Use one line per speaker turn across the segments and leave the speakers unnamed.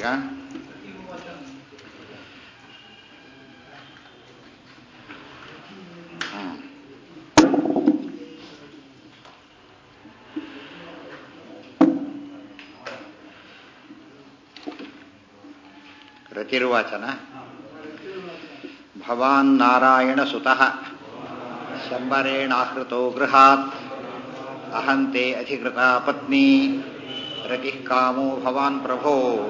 ಹ್ಮ್. ರತಿರ್ವಾಚನ ಭವಾನ್ ನಾರಾಯಣ ಸುತಃ ಶಂಬರೇಣಾಹೃತೋ ಗೃಹಾತ್ ಅಹಂತೆ ಅಧಿಕೃತ ಪತ್ನಿ ರತಿಃ ಕಾಮೋ ಭವಾನ್ ಪ್ರಭೋ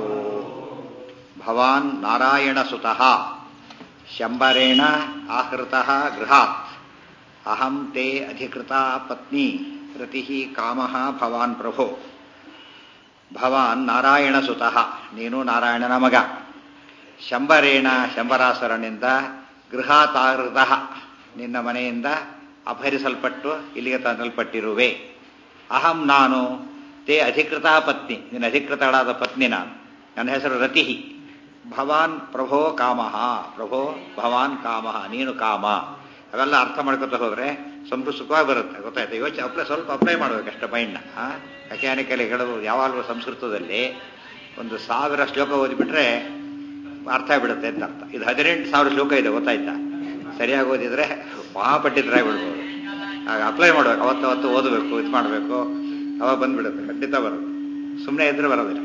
ಭವಾನ್ ನಾರಾಯಣ ಸುತಃ ಶಂಬರೇಣ ಆಹೃತಃ ಗೃಹಾತ್ ಅಹಂ ತೇ ಅಧಿಕೃತ ಪತ್ನಿ ರತಿಃ ಕಾಮಃ ಭವಾನ್ ಪ್ರಭೋ ಭವಾನ್ ನಾರಾಯಣ ಸುತಃ ನೀನು ನಾರಾಯಣನ ಮಗ ಶಂಬರೇಣ ಶಂಬರಾಸುರನಿಂದ ಗೃಹಾತಾಹೃತ ನಿನ್ನ ಮನೆಯಿಂದ ಅಪಹರಿಸಲ್ಪಟ್ಟು ಇಲ್ಲಿಗೆ ತನ್ನಲ್ಪಟ್ಟಿರುವೆ ಅಹಂ ನಾನು ತೇ ಅಧಿಕೃತ ಪತ್ನಿ ನಿನ್ನ ಅಧಿಕೃತಳಾದ ಪತ್ನಿ ನಾನು ನನ್ನ ಹೆಸರು ರತಿ ಭವಾನ್ ಪ್ರಭೋ ಕಾಮಃ ಪ್ರಭೋ ಭವಾನ್ ಕಾಮಃ ನೀನು ಕಾಮ ಅವೆಲ್ಲ ಅರ್ಥ ಮಾಡ್ಕೊತ ಹೋದ್ರೆ ಸ್ವಲ್ಪ ಸುಖವಾಗಿ ಬರುತ್ತೆ ಗೊತ್ತಾಯ್ತು ಯೋಚನೆ ಅಪ್ಲೈ ಸ್ವಲ್ಪ ಅಪ್ಲೈ ಮಾಡ್ಬೇಕಷ್ಟೇ ಮೈಂಡ್ನ ಮೆಕ್ಯಾನಿಕಲಿ ಹೇಳೋದು ಯಾವಾಗಲೂ ಸಂಸ್ಕೃತದಲ್ಲಿ ಒಂದು ಸಾವಿರ ಶ್ಲೋಕ ಓದಿಬಿಟ್ರೆ ಅರ್ಥ ಬಿಡುತ್ತೆ ಅಂತ ಅರ್ಥ ಇದು ಹದಿನೆಂಟು ಸಾವಿರ ಶ್ಲೋಕ ಇದೆ ಗೊತ್ತಾಯ್ತಾ ಸರಿಯಾಗಿ ಓದಿದ್ರೆ ಮಹಾಪಂಡಿತರಾಗಿ ಆಗ ಅಪ್ಲೈ ಮಾಡ್ಬೇಕು ಅವತ್ತವತ್ತು ಓದಬೇಕು ಇದು ಮಾಡಬೇಕು ಅವಾಗ ಬಂದ್ಬಿಡುತ್ತೆ ಖಂಡಿತ ಬರುತ್ತೆ ಸುಮ್ಮನೆ ಇದ್ರೆ ಬರೋದಿಲ್ಲ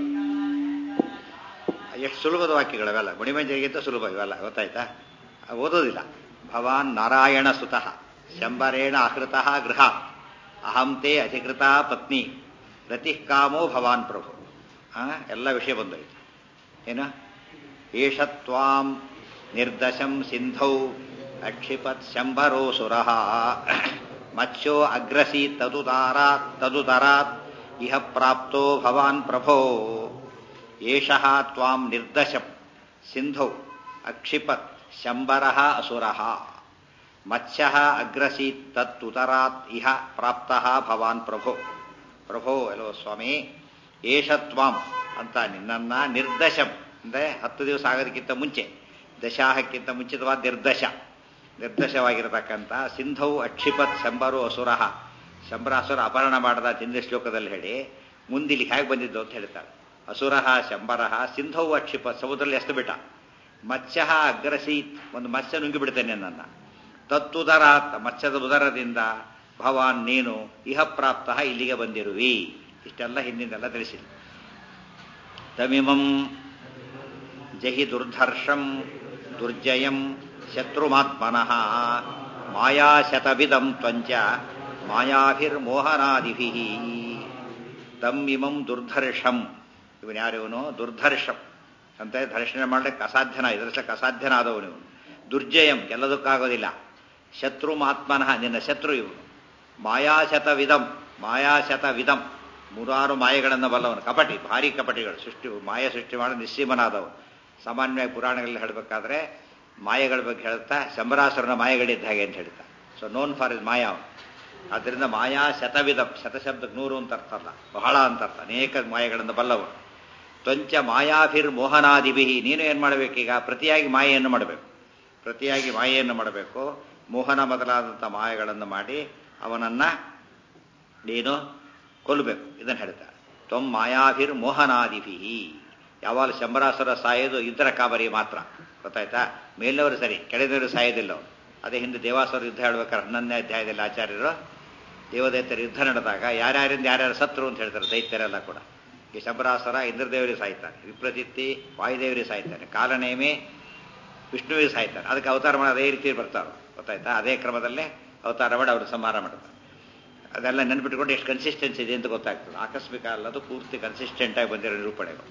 ಎಷ್ಟು ಸುಲಭದ ವಾಕ್ಯಗಳು ಅವೆಲ್ಲ ಗುಣಿಮಂಜರಿಗಿಂತ ಸುಲಭ ಇವೆಲ್ಲ ಗೊತ್ತಾಯ್ತಾ ಓದೋದಿಲ್ಲ ಭವಾನ್ ನಾರಾಯಣ ಸುತಃ ಶಂಬರೇಣ ಆಹೃತಃ ಗೃಹ ಅಹಂ ತೇ ಅಧಿಕೃತ ಪತ್ನಿ ರತಿಃ ಕಾಮೋ ಭವಾನ್ ಪ್ರಭು ಆ ಎಲ್ಲ ವಿಷಯ ಬಂದೋಯ್ತು ಏನು ಏಷ ತ್ವಾಂ ನಿರ್ದಶಂ ಸಿಂಧೌ ಅಕ್ಷಿಪತ್ ಶಂಬರೋಸುರ ಮತ್ಸ್ಯೋ ಅಗ್ರಸಿ ತದುದಾರಾತ್ ತದುದರಾತ್ ಇಹ ಪ್ರಾಪ್ತೋ ಭವಾನ್ ಪ್ರಭೋ ಏಷಃ ತ್ವಾಂ ನಿರ್ದಶಂ ಸಿಂಧೌ ಅಕ್ಷಿಪತ್ ಶಂಬರಃ ಅಸುರಃ ಮತ್ಸ್ಯಃ ಅಗ್ರಸೀತ್ ತತ್ತುತರಾತ್ ಇಹ ಪ್ರಾಪ್ತಃ ಭವಾನ್ ಪ್ರಭೋ ಪ್ರಭೋ ಎಲ್ಲೋ ಸ್ವಾಮಿ ಏಷ ತ್ವಾಂ ಅಂತ ನಿನ್ನನ್ನ ನಿರ್ದಶಂ ಅಂದರೆ ಹತ್ತು ದಿವಸ ಆಗೋದಕ್ಕಿಂತ ಮುಂಚೆ ದಶಾಹಕ್ಕಿಂತ ಮುಂಚಿತವಾದ ನಿರ್ದಶ ನಿರ್ದಶವಾಗಿರತಕ್ಕಂಥ ಸಿಂಧೌ ಅಕ್ಷಿಪತ್ ಶಂಬರು ಅಸುರಃ ಶಂಬರಾಸುರ ಅಪಹರಣ ಮಾಡದ ತಿಂದ ಶ್ಲೋಕದಲ್ಲಿ ಹೇಳಿ ಮುಂದಿಲ್ಲಿ ಹೇಗೆ ಬಂದಿದ್ದು ಅಂತ ಹೇಳ್ತಾರೆ ಅಸುರಃ ಶಂಬರಃ ಸಿಂಧೌ ಅಕ್ಷಿಪತ್ ಸಮುದ್ರದಲ್ಲಿ ಎಷ್ಟು ಬಿಟ್ಟ ಮತ್ಸ್ಯ ಅಗ್ರಸೀತ್ ಒಂದು ಮತ್ಸ್ಯ ನುಂಗಿಬಿಡ್ತೇನೆ ನನ್ನ ತತ್ತುದರಾತ್ ಮತ್ಸ್ಯದ ಉದರದಿಂದ ಭವಾನ್ ನೀನು ಇಹ ಪ್ರಾಪ್ತ ಇಲ್ಲಿಗೆ ಬಂದಿರುವಿ ಇಷ್ಟೆಲ್ಲ ಹಿಂದಿಂದೆಲ್ಲ ತಿಳಿಸಿದೆ ತಮಿಮಂ ಜಹಿ ದುರ್ಧರ್ಷಂ ದುರ್ಜಯಂ ಶತ್ರುಮಾತ್ಮನಃ ಮಾಯಾಶತವಿದಂ ತ್ವಂಚ ಮಾಯಾಭಿರ್ಮೋಹನಾದಿಭಿ ತಮ್ಮಿಮಂ ದುರ್ಧರ್ಷಂ ಇವನು ಯಾರಿವನು ದುರ್ಧರ್ಷಂ ಅಂತ ಧರ್ಷಣೆ ಮಾಡ್ಲಿಕ್ಕೆ ಅಸಾಧ್ಯನ ಎದುರಿಸಕ್ಕೆ ಅಸಾಧ್ಯನಾದವನು ಇವನು ದುರ್ಜಯಂ ಗೆಲ್ಲೋದಕ್ಕಾಗೋದಿಲ್ಲ ಶತ್ರುಮಾತ್ಮನಃ ನಿನ್ನ ಶತ್ರು ಇವನು ಮಾಯಾಶತವಿದಂ ಮಾಯಾಶತವಿದಂ ನೂರಾರು ಮಾಯೆಗಳನ್ನು ಬಲ್ಲವನು ಕಪಟಿ ಭಾರಿ ಕಪಟಿಗಳು ಸೃಷ್ಟಿ ಮಾಯ ಸೃಷ್ಟಿ ಮಾಡಿ ನಿಸ್ಸೀಮನಾದವನು ಸಾಮಾನ್ಯವಾಗಿ ಪುರಾಣಗಳಲ್ಲಿ ಹೇಳಬೇಕಾದ್ರೆ ಮಾಯೆಗಳ ಬಗ್ಗೆ ಹೇಳ್ತಾ ಶಂಬರಾಸುರನ ಮಾಯೆಗಳಿದ್ದ ಹಾಗೆ ಅಂತ ಹೇಳ್ತಾ ಸೊ ನೋನ್ ಫಾರ್ ಇಸ್ ಮಾಯಾ ಆದ್ದರಿಂದ ಮಾಯಾ ಶತವಿಧಂ ಶತಶಬ್ದಕ್ಕೆ ನೂರು ಅಂತ ಅರ್ಥ ಅಲ್ಲ ಬಹಳ ಅಂತ ಅರ್ಥ ಅನೇಕ ಮಾಯೆಗಳನ್ನು ಬಲ್ಲವನು ತ್ವಂಚ ಮಾಯಾಭಿರ್ ಮೋಹನಾದಿಭಿ ನೀನು ಏನು ಮಾಡಬೇಕೀಗ ಪ್ರತಿಯಾಗಿ ಮಾಯೆಯನ್ನು ಮಾಡಬೇಕು ಪ್ರತಿಯಾಗಿ ಮಾಯೆಯನ್ನು ಮಾಡಬೇಕು ಮೋಹನ ಮೊದಲಾದಂಥ ಮಾಯೆಗಳನ್ನು ಮಾಡಿ ಅವನನ್ನ ನೀನು ಕೊಲ್ಲಬೇಕು ಇದನ್ನು ಹೇಳ್ತಾರೆ ತ್ವಂ ಮಾಯಾಭಿರ್ ಮೋಹನಾದಿಭಿ ಯಾವಾಗ ಶಂಬರಾಸುರ ಸಾಯೋದು ಇತರ ಕಾಬರಿ ಮಾತ್ರ ಗೊತ್ತಾಯ್ತಾ ಮೇಲಿನವರು ಸರಿ ಕೆಳಗಿನವರು ಸಾಯೋದಿಲ್ಲ ಅವನು ಅದೇ ಹಿಂದೆ ದೇವಾಸುರ ಯುದ್ಧ ಹೇಳ್ಬೇಕಾದ್ರೆ ಹನ್ನೊಂದನೇ ಅಧ್ಯಾಯದಲ್ಲಿ ಆಚಾರ್ಯರು ದೇವದೈತ್ಯರ ಯುದ್ಧ ನಡೆದಾಗ ಯಾರ್ಯಾರಿಂದ ಯಾರ್ಯಾರು ಸತ್ರು ಅಂತ ಹೇಳ್ತಾರೆ ದೈತ್ಯರೆಲ್ಲ ಕೂಡ ಈ ಶಂಬರಾಸುರ ಇಂದ್ರದೇವರಿಗೆ ಸಾಯ್ತಾನೆ ವಿಪ್ರಜಿತ್ತಿ ವಾಯುದೇವರಿಗೆ ಸಾಯ್ತಾನೆ ಕಾಲನೇಮಿ ವಿಷ್ಣುವಿಗೆ ಸಾಯ್ತಾನೆ ಅದಕ್ಕೆ ಅವತಾರ ಮಾಡಿ ಅದೇ ರೀತಿ ಬರ್ತಾರೆ ಗೊತ್ತಾಯ್ತಾ ಅದೇ ಕ್ರಮದಲ್ಲೇ ಅವತಾರ ಮಾಡಿ ಅವರು ಸಂಹಾರ ಮಾಡ್ತಾರೆ ಅದೆಲ್ಲ ನೆನ್ಪಿಟ್ಕೊಂಡು ಎಷ್ಟು ಕನ್ಸಿಸ್ಟೆನ್ಸಿ ಇದೆ ಅಂತ ಗೊತ್ತಾಗ್ತದೆ ಆಕಸ್ಮಿಕ ಅಲ್ಲದು ಪೂರ್ತಿ ಕನ್ಸಿಸ್ಟೆಂಟ್ ಆಗಿ ಬಂದಿರೋ ನಿರೂಪಣೆಗಳು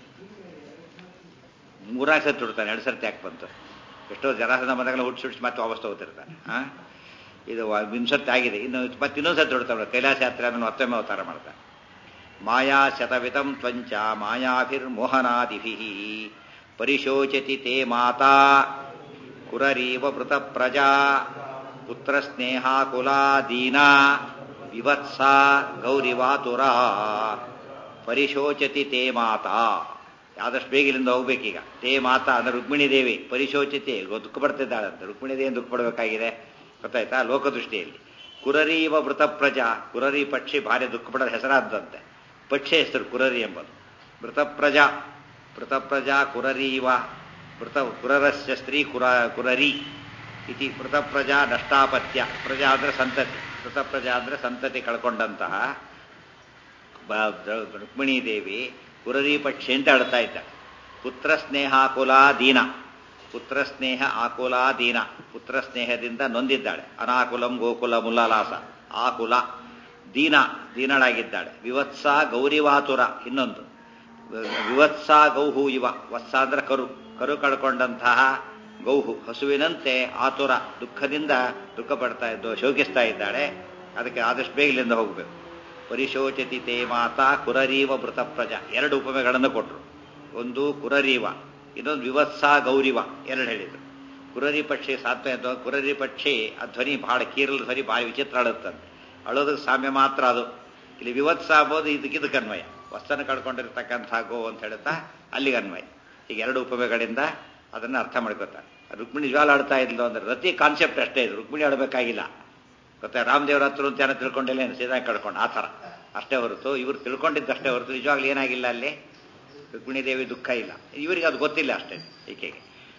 ಮೂರಾರು ಸರ್ತಿ ಹುಡ್ತಾನೆ ಎರಡು ಸರ್ತಿ ಯಾಕೆ ಬಂತು ಎಷ್ಟೋ ಜರಾಸನ ಬಂದಾಗಲ ಹುಡ್ಸಿ ಹುಡ್ಸಿ ಮತ್ತೆ ವಾಪಸ್ ತಗೋತಿರ್ತಾನೆ ಆ ಇದು ವಿಂಸರ್ತಿ ಆಗಿದೆ ಇನ್ನು ಮತ್ತೆ ಇನ್ನೊಂದು ಸರ್ತಿ ಹುಡ್ತಾನೆ ಕೈಲಾಸ ಯಾತ್ರೆ ಅದನ್ನು ಮತ್ತೊಮ್ಮೆ ಅವತಾರ ಮಾಡ್ತಾನೆ ಮಾಯಾ ಶತವಿಧಂ ತ್ವಂಚ ಮಾಯಾಭಿರ್ಮೋಹನಾದಿಭಿ ಪರಿಶೋಚತಿ ತೇ ಮಾತಾ ಕುರರೀವ ಮೃತ ಪ್ರಜಾ ಪುತ್ರ ಸ್ನೇಹಾಕುಲಾದೀನಾ ವಿವತ್ಸ ಗೌರಿವಾತುರ ಪರಿಶೋಚತಿ ತೇ ಮಾತಾ ಆದಷ್ಟು ಬೇಗ ಇಲ್ಲಿಂದ ಹೋಗ್ಬೇಕೀಗ ತೇ ಮಾತಾ ಅಂದ್ರೆ ರುಕ್ಮಿಣಿ ದೇವಿ ಪರಿಶೋಚತಿ ದುಃಖ ಪಡ್ತಿದ್ದಾಳಂತೆ ರುಕ್ಮಿಣಿ ದೇವಿ ದುಃಖ ಪಡಬೇಕಾಗಿದೆ ಗೊತ್ತಾಯ್ತಾ ಲೋಕದೃಷ್ಟಿಯಲ್ಲಿ ಕುರರೀವ ಮೃತ ಪ್ರಜಾ ಕುರರಿ ಪಕ್ಷಿ ಭಾರಿ ದುಃಖ ಪಡೋದು ಹೆಸರಾದಂತೆ ಪಕ್ಷಿ ಹೆಸರು ಕುರರಿ ಎಂಬುದು ಮೃತ ಪ್ರಜಾ ಪೃತಪ್ರಜಾ ಕುರರೀವ ಪೃತ ಕುರರಸ್ಯ ಸ್ತ್ರೀ ಕುರ ಕುರರಿ ಇತಿ ಪೃತಪ್ರಜಾ ನಷ್ಟಾಪತ್ಯ ಪ್ರಜಾ ಅಂದ್ರೆ ಸಂತತಿ ಪೃತಪ್ರಜಾ ಅಂದ್ರೆ ಸಂತತಿ ಕಳ್ಕೊಂಡಂತಹ ಬ- ದ್ರ- ರುಕ್ಮಿಣೀ ದೇವಿ ಕುರರಿ ಪಕ್ಷಿ ಅಂತ ಹೇಳ್ತಾ ಇದ್ದ ಪುತ್ರ ಸ್ನೇಹಾಕುಲ ದೀನ ಪುತ್ರ ಸ್ನೇಹ ಆಕುಲ ದೀನ ಪುತ್ರ ಸ್ನೇಹದಿಂದ ನೊಂದಿದ್ದಾಳೆ ಅನಾಕುಲಂ ಗೋಕುಲ ಮುಲ್ಲಾಲಾಸ ಆಕುಲ ದೀನ ದೀನಳಾಗಿದ್ದಾಳೆ ವಿವತ್ಸ ಗೌರಿವಾತುರ ಇನ್ನೊಂದು ವಿವತ್ಸ ಗೌಹು ಇವ ವತ್ಸ ಅಂದ್ರೆ ಕರು ಕರು ಕಳ್ಕೊಂಡಂತಹ ಗೌಹು ಹಸುವಿನಂತೆ ಆತುರ ದುಃಖದಿಂದ ದುಃಖ ಪಡ್ತಾ ಇದ್ದು ಶೋಕಿಸ್ತಾ ಇದ್ದಾಳೆ ಅದಕ್ಕೆ ಆದಷ್ಟು ಬೇಗ ಇಲ್ಲಿಂದ ಹೋಗಬೇಕು ಪರಿಶೋಚತಿ ತೇ ಮಾತಾ ಕುರರೀವ ಮೃತ ಪ್ರಜಾ ಎರಡು ಉಪಮೆಗಳನ್ನು ಕೊಟ್ಟರು ಒಂದು ಕುರರೀವ ಇನ್ನೊಂದು ವಿವತ್ಸ ಗೌರಿವ ಎರಡು ಹೇಳಿದರು ಕುರರಿ ಪಕ್ಷಿ ಸಾತ್ವ ಅಂತ ಕುರರಿ ಪಕ್ಷಿ ಆ ಧ್ವನಿ ಬಹಳ ಕೀರಲ್ ಧ್ವನಿ ಭಾಳ ವಿಚಿತ್ರ ಅಳುತ್ತಂತೆ ಅಳೋದಕ್ಕೆ ಸಾಮ್ಯ ಮಾತ್ರ ಅದು ಇಲ್ಲಿ ವಿವತ್ಸ ಅಂಬೋದು ಇದಕ್ಕಿದಕ್ಕೆ ಅನ್ವಯ ವಸ್ತನ ಕಳ್ಕೊಂಡಿರ್ತಕ್ಕಂಥ ಗೋ ಅಂತ ಹೇಳ್ತಾ ಅಲ್ಲಿಗೆ ಅನ್ವಯ ಈಗ ಎರಡು ಉಪಮೆಗಳಿಂದ ಅದನ್ನು ಅರ್ಥ ಮಾಡ್ಕೋತಾರೆ ರುಕ್ಮಿಣಿ ಜ್ವಾಲ ಆಡ್ತಾ ಇದ್ಲು ಅಂದ್ರೆ ರತಿ ಕಾನ್ಸೆಪ್ಟ್ ಅಷ್ಟೇ ಇದು ರುಕ್ಮಿಣಿ ಆಡಬೇಕಾಗಿಲ್ಲ ಗೊತ್ತಾ ರಾಮದೇವ್ರ ಹತ್ರ ಅಂತ ಏನೋ ತಿಳ್ಕೊಂಡಿಲ್ಲ ಏನು ಸೀದಾ ಕಳ್ಕೊಂಡು ಆ ಥರ ಅಷ್ಟೇ ಹೊರತು ಇವ್ರು ತಿಳ್ಕೊಂಡಿದ್ದಷ್ಟೇ ಹೊರತು ನಿಜವಾಗ್ಲೂ ಏನಾಗಿಲ್ಲ ಅಲ್ಲಿ ರುಕ್ಮಿಣಿ ದೇವಿ ದುಃಖ ಇಲ್ಲ ಇವರಿಗೆ ಅದು ಗೊತ್ತಿಲ್ಲ ಅಷ್ಟೇ ಈಕೆಗೆ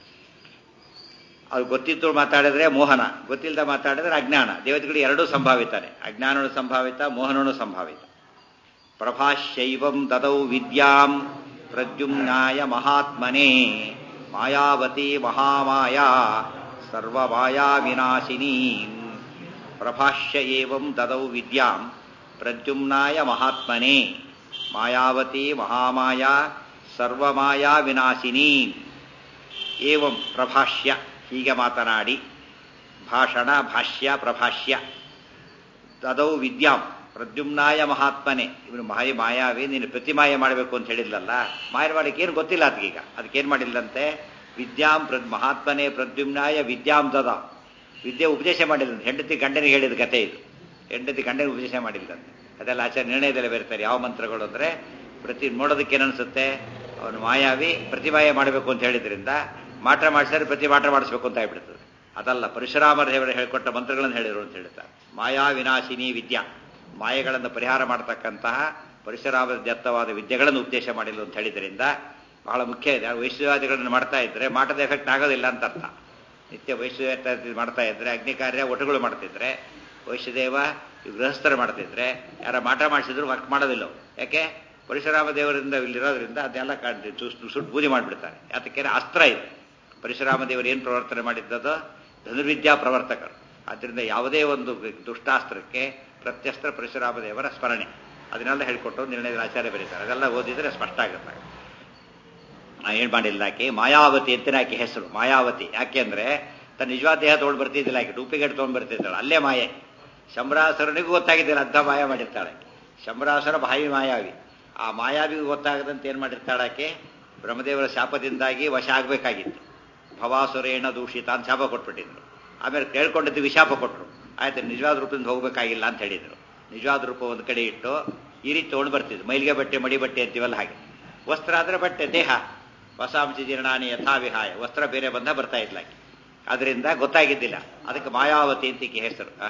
ಅದು ಗೊತ್ತಿತ್ತು ಮಾತಾಡಿದ್ರೆ ಮೋಹನ ಗೊತ್ತಿಲ್ಲದ ಮಾತಾಡಿದ್ರೆ ಅಜ್ಞಾನ ದೇವತೆಗಳು ಎರಡೂ ಸಂಭಾವಿತಾನೆ ಅಜ್ಞಾನನು ಸಂಭಾವಿತ ಮೋಹನನು ಸಂಭಾವಿತ ಪ್ರಭಾಶೈವಂ ದದೌ ವಿದ್ಯಾಂ ಪ್ರದ್ಯುಮ್ನಾಯ ಮಹಾತ್ಮನೇ ಮಾಯಾವತಿ ಮಹಾಮಾಯಾ ಸರ್ವಮಾಯಾ ವಿನಾಶಿನಿ ಪ್ರಭಾಷ್ಯ ಏವಂ ದದೌ ವಿದ್ಯಾಂ ಪ್ರದ್ಯುಮ್ನಾಯ ಮಹಾತ್ಮನೇ ಮಾಯಾವತಿ ಮಹಾಮಾಯಾ ಸರ್ವಮಾಯಾ ವಿನಾಶಿನಿ ಏವಂ ಪ್ರಭಾಷ್ಯ ಹೀಗೆ ಮಾತನಾಡಿ ಭಾಷಣ ಭಾಷ್ಯ ಪ್ರಭಾಷ್ಯ ತದೌ ವಿದ್ಯಾಂ ಪ್ರದ್ಯುಮ್ನಾಯ ಮಹಾತ್ಮನೆ ಇವನು ಮಾಯ ಮಾಯಾವಿ ನೀನು ಪ್ರತಿಮಾಯ ಮಾಡಬೇಕು ಅಂತ ಹೇಳಿದ್ಲಲ್ಲ ಮಾಯ ಮಾಡಕ್ಕೆ ಏನು ಗೊತ್ತಿಲ್ಲ ಅದಕ್ಕೀಗ ಅದಕ್ಕೇನು ಮಾಡಿಲ್ಲಂತೆ ವಿದ್ಯಾಂ ಪ್ರ ಮಹಾತ್ಮನೆ ಪ್ರದ್ಯುಮ್ನಾಯ ವಿದ್ಯಾಂ ದದ ವಿದ್ಯೆ ಉಪದೇಶ ಮಾಡಿಲ್ಲ ಹೆಂಡತಿ ಗಂಡನಿಗೆ ಹೇಳಿದ ಕಥೆ ಇದು ಹೆಂಡತಿ ಗಂಡನಿಗೆ ಉಪದೇಶ ಮಾಡಿಲ್ಲಂತೆ ಅದೆಲ್ಲ ಆಚಾರ್ಯ ನಿರ್ಣಯದಲ್ಲಿ ಬರೀತಾರೆ ಯಾವ ಮಂತ್ರಗಳು ಅಂದರೆ ಪ್ರತಿ ನೋಡೋದಕ್ಕೆ ಏನನ್ಸುತ್ತೆ ಅವನು ಮಾಯಾವಿ ಪ್ರತಿಮಾಯ ಮಾಡಬೇಕು ಅಂತ ಹೇಳಿದ್ರಿಂದ ಮಾಟ ಮಾಡಿಸಿದ್ರೆ ಪ್ರತಿ ಮಾಟ ಮಾಡಿಸ್ಬೇಕು ಅಂತ ಆಗ್ಬಿಡ್ತದೆ ಅದಲ್ಲ ಪರಶುರಾಮ ದೇವರು ಹೇಳಿಕೊಟ್ಟ ಮಂತ್ರಗಳನ್ನು ಹೇಳಿದರು ಅಂತ ಹೇಳ್ತಾರೆ ಮಾಯಾ ವಿನಾಶಿನಿ ವಿದ್ಯಾ ಮಾಯೆಗಳನ್ನು ಪರಿಹಾರ ಮಾಡತಕ್ಕಂತಹ ಪರಶುರಾಮ ದತ್ತವಾದ ವಿದ್ಯೆಗಳನ್ನು ಉಪದೇಶ ಮಾಡಿಲ್ಲ ಅಂತ ಹೇಳಿದ್ರಿಂದ ಬಹಳ ಮುಖ್ಯ ಇದೆ ವೈಶ್ಯವಾದಿಗಳನ್ನು ಮಾಡ್ತಾ ಇದ್ರೆ ಮಾಟದ ಎಫೆಕ್ಟ್ ಆಗೋದಿಲ್ಲ ಅಂತ ಅರ್ಥ ನಿತ್ಯ ವೈಶ್ಯವೇತ ಮಾಡ್ತಾ ಇದ್ರೆ ಅಗ್ನಿ ಕಾರ್ಯ ಒಟುಗಳು ಮಾಡ್ತಿದ್ರೆ ವೈಶ್ಯದೇವ ಗೃಹಸ್ಥರು ಮಾಡ್ತಿದ್ರೆ ಯಾರ ಮಾಟ ಮಾಡಿಸಿದ್ರು ವರ್ಕ್ ಮಾಡೋದಿಲ್ಲ ಅವ್ರು. ಯಾಕೆ ಪರಶುರಾಮ ದೇವರಿಂದ ಇಲ್ಲಿರೋದ್ರಿಂದ ಅದನ್ನೆಲ್ಲ ಕಾಣ್ತಿ ಸುಟ್ಟು ಪೂಜೆ ಮಾಡಿಬಿಡ್ತಾರೆ ಯಾತಕ್ಕೆ ಅಸ್ತ್ರ ಇದೆ ಪರಶುರಾಮ ದೇವರು ಏನು ಪ್ರವರ್ತನೆ ಮಾಡಿದ್ದದು ಧನುರ್ವಿದ್ಯಾ ಪ್ರವರ್ತಕರು ಆದ್ದರಿಂದ ಯಾವುದೇ ಒಂದು ದುಷ್ಟಾಸ್ತ್ರಕ್ಕೆ ಪ್ರತ್ಯಸ್ತ್ರ ಪರಶುರಾಮ ದೇವರ ಸ್ಮರಣೆ ಅದನ್ನೆಲ್ಲ ಹೇಳ್ಕೊಟ್ಟು ನಿರ್ಣಯದ ಆಚಾರ್ಯ ಬರೀತಾರೆ ಅದೆಲ್ಲ ಓದಿದ್ರೆ ಸ್ಪಷ್ಟ ಆಗುತ್ತೆ ನಾ ಏನು ಮಾಡಿಲ್ಲ ಆಕೆ ಮಾಯಾವತಿ ಅಂತಾನೆ ಆಕೆ ಹೆಸರು ಮಾಯಾವತಿ ಯಾಕೆಂದ್ರೆ ತನ್ನ ನಿಜವಾದ ದೇಹ ತೊಗೊಂಡು ಬರ್ತಿದ್ದಿಲ್ಲ ಆಕೆ ಡೂಪ್ಲಿಕೇಟ್ ತೊಗೊಂಡು ಬರ್ತಿದ್ದಾಳೆ ಅಲ್ಲೇ ಮಾಯೆ ಶಂಭರಾಸುರನಿಗೂ ಗೊತ್ತಾಗಿದ್ದಿಲ್ಲ ಅರ್ಧ ಮಾಯ ಮಾಡಿರ್ತಾಳೆ ಆಕೆ ಶಂಭರಾಸುರ ಭಾಯಿ ಮಾಯಾವಿ ಆ ಮಾಯಾವಿಗೂ ಗೊತ್ತಾಗದಂತೆ ಏನು ಮಾಡಿರ್ತಾಳೆ ಆಕೆ ಬ್ರಹ್ಮದೇವರ ಶಾಪದಿಂದಾಗಿ ವಶ ಆಗಬೇಕಾಗಿತ್ತು ಭವಾಸುರೇಣ ದೂಷಿತ ಅಂತ ಶಾಪ ಕೊಟ್ಬಿಟ್ಟಿದ್ರು ಆಮೇಲೆ ಕೇಳ್ಕೊಂಡಿದ್ದು ವಿಶಾಪ ಕೊಟ್ಟರು ಆಯ್ತು ನಿಜವಾದ ರೂಪದಿಂದ ಹೋಗಬೇಕಾಗಿಲ್ಲ ಅಂತ ಹೇಳಿದರು ನಿಜವಾದ ರೂಪ ಒಂದು ಕಡೆ ಇಟ್ಟು ಈ ರೀತಿ ತೊಗೊಂಡು ಬರ್ತಿದ್ರು ಮೈಲಿಗೆ ಬಟ್ಟೆ ಮಡಿ ಬಟ್ಟೆ ಅಂತೀವಲ್ಲ ಹಾಗೆ ವಸ್ತ್ರ ಆದರೆ ಬಟ್ಟೆ ದೇಹ ವಸಾಂಶ ಜೀರ್ಣಾನಿ ಯಥಾ ವಿಹಾಯ ವಸ್ತ್ರ ಬೇರೆ ಬಂದ ಬರ್ತಾ ಇದ್ಲ ಆಕೆ ಅದರಿಂದ ಗೊತ್ತಾಗಿದ್ದಿಲ್ಲ ಅದಕ್ಕೆ ಮಾಯಾವತಿ ಅಂತ ಈಕೆ ಹೆಸರು ಆ?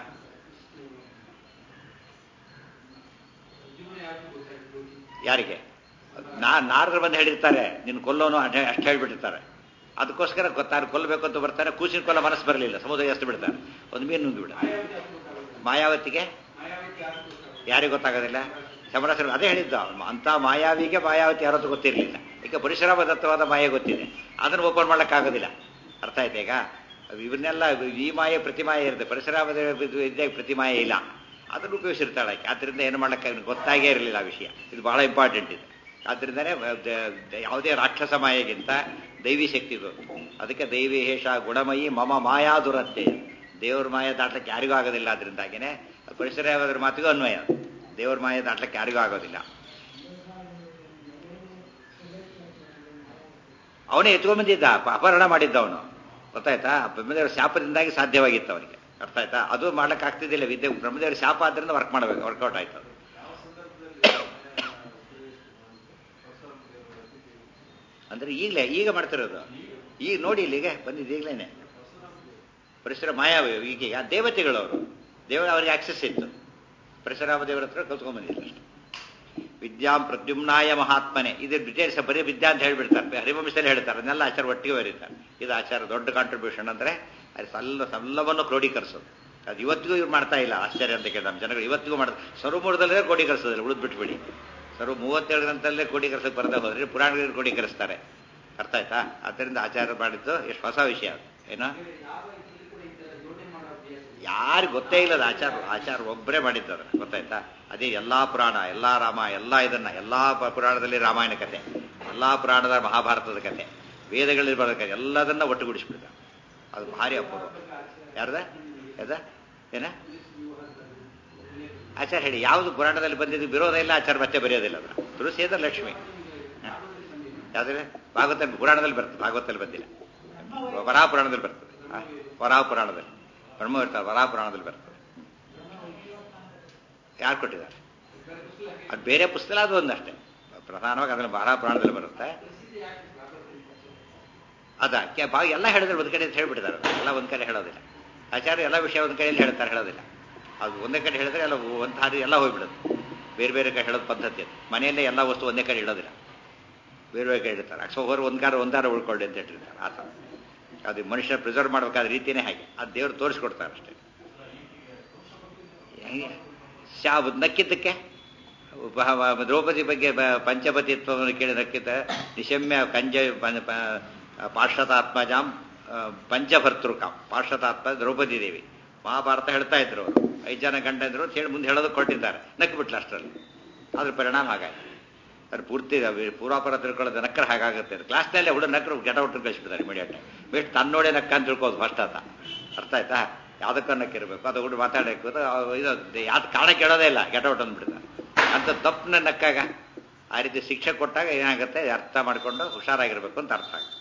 ಯಾರಿಗೆ ನಾ ನಾರದ್ರು ಬಂದು ಹೇಳಿರ್ತಾರೆ ನಿನ್ನ ಕೊಲ್ಲೋನು ಅಷ್ಟೇ ಅಷ್ಟು ಹೇಳ್ಬಿಟ್ಟಿರ್ತಾರೆ ಅದಕ್ಕೋಸ್ಕರ ಗೊತ್ತಾರು ಕೊಲ್ಲಬೇಕು ಅಂತ ಬರ್ತಾರೆ ಕೂಸಿನ ಕೊಲ್ಲ ಮನಸ್ಸು ಬರಲಿಲ್ಲ ಸಮುದ್ರ ಎಷ್ಟು ಬಿಡ್ತಾರೆ ಒಂದು ಮೀನು ನುಂಗಿ ಬಿಡ ಮಾಯಾವತಿಗೆ ಯಾರಿಗೆ ಗೊತ್ತಾಗೋದಿಲ್ಲ ಸಮರಸರು ಅದೇ ಹೇಳಿದ್ದ ಅವ್ನು. ಅಂತ ಮಾಯಾವಿಗೆ ಮಾಯಾವತಿ ಯಾರತ್ತು ಗೊತ್ತಿರಲಿಲ್ಲ ಈಗ ಪರಿಶ್ರಮ ದತ್ತವಾದ ಮಾಯೆ ಗೊತ್ತಿದೆ ಅದನ್ನು ಓಪನ್ ಮಾಡೋಕ್ಕಾಗೋದಿಲ್ಲ ಅರ್ಥ ಆಯ್ತಾ ಈಗ ಇವನ್ನೆಲ್ಲ ಈ ಮಾಯೆ ಪ್ರತಿಮಾಯೆ ಇರುತ್ತೆ ಪರಿಸರಾಮದ ವಿದ್ಯೆಗೆ ಪ್ರತಿಮಾಯೆ ಇಲ್ಲ ಅದನ್ನು ಉಪಯೋಗಿಸಿರ್ತಾಳೆ ಆಕೆ ಆದ್ದರಿಂದ ಏನು ಮಾಡೋಕ್ಕೆ ಗೊತ್ತಾಗೇ ಇರಲಿಲ್ಲ ಆ ವಿಷಯ ಇದು ಬಹಳ ಇಂಪಾರ್ಟೆಂಟ್ ಇದೆ ಆದ್ದರಿಂದನೇ ದ- ದ- ಯಾವುದೇ ರಾಕ್ಷಸ ಮಾಯೆಗಿಂತ ದೈವಿ ಶಕ್ತಿ ಇದು ಅದಕ್ಕೆ ದೈವಿ ಹೇಷ ಗುಣಮಯಿ ಮಮ ಮಾಯಾ ದುರತ್ತೆ ದೇವ್ರ ಮಾಯ ದಾಟ್ಲಿಕ್ಕೆ ಯಾರಿಗೂ ಆಗೋದಿಲ್ಲ ಅದರಿಂದಾಗಿನೇ ಪರಿಸರ ಯಾವ್ದ್ರ ಮಾತಿಗೂ ಅನ್ವಯ ಅದು. ದೇವ್ರ ಮಾಯ ದಾಟ್ಲಿಕ್ಕೆ ಯಾರಿಗೂ ಆಗೋದಿಲ್ಲ ಅವನೇ ಎತ್ಕೊಂಡ್ಬಂದಿದ್ದ ಅಪ- ಅಪಹರಣ ಮಾಡಿದ್ದ ಅವನು ಗೊತ್ತಾಯ್ತಾ ಬ್ರಹ್ಮದೇವರ ಶಾಪದಿಂದಾಗಿ ಸಾಧ್ಯವಾಗಿತ್ತು ಅವನಿಗೆ ಅರ್ಥ ಆಯ್ತಾ ಅದು ಮಾಡ್ಲಿಕ್ಕೆ ಆಗ್ತಿದ್ದಿಲ್ಲ ವಿದ್ಯೆ ಬ್ರಹ್ಮದೇವರ ಶಾಪ ಆದ್ರಿಂದ ವರ್ಕ್ ಮಾಡಬೇಕು ವರ್ಕೌಟ್ ಆಯ್ತು ಅದು ಅಂದ್ರೆ ಈಗಲೇ ಈಗ ಮಾಡ್ತಿರೋದು ಈಗ ನೋಡಿ ಇಲ್ಲಿಗೆ ಬಂದಿದ್ದು ಈಗಲೇನೆ ಪರಿಸರ ಮಾಯಾವಿ ಈಗೀಗ ದೇವತೆಗಳು ಅವರು ದೇವರ ಅವರಿಗೆ ಆಕ್ಸೆಸ್ ಇತ್ತು ಪರಶುರಾಮ ದೇವರ ಹತ್ರ ಕಲ್ತ್ಕೊಂಡ್ಬಂದಿದ್ರು ಅಷ್ಟೇ ವಿದ್ಯಾಂ ಪ್ರದ್ಯುಮ್ನಾಯ ಮಹಾತ್ಮನೆ ಇದು ಡೀಟೇಲ್ಸ್ ಬರೀ ವಿದ್ಯಾ ಅಂತ ಹೇಳ್ಬಿಡ್ತಾರೆ ಹರಿವಂಶದಲ್ಲಿ ಹೇಳ್ತಾರೆ ಅದನ್ನೆಲ್ಲ ಆಚಾರ ಒಟ್ಟಿಗೆ ಬರೀತಾರೆ ಇದು ಆಚಾರ ದೊಡ್ಡ ಕಾಂಟ್ರಿಬ್ಯೂಷನ್ ಅಂದ್ರೆ ಅದು ಸಲ್ಲ ಸಲ್ಲವನ್ನು ಕ್ರೋಢೀಕರಿಸೋದು ಅದು ಇವತ್ತಿಗೂ ಇವ್ರು ಮಾಡ್ತಾ ಇಲ್ಲ ಆಶ್ಚರ್ಯ ಅಂತ ಕೇಳಿದ ನಮ್ಮ ಜನಗಳು ಇವತ್ತಿಗೂ ಮಾಡ್ತಾರೆ ಸರ್ವಮೂಲದಲ್ಲೇ ಕ್ರೋಢೀಕರಿಸೋದಿಲ್ಲ ಉಳಿದು ಬಿಟ್ಬಿಡಿ ಸರ್ವ ಮೂವತ್ತೇಳು ಗ್ರಂಥಲ್ಲೇ ಕ್ರೋಢೀಕರಿಸಕ್ಕೆ ಬರದೇ ಹೋದ್ರೆ ಪುರಾಣಗಳಿಗೆ ಕ್ರೋಢೀಕರಿಸ್ತಾರೆ ಅರ್ಥ ಆಯ್ತಾ ಆದ್ದರಿಂದ ಆಚಾರ ಮಾಡಿದ್ದು ಎಷ್ಟು ಹೊಸ ವಿಷಯ ಅದು ಏನೋ ಯಾರು ಗೊತ್ತೇ ಇಲ್ಲದ ಆಚಾರ ಆಚಾರ ಒಬ್ಬರೇ ಮಾಡಿದ್ದು ಅದನ್ನ ಗೊತ್ತಾಯ್ತಾ ಅದೇ ಎಲ್ಲಾ ಪುರಾಣ ಎಲ್ಲಾ ರಾಮ ಎಲ್ಲಾ ಇದನ್ನ ಎಲ್ಲಾ ಪ- ಪುರಾಣದಲ್ಲಿ ರಾಮಾಯಣ ಕಥೆ ಎಲ್ಲಾ ಪುರಾಣದ ಮಹಾಭಾರತದ ಕಥೆ ವೇದಗಳಲ್ಲಿ ಬರೋ ಕಥೆ ಎಲ್ಲದನ್ನ ಒಟ್ಟುಗೂಡಿಸ್ಬಿಡ್ತಾರೆ ಅದು ಭಾರಿ ಅಪೂರ್ವ ಯಾರ್ದ ಯಾವ್ದ ಏನ ಆಚಾರ ಹೇಳಿ ಯಾವುದು ಪುರಾಣದಲ್ಲಿ ಬಂದಿದ್ದು ವಿರೋಧ ಇಲ್ಲ ಆಚಾರ ಮತ್ತೆ ಬರೆಯೋದಿಲ್ಲ ಅದನ್ನ ತುಳಸಿಯದ ಲಕ್ಷ್ಮಿ ಹ. ಯಾವ್ದ್ರೆ ಭಾಗವತ ಪುರಾಣದಲ್ಲಿ ಬರ್ತದೆ ಭಾಗವತದಲ್ಲಿ ಬಂದಿಲ್ಲ ವರಾ ಪುರಾಣದಲ್ಲಿ ಬರ್ತದೆ ಹ? ವರಾ ಪುರಾಣದಲ್ಲಿ ಬ್ರಹ್ಮ ಇರ್ತಾರೆ ವರಾ ಪುರಾಣದಲ್ಲಿ ಬರ್ತದೆ ಯಾರು ಕೊಟ್ಟಿದ್ದಾರೆ ಅದು ಬೇರೆ ಪುಸ್ತಕ ಅದು ಒಂದಷ್ಟೇ ಪ್ರಧಾನವಾಗಿ ಅದನ್ನು ವರಾ ಪುರಾಣದಲ್ಲಿ ಬರುತ್ತೆ ಅದ ಕೆ- ಬಾ ಎಲ್ಲ ಹೇಳಿದ್ರೆ ಒಂದ್ ಕಡೆ ಅಂತ ಹೇಳ್ಬಿಟ್ಟಿದ್ದಾರೆ ಅದನ್ನ. ಎಲ್ಲ ಒಂದ್ ಕಡೆ ಹೇಳೋದಿಲ್ಲ ಆಚಾರ್ಯ ಎಲ್ಲ ವಿಷಯ ಒಂದ್ ಕಡೆಯಲ್ಲಿ ಹೇಳ್ತಾರೆ ಹೇಳೋದಿಲ್ಲ ಅದು ಒಂದೇ ಕಡೆ ಹೇಳಿದ್ರೆ ಎಲ್ಲ ಒಂದ್ ಹಾದಿ ಎಲ್ಲ ಹೋಗ್ಬಿಡುತ್ತೆ ಬೇರೆ ಬೇರೆ ಕಡೆ ಹೇಳೋದು ಪದ್ಧತಿ ಅದು ಮನೆಯಲ್ಲೇ ಎಲ್ಲ ವಸ್ತು ಒಂದೇ ಕಡೆ ಇಡೋದಿಲ್ಲ ಬೇರೆ ಬೇರೆ ಕಡೆ ಇಡ್ತಾರೆ ಅಕ್ಷ ಹೋಗೋರು ಒಂದ್ಗಾರ ಒಂದಾರ ಉಳ್ಕೊಳ್ಳಿ ಅಂತ ಇಟ್ಟಿರ್ತಾರೆ ಆ ಥರ ಅದು ಮನುಷ್ಯ ಪ್ರಿಸರ್ವ್ ಮಾಡಬೇಕಾದ ರೀತಿನೇ ಹಾಗೆ ಅದು ದೇವರು ತೋರಿಸ್ಕೊಡ್ತಾರೆ ಅಷ್ಟೇ ಹೆಂಗೆ? ಶಾ ನಕ್ಕಿದ್ದಕ್ಕೆ ಬ- ಬ- ದ್ರೌಪದಿ ಬಗ್ಗೆ ಬ- ಪಂಚಪತಿತ್ವವನ್ನು ಕೇಳಿ ನಕ್ಕಿದ್ದ ನಿಶಮ್ಯ ಕಂಜ ಪ- ಪ- ಪಾರ್ಶ್ವತಾತ್ಮಜಾಂ ಆ, ಪಂಚಭರ್ತೃಕಾಂ ಪಾರ್ಶ್ವತಾತ್ಮ ದ್ರೌಪದಿ ದೇವಿ ಮಹಾಭಾರತ ಹೇಳ್ತಾ ಇದ್ರು ಅವರು ಐದು ಜನ ಗಂಡ ಇದ್ರು ಅಂತ ಹೇಳಿ ಮುಂದೆ ಹೇಳೋದಕ್ಕೆ ಕೊಟ್ಟಿದ್ದಾರೆ ನಕ್ಬಿಟ್ಲು ಅಷ್ಟರಲ್ಲಿ ಅದ್ರ ಪರಿಣಾಮ ಹಾಗಾಯ್ತು ಅದು ಪೂರ್ತಿ ಅವ್- ಪೂರ್ವಾಪರ ತಿಳ್ಕೊಳ್ಳೋದು ನಕ್ಕರ ಹಾಗಾಗುತ್ತೆ ಕ್ಲಾಸ್ನಲ್ಲೇ ಹುಡುಗ ನಕ್ಕರು ಗೆಟ ಔಟ್ ಕಳಿಸ್ಬಿಡ್ತಾರೆ ಇಮಿಡಿಯೇಟ್ ಬೆಸ್ಟ್ ತನ್ನೋಡೆ ನಕ್ಕ ಅಂತ ತಿಳ್ಕೋದು ಫಸ್ಟ್ ಆತ ಅರ್ಥ ಆಯ್ತಾ ಯಾವ್ದಕ್ಕ ನಕ್ಕಿರ್ಬೇಕು ಅದು ಹುಡುಗ ಮಾತಾಡಬೇಕು ಅದು ಅವ್- ಇದು ಯಾವ್ದು ಕಾರಣ ಕೇಳೋದೇ ಇಲ್ಲ ಗೆಟ ಔಟ್ ಅಂದ್ಬಿಡ್ತಾರೆ ಅಂತ ತಪ್ಪನ್ನ ನಕ್ಕಾಗ ಆ ರೀತಿ ಶಿಕ್ಷೆ ಕೊಟ್ಟಾಗ ಏನಾಗುತ್ತೆ ಅರ್ಥ ಮಾಡ್ಕೊಂಡು ಹುಷಾರಾಗಿರ್ಬೇಕು ಅಂತ ಅರ್ಥ ಆಗುತ್ತೆ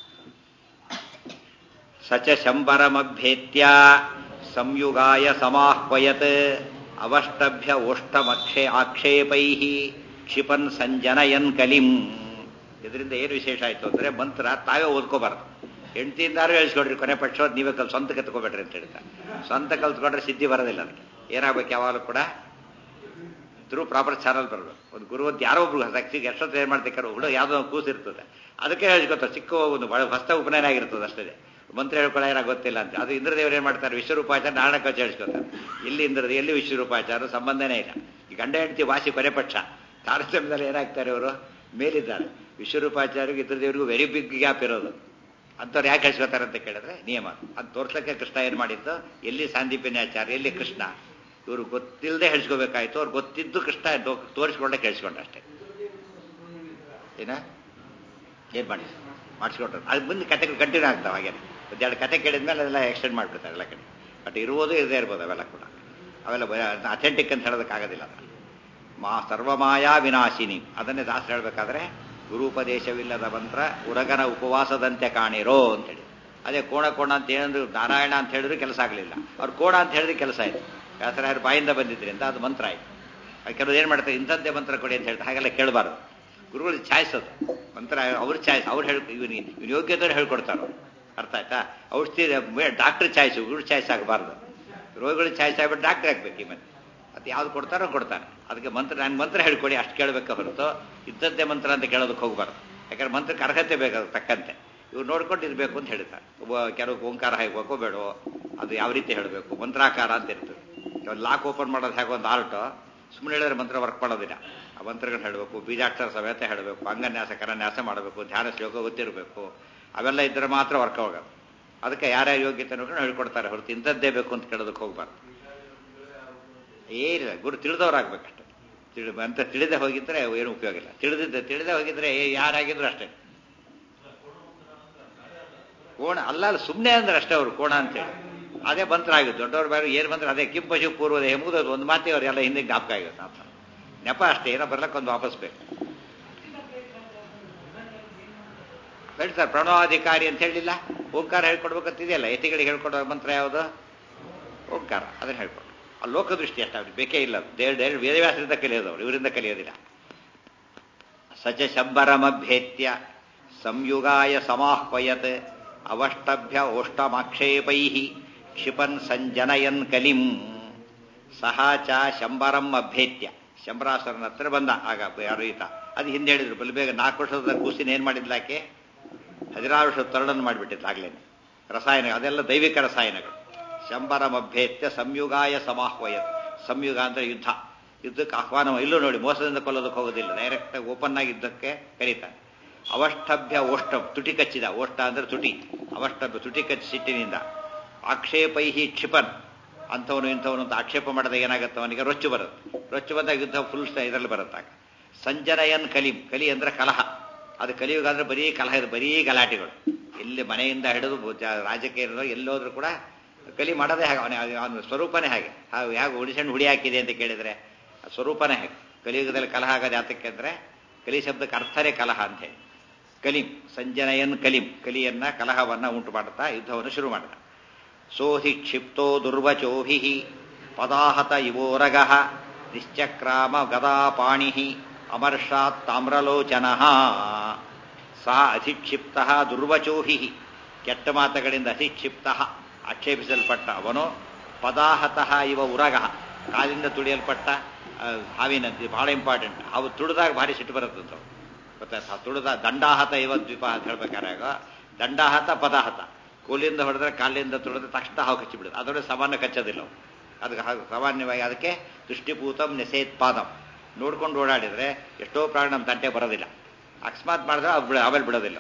ಸಚ ಶಂಬರಮಭ್ಯೇತ್ಯ ಸಂಯುಗಾಯ ಸಮಾಹ್ವಯತ್ ಅವಷ್ಟಭ್ಯ ಓಷ್ಟಮಕ್ಷೇ ಆಕ್ಷೇಪೈ ಕ್ಷಿಪನ್ ಸಂಜನಯನ್ ಕಲಿಂ ಇದರಿಂದ ಏನು ವಿಶೇಷ ಆಯ್ತು ಅಂದ್ರೆ ಮಂತ್ರ ತಾವೇ ಓದ್ಕೋಬಾರ್ದು ಹೆಂಡತಿಯಿಂದಾರು ಹೇಳಿಸ್ಕೊಡ್ರಿ ಕೊನೆ ಪಕ್ಷ ನೀವೇ ಕಲ್ ಸ್ವಂತ ಕತ್ಕೋಬೇಡ್ರಿ ಅಂತ ಹೇಳ್ತಾರೆ ಸ್ವಂತ ಕಲ್ತ್ಕೊಂಡ್ರೆ ಸಿದ್ಧಿ ಬರೋದಿಲ್ಲ ಅದಕ್ಕೆ ಏನಾಗ್ಬೇಕು ಯಾವಾಗಲೂ ಕೂಡ ಥ್ರೂ ಪ್ರಾಪರ್ ಚಾನಲ್ ಬರಬೇಕು ಒಂದು ಗುರು ಅಂತ ಯಾರೋ ಒಬ್ರು ಸಕ್ಸಿಗೆ ಎಷ್ಟೊತ್ತು ಏನು ಮಾಡ್ತಾರೆ ಹುಡುಗ ಯಾವುದೋ ಒಂದು ಕೂಸು ಇರ್ತದೆ ಅದಕ್ಕೆ ಹೇಳ್ಕೊತಾರೆ ಚಿಕ್ಕ ಒಂದು ಬಹಳ ಹೊಸ ಉಪನಯನ ಆಗಿರ್ತದೆ ಅಷ್ಟೇ ಮಂತ್ರ ಹೇಳ್ಕೊಳ್ಳೋ ಏನೋ ಗೊತ್ತಿಲ್ಲ ಅಂತ ಅದು ಇಂದ್ರದೇವರು ಏನು ಮಾಡ್ತಾರೆ ವಿಶ್ವರೂಪಾಚಾರ ನಾರಾಯಣ ಕವಚ ಹೇಳ್ಕೊತಾರೆ ಇಲ್ಲಿ ಇಂದ್ರದ ಎಲ್ಲಿ ವಿಶ್ವರೂಪಾಚಾರ ಸಂಬಂಧನೇ ಇಲ್ಲ ಈ ಗಂಡ ಹೆಂಡತಿ ವಾಸಿ ಕೊನೆ ಪಕ್ಷ ತಾರತಮ್ಯದಲ್ಲಿ ಏನಾಗ್ತಾರೆ ಅವರು ಮೇಲಿದ್ದಾರೆ ವಿಶ್ವರೂಪಾಚಾರ್ಯಗೂ ಇಂದ್ರದೇವರಿಗೂ ವೆರಿ ಬಿಗ್ ಗ್ಯಾಪ್ ಇರೋದು ಅಂಥವ್ರು ಯಾಕೆ ಹೇಳ್ಸ್ಕೊತಾರೆ ಅಂತ ಕೇಳಿದ್ರೆ ನಿಯಮ ಅದು ತೋರ್ಸಕ್ಕೆ ಕೃಷ್ಣ ಏನು ಮಾಡಿದ್ದು ಎಲ್ಲಿ ಸಾಂದೀಪನ್ಯಾಚಾರ್ಯ ಎಲ್ಲಿ ಕೃಷ್ಣ ಇವರು ಗೊತ್ತಿಲ್ಲದೆ ಹೇಳ್ಸ್ಕೋಬೇಕಾಯ್ತು ಅವ್ರು ಗೊತ್ತಿದ್ದು ಕೃಷ್ಣ ದೋ- ತೋರಿಸ್ಕೊಂಡೆ ಕೇಳಿಸ್ಕೊಂಡ ಅಷ್ಟೇ ಏನ ಏನ್ ಮಾಡಿ ಮಾಡಿಸ್ಕೊಟ್ರು ಅದು ಮುಂದೆ ಕತೆ ಕಂಟಿನ್ಯೂ ಆಗ್ತಾವೆ ಹಾಗೆ ಒಂದೆರಡು ಕತೆ ಕೇಳಿದ್ಮೇಲೆ ಅದೆಲ್ಲ ಎಕ್ಸ್ಟೆಂಡ್ ಮಾಡ್ಬಿಡ್ತಾರೆ ಎಲ್ಲ ಕಡೆ ಬಟ್ ಇರುವುದು ಇರದೇ ಇರ್ಬೋದು ಅವೆಲ್ಲ ಕೂಡ ಅವೆಲ್ಲ ಅಥೆಂಟಿಕ್ ಅಂತ ಹೇಳೋದಕ್ಕಾಗೋದಿಲ್ಲ ಅದನ್ನ ಮಾ ಸರ್ವಮಾಯಾ ವಿನಾಶಿನಿ ಅದನ್ನೇ ದಾಸ ಹೇಳ್ಬೇಕಾದ್ರೆ ಗುರುಪದೇಶವಿಲ್ಲದ ಮಂತ್ರ ಉರಗನ ಉಪವಾಸದಂತೆ ಕಾಣಿರೋ ಅಂತೇಳಿ ಅದೇ ಕೋಣ ಕೋಣ ಅಂತ ಹೇಳಿದ್ರು ನಾರಾಯಣ ಅಂತ ಹೇಳಿದ್ರು ಕೆಲಸ ಆಗಲಿಲ್ಲ ಅವ್ರು ಕೋಣ ಅಂತ ಹೇಳಿದ್ರೆ ಕೆಲಸ ಆಯ್ತು ವ್ಯಾಸರಾಯರು ಬಾಯಿಂದ ಬಂದಿದ್ರಿಂದ ಅದು ಮಂತ್ರ ಆಯ್ತು ಅದು ಕೆಲವರು ಏನು ಮಾಡ್ತಾರೆ ಇಂಥದ್ದೇ ಮಂತ್ರ ಕೊಡಿ ಅಂತ ಹೇಳ್ತಾರೆ ಹಾಗೆಲ್ಲ ಕೇಳಬಾರ್ದು ಗುರುಗಳು ಚಾಯ್ಸೋದು ಮಂತ್ರ ಅವ್ರ ಚಾಯ್ಸ್ ಅವ್ರು ಹೇಳಿ ಇವನಿಗೆ ಇವ್ನ ಯೋಗ್ಯದವ್ರು ಹೇಳ್ಕೊಡ್ತಾರೋ ಅರ್ಥ ಆಯ್ತಾ ಔಷಧಿ ಡಾಕ್ಟರ್ ಚಾಯ್ಸು ಗುರು ಚಾಯ್ಸ್ ಆಗಬಾರ್ದು ರೋಗಿಗಳು ಚಾಯ್ಸ್ ಆಗ್ಬಿಟ್ಟು ಡಾಕ್ಟರ್ ಆಗ್ಬೇಕು ಈ ಮತ್ತೆ ಅದು ಯಾವ್ದು ಕೊಡ್ತಾರೋ ಕೊಡ್ತಾನೆ ಅದಕ್ಕೆ ಮಂತ್ರ ನಾನು ಮಂತ್ರ ಹೇಳ್ಕೊಡಿ ಅಷ್ಟು ಕೇಳಬೇಕ ಹೊರತು ಇದ್ದದ್ದೇ ಮಂತ್ರ ಅಂತ ಕೇಳೋದಕ್ಕೆ ಹೋಗ್ಬಾರ್ದು ಯಾಕಂದ್ರೆ ಮಂತ್ರಕ್ಕೆ ಅರ್ಹತೆ ಬೇಕು ಅದಕ್ಕೆ ತಕ್ಕಂತೆ ಇವ್ರು ನೋಡ್ಕೊಂಡು ಇರಬೇಕು ಅಂತ ಹೇಳ್ತಾರೆ ಒಬ್ಬ ಕೆಲವು ಓಂಕಾರ ಹಾಕಬೇಕೋ ಬೇಡವೋ ಅದು ಯಾವ ರೀತಿ ಹೇಳಬೇಕು ಮಂತ್ರಾಕಾರ ಅಂತ ಇರ್ತದೆ ಇವಾಗ ಲಾಕ್ ಓಪನ್ ಮಾಡೋದು ಹೇಗೆ ಒಂದು ಆರ್ಟು ಸುಮ್ಮನೆ ಹೇಳಿದ್ರೆ ಮಂತ್ರ ವರ್ಕ್ ಮಾಡೋದಿಲ್ಲ ಆ ಮಂತ್ರಗಳು ಹೇಳಬೇಕು ಬೀಜಾಕ್ಷರ ಸಮೇತ ಹೇಳಬೇಕು ಅಂಗನ್ಯಾಸ ಕರನ್ಯಾಸ ಮಾಡಬೇಕು ಧ್ಯಾನ ಶ್ಲೋಕ ಗೊತ್ತಿರಬೇಕು ಅವೆಲ್ಲ ಇದ್ರೆ ಮಾತ್ರ ವರ್ಕ್ ಆಗೋದು ಅದಕ್ಕೆ ಯಾರ್ಯಾರ ಯೋಗ್ಯತೆ ನೋಡ್ಕೊಂಡು ಹೇಳ್ಕೊಡ್ತಾರೆ ಹೊರತು ಇಂಥದ್ದೇ ಬೇಕು ಅಂತ ಕೇಳೋದಕ್ಕೆ ಹೋಗ್ಬಾರ್ದು ಏನಿಲ್ಲ ಗುರು ತಿಳಿದವರಾಗಬೇಕಷ್ಟೆ ತಿಳಿ ಅಂತ ತಿಳಿದೇ ಹೋಗಿದ್ರೆ ಏನು ಉಪಯೋಗ ಇಲ್ಲ ತಿಳಿದಿದ್ದ ತಿಳಿದೇ ಹೋಗಿದ್ರೆ ಏ- ಯಾರಾಗಿದ್ರು ಅಷ್ಟೇ ಕೋಣ ಅಲ್ಲ ಅಲ್ಲ ಸುಮ್ಮನೆ ಅಂದ್ರೆ ಅಷ್ಟೇ ಅವರು ಕೋಣ ಅಂತೇಳಿ ಅದೇ ಮಂತ್ರ ಆಗಿದ್ದು ದೊಡ್ಡವ್ರ ಬೇರೆ ಏನು ಬಂದ್ರೆ ಅದೇ ಕಿಂಪಶು ಪೂರ್ವದ ಎಂಬುದು ಒಂದು ಮಾತಿ ಅವರೆಲ್ಲ ಹಿಂದೆ ಜ್ಞಾಪಕ ಆಗುತ್ತೆ ಅಂತ ನೆಪ ಅಷ್ಟೇ ಏನೋ ಬರ್ಲಕ್ಕೆ ಒಂದು ವಾಪಸ್ ಬೇಕು ಹೇಳ್ತಾರೆ ಪ್ರಣವಾಧಿಕಾರಿ ಅಂತ ಹೇಳಿಲ್ಲ ಓಂಕಾರ ಹೇಳ್ಕೊಡ್ಬೇಕಂತಿದೆಯಲ್ಲ ಯತಿಗಳಿಗೆ ಹೇಳ್ಕೊಡೋ ಮಂತ್ರ ಯಾವುದು ಓಂಕಾರ ಅದನ್ನ ಹೇಳ್ಕೊಡು ಆ ಲೋಕದೃಷ್ಟಿ ಅಷ್ಟ ಅವ್ರಿಗೆ ಬೇಕೇ ಇಲ್ಲ ದೇವ್ ಡೈರೆಕ್ಟ್ ವೇದವ್ಯಾಸರಿಂದ ಕಲಿಯೋದು ಅವ್ರು ಇವರಿಂದ ಕಲಿಯೋದಿಲ್ಲ ಸಚ ಶಂಬರಮಭ್ಯೇತ್ಯ ಸಂಯುಗಾಯ ಸಮಾಹ್ವಯತ್ ಅವಷ್ಟಭ್ಯ ಓಷ್ಟಮಾಕ್ಷೇಪೈ ಕ್ಷಿಪನ್ ಸಂಜನಯನ್ ಕಲಿಂ ಸಹ ಚ ಶಂಬರಂ ಅಭ್ಯೇತ್ಯ ಶಂಬರಾಸುರನ ಹತ್ರ ಬಂದ ಆಗ ಯಾರು ಈತ ಅದು ಹಿಂದೆ ಹೇಳಿದ್ರು ಬಲ್ ಬೇಗ ನಾಲ್ಕು ವರ್ಷದ ಕೂಸಿನ ಏನ್ ಮಾಡಿದ್ಲಾಕೆ ಹದಿನಾರು ವರ್ಷದ ತರುಣನ್ನು ಮಾಡಿಬಿಟ್ಟಿದ್ದು ಆಗ್ಲೇನೆ ರಸಾಯನ ಅದೆಲ್ಲ ದೈವಿಕ ರಸಾಯನಗಳು ಶಂಬರಮಭ್ಯೇತ್ಯ ಸಂಯುಗಾಯ ಸಮಾಹ್ವಯ ಸಂಯುಗ ಅಂದ್ರೆ ಯುದ್ಧ ಯುದ್ಧಕ್ಕೆ ಆಹ್ವಾನ ಇಲ್ಲೂ ನೋಡಿ ಮೋಸದಿಂದ ಕೊಲ್ಲೋದಕ್ಕೆ ಹೋಗೋದಿಲ್ಲ ಡೈರೆಕ್ಟ್ ಓಪನ್ ಆಗಿ ಯುದ್ಧಕ್ಕೆ ಕರೀತಾನೆ ಅವಷ್ಟಭ್ಯ ಓಷ್ಟಂ ತುಟಿ ಕಚ್ಚಿದ ಓಷ್ಟ ಅಂದ್ರೆ ತುಟಿ ಅವಷ್ಟಭ್ಯ ತುಟಿ ಕಚ್ಚಿ ಸಿಟ್ಟಿನಿಂದ ಆಕ್ಷೇಪೈಹಿ ಕ್ಷಿಪನ್ ಅಂಥವನು ಇಂಥವನು ಅಂತ ಆಕ್ಷೇಪ ಮಾಡಿದಾಗ ಏನಾಗುತ್ತೆ ಅವನಿಗೆ ರೊಚ್ಚು ಬರುತ್ತೆ ರೊಚ್ಚು ಬಂದಾಗ ಯುದ್ಧ ಫುಲ್ ಇದರಲ್ಲಿ ಬರುತ್ತಾಗ ಸಂಜನಯನ್ ಕಲಿಂ ಕಲಿ ಅಂದ್ರೆ ಕಲಹ ಅದು ಕಲಿಯುಗ ಅಂದ್ರೆ ಬರೀ ಕಲಹ ಇದು ಬರೀ ಗಲಾಟೆಗಳು ಎಲ್ಲಿ ಮನೆಯಿಂದ ಹಿಡಿದು ರಾಜಕೀಯ ಎಲ್ಲೋದ್ರೂ ಕೂಡ ಕಲಿ ಮಾಡೋದೇ ಹಾಗೆ ಅವನ ಅವನ ಸ್ವರೂಪನೇ ಹಾಗೆ ಹೇಗೆ ಹುಡಿಸಣ್ಣು ಹುಡಿ ಹಾಕಿದೆ ಅಂತ ಕೇಳಿದ್ರೆ ಸ್ವರೂಪನೇ ಹಾಗೆ ಕಲಿಯುಗದಲ್ಲಿ ಕಲಹ ಆಗೋದು ಯಾತಕ್ಕೆ ಅಂದ್ರೆ ಕಲಿ ಶಬ್ದಕ್ಕೆ ಅರ್ಥನೇ ಕಲಹ ಅಂತ ಹೇಳಿ ಕಲಿಂ ಸಂಜನಯನ್ ಕಲಿಂ ಕಲಿಯನ್ನ ಕಲಹವನ್ನ ಉಂಟು ಮಾಡುತ್ತಾ ಯುದ್ಧವನ್ನು ಶುರು ಮಾಡಿದ ಸೋಹಿ ಕ್ಷಿಪ್ತೋ ದುರ್ವಚೋಭಿ ಪದಾಹತ ಇವೋರಗ ನಿಶ್ಚಕ್ರಾಮ ಗದಾಪಾಣಿ ಅಮರ್ಷಾತ್ ತಾಮ್ರಲೋಚನ ಸಹ ಅಧಿಕ್ಷಿಪ್ತ ದುರ್ವಚೋಹಿ ಕೆಟ್ಟ ಮಾತುಗಳಿಂದ ಅಧಿಕ್ಷಿಪ್ತ ಆಕ್ಷೇಪಿಸಲ್ಪಟ್ಟ ಅವನು ಪದಾಹತಃ ಇವ ಉರಗ ಕಾಲಿಂದ ತುಳಿಯಲ್ಪಟ್ಟ ಹಾವಿನಂತೆ ಬಹಳ ಇಂಪಾರ್ಟೆಂಟ್ ಅವು ತುಳಿದಾಗ ಭಾರಿ ಸಿಟ್ಟು ಬರುತ್ತಂತ ಗೊತ್ತಾಯ್ತಾ ತುಳಿದ ದಂಡಾಹತ ಇವ ದ್ವೀಪ ಅಂತ ಹೇಳ್ಬೇಕಾರೆ ದಂಡಾಹತ ಪದಾಹತ ಕೂಲಿಂದ ಹೊಡೆದ್ರೆ ಕಾಲಿಂದ ತುಳಿದ್ರೆ ತಕ್ಷಣ ಹಾವು ಕಚ್ಚಿಬಿಡುತ್ತೆ ಅದರೊಳಗೆ ಸಾಮಾನ್ಯ ಕಚ್ಚೋದಿಲ್ಲ ಅದಕ್ಕೆ ಸಾಮಾನ್ಯವಾಗಿ ಅದಕ್ಕೆ ದೃಷ್ಟಿಪೂತಂ ನೆಸೇತ್ಪಾದಂ ನೋಡ್ಕೊಂಡು ಓಡಾಡಿದ್ರೆ ಎಷ್ಟೋ ಪ್ರಾಣ ನಮ್ಮ ತಂಟೆ ಬರೋದಿಲ್ಲ ಅಕಸ್ಮಾತ್ ಮಾಡಿದ್ರೆ ಅದು ಬಿಡ ಆಮೇಲೆ ಬಿಡೋದಿಲ್ಲ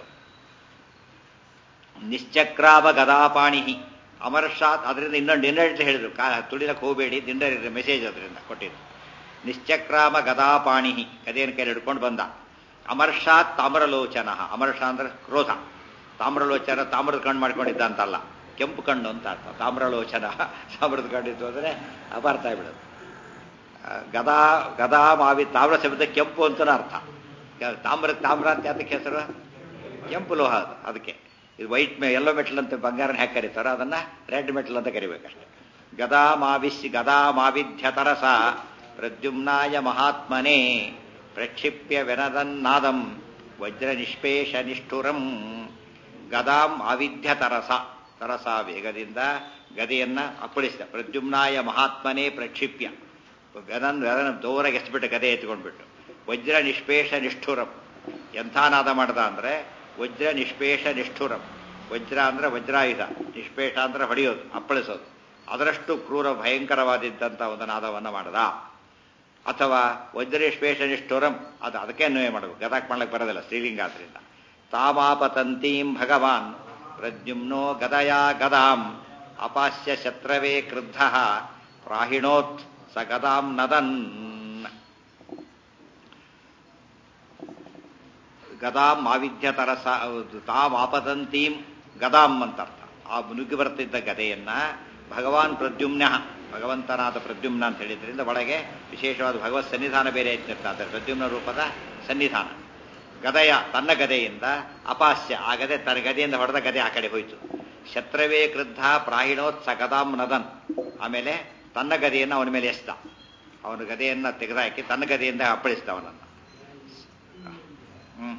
ನಿಶ್ಚಕ್ರಾವ ಗದಾಪಾಣಿ ಅಮರ್ಷಾತ್ ಅದರಿಂದ ಇನ್ನೊಂದು ಇನ್ನೊಂದು ಹೇಳಿದ್ರು ಕಾ ತುಳಿಲಕ್ಕೆ ಹೋಗಬೇಡಿ ದಿಂಡರಿದ್ರೆ ಮೆಸೇಜ್ ಅದರಿಂದ ಕೊಟ್ಟಿದ್ರು ನಿಶ್ಚಕ್ರಾಮ ಗದಾಪಾಣಿ ಗದೆಯನ್ನು ಕೈಲಿ ಹಿಡ್ಕೊಂಡು ಬಂದ ಅಮರ್ಷಾತ್ ತಾಮ್ರಲೋಚನ ಅಮರ್ಷ ಅಂದ್ರೆ ಕ್ರೋಧ ತಾಮ್ರಲೋಚನ ತಾಮ್ರದ ಕಣ್ಣು ಮಾಡ್ಕೊಂಡಿದ್ದ ಅಂತಲ್ಲ ಕೆಂಪು ಕಣ್ಣು ಅಂತ ಅರ್ಥ ತಾಮ್ರಲೋಚನ ತಾಮ್ರದ ಕಣ್ಣಿತ್ತು ಅಂದ್ರೆ ಅಪಾರ್ಥ ಆಗ್ಬಿಡೋದು ಗದಾ ಗದಾ ಮಾವಿ ತಾಮ್ರ ಶಬ್ದ ಕೆಂಪು ಅಂತನೂ ಅರ್ಥ ತಾಮ್ರ ತಾಮ್ರ ಅಂತ ಅದಕ್ಕೆ ಹೆಸರು ಕೆಂಪು ಲೋಹ ಅದು ಅದಕ್ಕೆ ಇದು ವೈಟ್ ಮೇ ಎಲ್ಲೋ ಮೆಟಲ್ ಅಂತ ಬಂಗಾರನ ಹ್ಯಾಕ್ ಕರೀತಾರೋ ಅದನ್ನ ರೆಡ್ ಮೆಟಲ್ ಅಂತ ಕರಿಬೇಕಷ್ಟೆ ಗದಾ ಮಾವಿಶ್ ಗದಾ ಮಾವಿಧ್ಯತರಸ ಪ್ರದ್ಯುಮ್ನಾಯ ಮಹಾತ್ಮನೇ ಪ್ರಕ್ಷಿಪ್ಯ ವೆನದನ್ನಾದಂ ವಜ್ರ ನಿಷ್ಪೇಷ ನಿಷ್ಠುರಂ ಗದಾಂ ಆವಿಧ್ಯ ತರಸ ತರಸ ವೇಗದಿಂದ ಗದೆಯನ್ನ ಅಪ್ಪಳಿಸಿದ ಪ್ರದ್ಯುಮ್ನಾಯ ಮಹಾತ್ಮನೇ ಪ್ರಕ್ಷಿಪ್ಯ ಗದನ್ ಗದನ ದೂರಾಗಿ ಎಸ್ಬಿಟ್ಟು ಗದೆ ಎತ್ಕೊಂಡ್ಬಿಟ್ಟು ವಜ್ರ ನಿಷ್ಪೇಷ ನಿಷ್ಠುರಂ ಎಂಥ ನಾದ ಮಾಡ್ದ ಅಂದ್ರೆ ವಜ್ರ ನಿಷ್ಪೇಷ ನಿಷ್ಠುರಂ ವಜ್ರ ಅಂದ್ರೆ ವಜ್ರಾಯುಧ ನಿಷ್ಪೇಷ ಅಂದ್ರೆ ಹೊಡೆಯೋದು ಅಪ್ಪಳಿಸೋದು ಅದರಷ್ಟು ಕ್ರೂರ ಭಯಂಕರವಾದಿದ್ದಂಥ ಒಂದು ನಾದವನ್ನು ಮಾಡದ ಅಥವಾ ವಜ್ರೇಶ್ವೇಷ ನಿಷ್ಠುರಂ ಅದು ಅದಕ್ಕೆ ಅನ್ವಯ ಮಾಡಬೇಕು ಗದಾಕ್ ಮಾಡ್ಲಿಕ್ಕೆ ಬರೋದಿಲ್ಲ ಸ್ತ್ರೀಲಿಂಗ ಆದ್ರಿಂದ ತಾಮಾಪತಂತೀಂ ಭಗವಾನ್ ಪ್ರದ್ಯುಮ್ನೋ ಗದಯಾ ಗದಾಂ ಅಪಾಸ್ಯ ಶತ್ರವೇ ಕ್ರುದ್ಧ ಪ್ರಾಹಿಣೋತ್ ಸ ಗದಾಂ ನದನ್ ಗದಾಂ ಆವಿಧ್ಯ ತರಸ ತಾಮ್ ಆಪತಂತೀಂ ಗದಾಂ ಅಂತ ಅರ್ಥ ಆ ನುಗ್ಗಿ ಬರ್ತಿದ್ದ ಗದೆಯನ್ನ ಭಗವಾನ್ ಪ್ರದ್ಯುಮ್ನ ಭಗವಂತನಾದ ಪ್ರದ್ಯುಮ್ನ ಅಂತ ಹೇಳಿದ್ರಿಂದ ಒಳಗೆ ವಿಶೇಷವಾದ ಭಗವತ್ ಸನ್ನಿಧಾನ ಬೇರೆ ಇರ್ತಿರ್ತ ಅಂದರೆ ಪ್ರದ್ಯುಮ್ನ ರೂಪದ ಸನ್ನಿಧಾನ ಗದೆಯ ತನ್ನ ಗದೆಯಿಂದ ಅಪಾಸ್ಯ ಆ ಗದೆ ತನ್ನ ಗದೆಯಿಂದ ಹೊಡೆದ ಗದೆ ಆ ಕಡೆ ಹೋಯಿತು ಶತ್ರವೇ ಕ್ರುದ್ಧ ಪ್ರಾಹಿಣೋತ್ಸ ಗದಾಂ ನದನ್ ಆಮೇಲೆ ತನ್ನ ಗದೆಯನ್ನು ಅವನ ಮೇಲೆ ಎಸ್ದ ಅವನ ಗದೆಯನ್ನ ತೆಗೆದಾಕಿ ತನ್ನ ಗದೆಯಿಂದ ಅಪ್ಪಳಿಸಿದ ಅವನನ್ನು ಹ್ಮ್